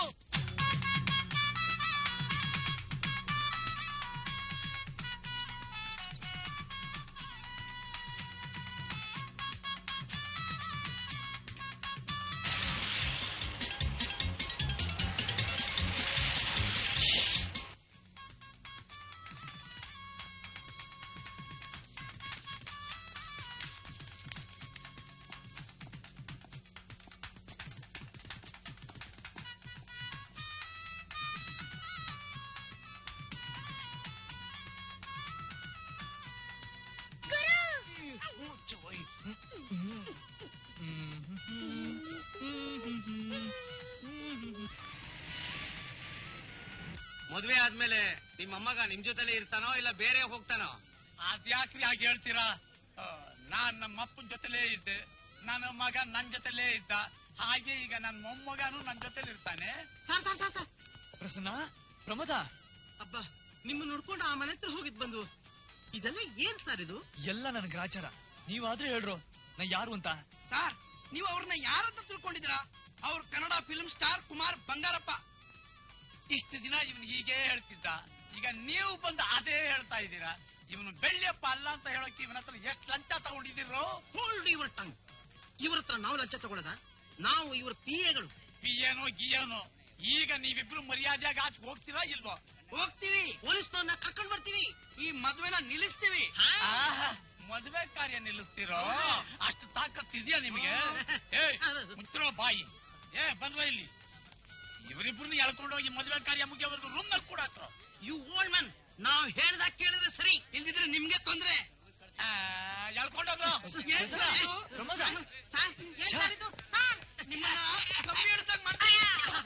ಮದ್ವೆ ಆದ್ಮೇಲೆ ನಿಮ್ಮ ಮೊಮ್ಮಗ ನಿಮ್ ಜೊತೆಲೆ ಇರ್ತಾನೋ ಇಲ್ಲ ಬೇರೆ ಹೋಗ್ತಾನೋ ಅದ್ಯಾಕ್ರಿ ಹಾಗೆ ಹೇಳ್ತೀರಾ ಆ, ನಾನ್ ನಮ್ಮ ಅಪ್ಪನ ಜೊತೆಲೇ ಇದ್ದೆ ನನ್ನ ಮಗ ನನ್ ಜೊತೆಲೇ ಇದ್ದ ಹಾಗೆ ಈಗ ನನ್ನ ಮೊಮ್ಮಗನು ನನ್ ಜೊತೆಲಿ ಇರ್ತಾನೆ sir sir sir sir Prasanna Pramod ಅಬ್ಬಾ ನಿಮ್ಮ ನೋಡ್ಕೊಂಡು ಆ ಮನೆ ಹತ್ರ ಹೋಗಿದ್ ಬಂದು ಇದೆಲ್ಲ ಏನ್ ಸರ್ ಇದು ಎಲ್ಲ ನನ್ ಗ್ರಾಚಾರ ನೀವಾದ್ರೂ ಹೇಳ್ರು ನಾ ಯಾರು ಅಂತ ಸರ್ ನೀವು ಅವ್ರನ್ನ ಯಾರಂತ ತಿಳ್ಕೊಂಡಿದ್ದೀರಾ ಅವ್ರ ಕನ್ನಡ ಫಿಲ್ಮ್ ಸ್ಟಾರ್ ಕುಮಾರ್ ಬಂಗಾರಪ್ಪ ಇಷ್ಟು ದಿನ ಇವನು ಹೀಗೆ ಹೇಳ್ತಿದ್ದ ಈಗ ನೀವು ಬಂದು ಅದೇ ಹೇಳ್ತಾ ಇದ್ದೀರಾ ಇವನು ಬೆಳ್ಳಿಯಪ್ಪ ಅಲ್ಲ ಅಂತ ಹೇಳೋಕೆ ಇವನ ಹತ್ರ ಎಷ್ಟು ಲಂಚ ತಗೊಂಡಿದ್ದೀರೋ ಹೋಲ್ಡ್ ಯುವರ್ ಟಂಗ್ ಇವ್ರ ಹತ್ರ ನಾವು ಲಂಚ ತಗೊಳ್ಳೋದ ನಾವು ಇವ್ರ ಪಿ ಎಗಳು ಪಿಯೇನೋ ಗಿಯೇನೋ ಈಗ ನೀವಿಬ್ರು ಮರ್ಯಾದೆಯಾಗಿ ಆಚೆ ಹೋಗ್ತೀರಾ ಇಲ್ವೋ ಹೋಗ್ತೀವಿ ಪೊಲೀಸ್ನವ್ರನ್ನ ಕರ್ಕೊಂಡ್ ಬರ್ತೀವಿ ಈ ಮದ್ವೆನ ನಿಲ್ಲಿಸ್ತೀವಿ ಆಹಾ, ಮದುವೆ ಕಾರ್ಯ ನಿಲ್ಲಿಸ್ತೀರೋ ಅಷ್ಟು ತಾಕತ್ ಇದೆಯಾ ನಿಮಗೆ ಏ ಮುಚ್ಚಿರೋ ಬಾಯಿ ಏ ಬಂದ್ರ ಇಲ್ಲಿ ಇವರಿಬ್ರನ್ನ ಎಳ್ಕೊಂಡು ಹೋಗಿ ಮದುವೆ ಕಾರ್ಯ ಮುಗಿಯೋವರೆಗೂ ರೂಮ್ ನಲ್ಲಿ ಕೂಡ ಹಾಕ್ರೋ ಯು ಓಲ್ಡ್ ಮ್ಯಾನ್ ನಾವ್ ಹೇಳ್ದಾಗ ಕೇಳಿದ್ರೆ ಸರಿ ಇಲ್ದಿದ್ರೆ ನಿಮ್ಗೆ ತೊಂದ್ರೆ ಎಳ್ಕೊಂಡೋಗ್ರೋ ಏನ್ ಸರ್ ಇದು? ಪ್ರಮೋದ ಸರ್ ಏನ್ ಸರ್ ಇದು ಸರ್ ನಿಮ್ಮನ್ನ ಕಮ್ಮಿ ಹಿಡ್ಸಕ್ ಮಾಡ್ತೀಯ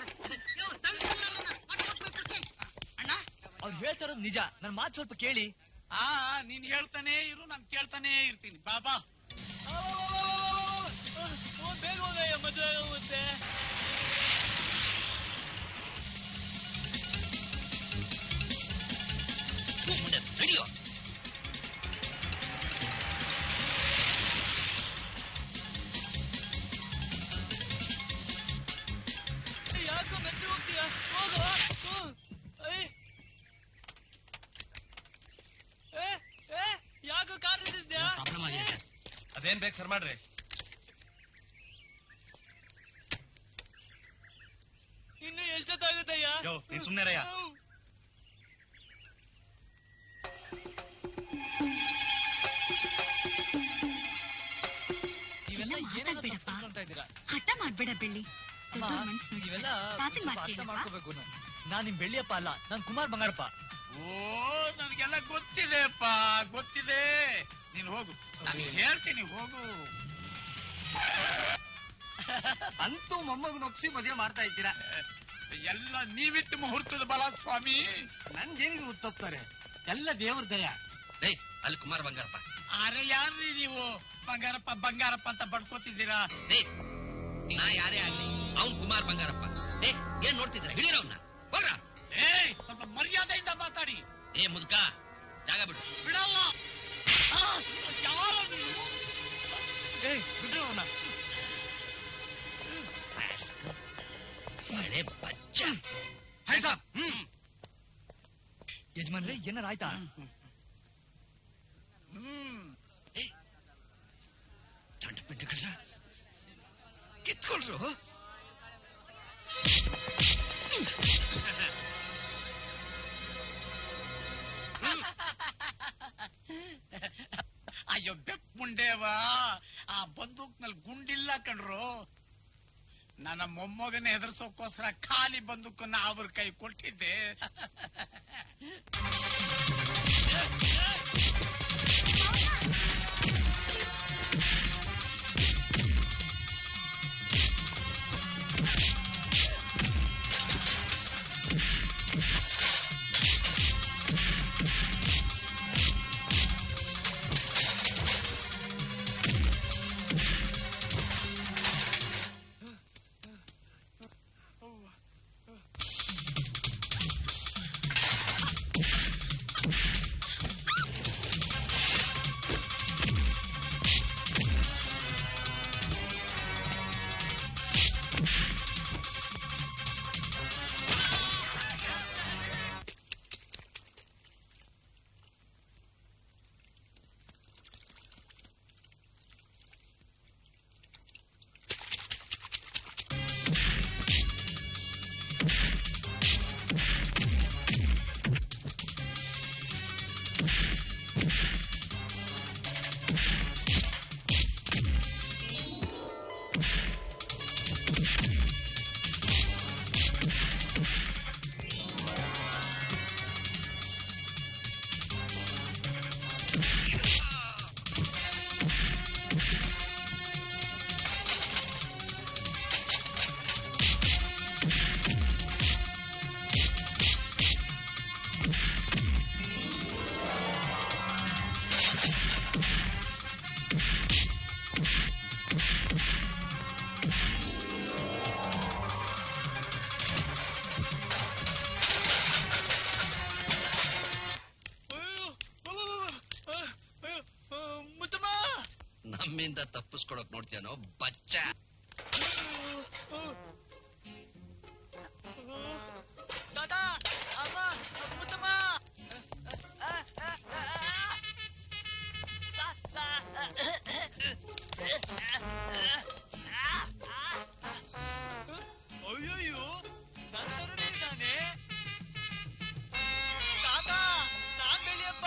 ಅಣ್ಣ ಅವ್ರು ಹೇಳ್ತಾ ಇರೋದು ನಿಜ ನನ್ ಮಾತು ಸ್ವಲ್ಪ ಕೇಳಿ ಆ ನೀನ್ ಹೇಳ್ತಾನೆ ಇರು ನಾನ್ ಕೇಳ್ತಾನೆ ಇರ್ತೀನಿ ಬಾಬಾ ಬೇಗ ಹೋಗಯ್ಯ ಮದುವೆ ಆಗುತ್ತೆ ಮುಂದೆ ನಡಿಯೋ ಯಾಕೋ ಮೆದ್ದು ಹೋಗ್ತೀಯ ಹೋಗೋ ಹ್ಮ್. ಏಯ್. ಏ, ಏ, ಯಾಕೋ ಕಾರ್ ನಿಲ್ಲಿಸ್ದ್ಯಾ ಪ್ರಾಬ್ಲಮ್ ಆಗಿದೆ ಸರ್ ಅದೇನ್ ಬೇಕು ಸರ್ ಮಾಡ್ರಿ ಇನ್ನು ಎಷ್ಟೊತ್ತಾಗುತ್ತಯ್ಯ ಯೋ ನೀನ್ ಸುಮ್ನೆ ರಯ್ಯ ನೀವೆಲ್ಲ ಏನೇನೋ ತಪ್ಪು ತಿಳ್ಕೊಂತಾ ಇದ್ದೀರಾ ಹಠ ಮಾಡ್ಬೇಡ ಬೆಳ್ಳಿ ಅಮ್ಮ, ದೊಡ್ಡವ್ರ ಮನ್ಸು ನೀವೆಲ್ಲ ತಾತನ್ ಸ್ವಲ್ಪ ಮಾತ್ ಅರ್ಥ ಕೇಳಪ್ಪ. ಮಾಡ್ಕೋಬೇಕು ನೀವು. ನಾನ್ ನಿಮ್ ಬೆಳ್ಳಿಯಪ್ಪ ಅಲ್ಲ ನಾನ್ ಕುಮಾರ್ ಬಂಗಾರಪ್ಪ ಓ ನನಗೆಲ್ಲ ಗೊತ್ತಿದೆಪ್ಪ ಗೊತ್ತಿದೆ ನೀನು ಹೋಗು ನಾನು ಹೇಳ್ತೀನಿ ಹೋಗು ಅಂತೂ ಮೊಮ್ಮಗನ ಒಪ್ಸಿ ಮದುವೆ ಮಾಡ್ತಾ ಇದ್ದೀರಾ ಎಲ್ಲ ನೀವಿಟ್ಟು ಮುಹೂರ್ತದ ಬಲ ಸ್ವಾಮಿ ನನ್ಗೇನಿಗೆ ಉತ್ತಪ್ತಾರೆ ಎಲ್ಲ ದೇವ್ರ ದಯ ಏಯ್ ಅಲ್ಲಿ ಕುಮಾರ್ ಬಂಗಾರಪ್ಪ ಅರೆ ಯಾರ್ರಿ ನೀವು ಬಂಗಾರಪ್ಪ ಬಂಗಾರಪ್ಪ ಅಂತ ಬಡ್ಕೋತಿದ್ದೀರಾ ಏಯ್ ನಾ ಯಾರೇ ಆಗ್ಲಿ ಅವ್ನ್ ಕುಮಾರ್ ಬಂಗಾರಪ್ಪ ಏ ಏನ್ ನೋಡ್ತಿದ್ರ ಹಿಡೀರವ್ನ ಹೋಗ್ರ ಏಯ್ ಸ್ವಲ್ಪ ಮರ್ಯಾದೆಯಿಂದ ಮಾತಾಡಿ ಏ ಮುದ್ಕ ಜಾಗ ಬಿಡು ಬಿಡಲ್ಲ ಆ, ಯಾರು ನೀವು ಏಯ್ ಬಿಡ್ರಿ ಅವ್ರನ್ನ ಹಳೆ ಬಚ್ಚ ಯಜಮಾನ್ರೆ ಏನಾರ ಆಯ್ತಾ ತಂಡ ಪಿಂಡ ಕೂತ್ಕೊಳ್ರು ಅಯ್ಯೋ ಬೆಪ್ ಮುಂಡೇವಾ ಆ ಬಂದೂಕ್ನಲ್ಲಿ ಗುಂಡಿಲ್ಲ ಕಣ್ರು ನನ್ನ ಮೊಮ್ಮಗನ ಹೆದರ್ಸೋಕೋಸ್ಕರ ಖಾಲಿ ಬಂದೂಕನ್ನ ಅವ್ರ ಕೈ ಕೊಟ್ಟಿದ್ದೆ ನಮ್ಮಿಂದ ತಪ್ಪಿಸ್ಕೊಳಕ್ ನೋಡ್ತೀಯನೋ ಬಚ್ಚ ತಾತ ಅಮ್ಮ ಮುತ್ತಮ್ಮ ಅಯ್ಯಯ್ಯೋ ನನ್ನ ತರನೇ ಇದ್ದಾನೆ ತಾತ ನಾನ್ ಬೆಳಿಯಪ್ಪ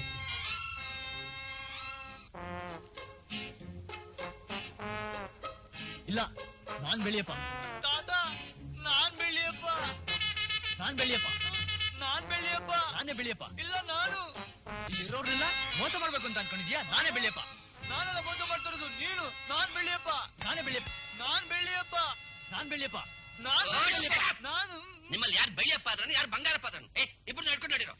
ಇಲ್ಲ ನಾನ್ ಬೆಳಿಯಪ್ಪ ತಾತ ನಾನ್ ಬೆಳಿಯಪ್ಪ ನಾನ್ ಬೆಳಿಯಪ್ಪ ನಾನ್ ಬೆಳಿಯಪ್ಪ ನಾನೇ ಬೆಳಿಯಪ್ಪ ಇಲ್ಲ ನಾನು ಇಲ್ಲಿರೋರ್ನೆಲ್ಲ ಮೋಸ ಮಾಡ್ಬೇಕು ಅಂತ ಅನ್ಕೊಂಡಿದ್ಯಾ ನಾನೇ ಬೆಳಿಯಪ್ಪ ನಾನೆಲ್ಲ ಮೋಸ ಮಾಡ್ತಿರೋದು ನೀನು ನಾನ್ ಬೆಳಿಯಪ್ಪ ನಾನೇ ಬೆಳಿಯಪ್ಪ ನಾನ್ ಬೆಳಿಯಪ್ಪ ನಾನ್ ಬೆಳಿಯಪ್ಪ ನಾನ್ Oh, ಬೆಳಿಯಪ್ಪ. shut up. ನಾನು ನಿಮ್ಮಲ್ಲಿ ಯಾರು ಬೆಳ್ಳಿಯಪ್ಪ ಆದ್ರನು ಯಾರು ಬಂಗಾರಪ್ಪ ಆದ್ರನು ಏ ಇಬ್ರು ನಡ್ಕೊಂಡು ನಡೀರೋ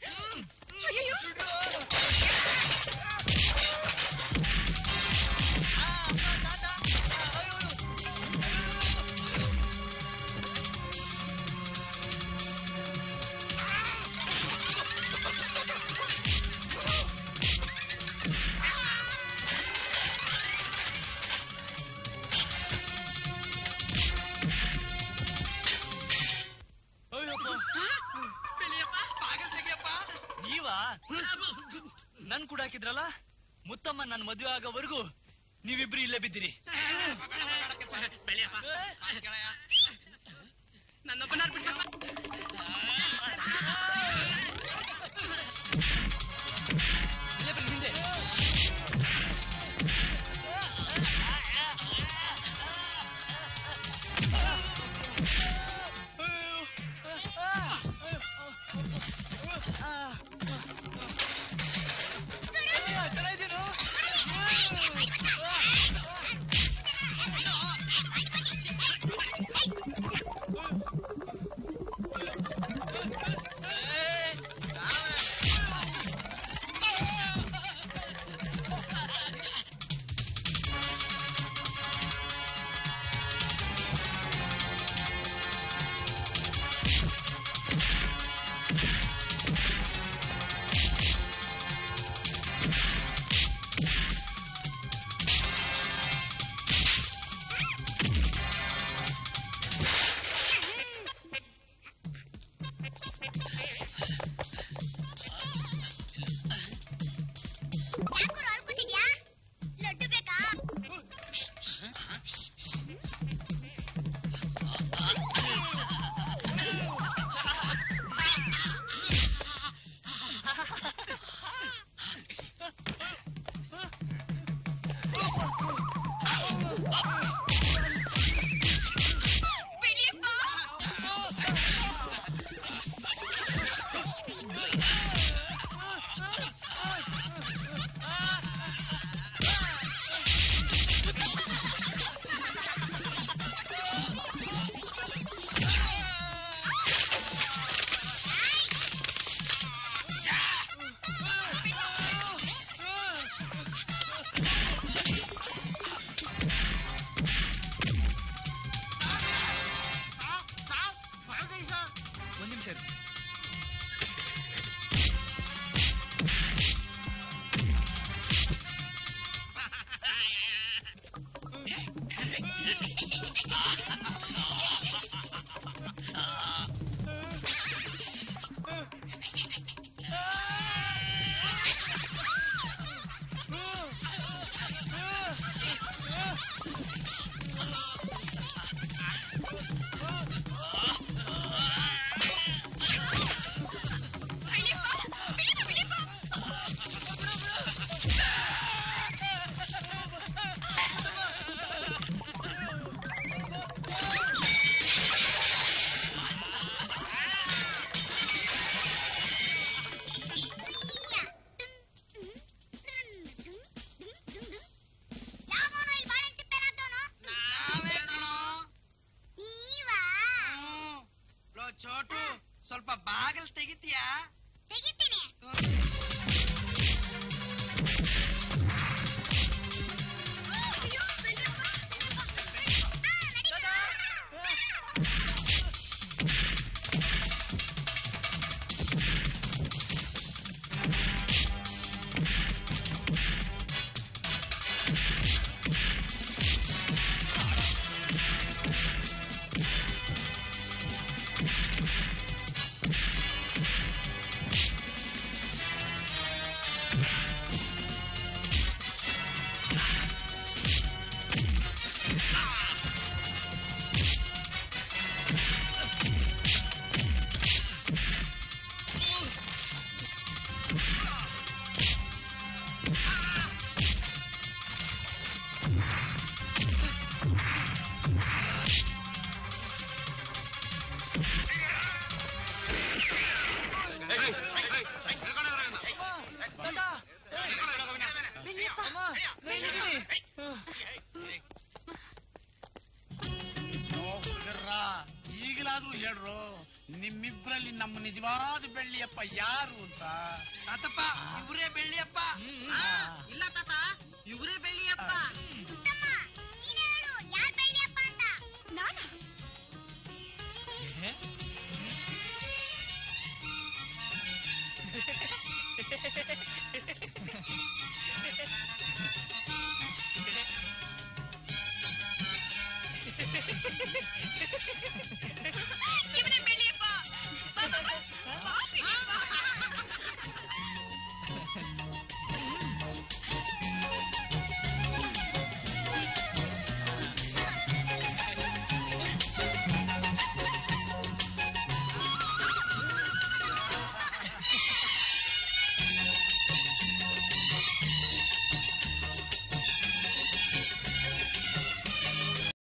ನೀವಾ ನನ್ ಕೂಡ ಹಾಕಿದ್ರಲ್ಲ ಮುತ್ತಮ್ಮ ನನ್ ಮದುವೆ ಆಗೋವರೆಗೂ ನೀವಿಬ್ರು ಇಲ್ಲೇ ಬಿದ್ದಿರಿ ನನ್ನೊಬ್ಬನ ಇಲ್ಲೇ ಬನ್ನಿ ಹಿಂದೆ ಯಾಕೋ ಅಳ್ಕೊತಿದ್ಯಾ ಲಡ್ಡು ಬೇಕಾ ಸ್ವಲ್ಪ ಬಾಗಿಲು ತೆಗಿತೀಯಾ ತೆಗಿತೀನಿ ಈಗಲಾದ್ರೂ ಹೇಳ್ರು ನಿಮ್ಮಿಬ್ರಲ್ಲಿ ನಮ್ಮ ನಿಜವಾದ ಬೆಳ್ಳಿಯಪ್ಪ ಯಾರು ಅಂತ ತಾತಪ್ಪ ಇವರೇ ಬೆಳ್ಳಿಯಪ್ಪ ಆ, ಇಲ್ಲ ತಾತ ಇವರೇ ಬೆಳ್ಳಿಯಪ್ಪ ಹುಟ್ಟ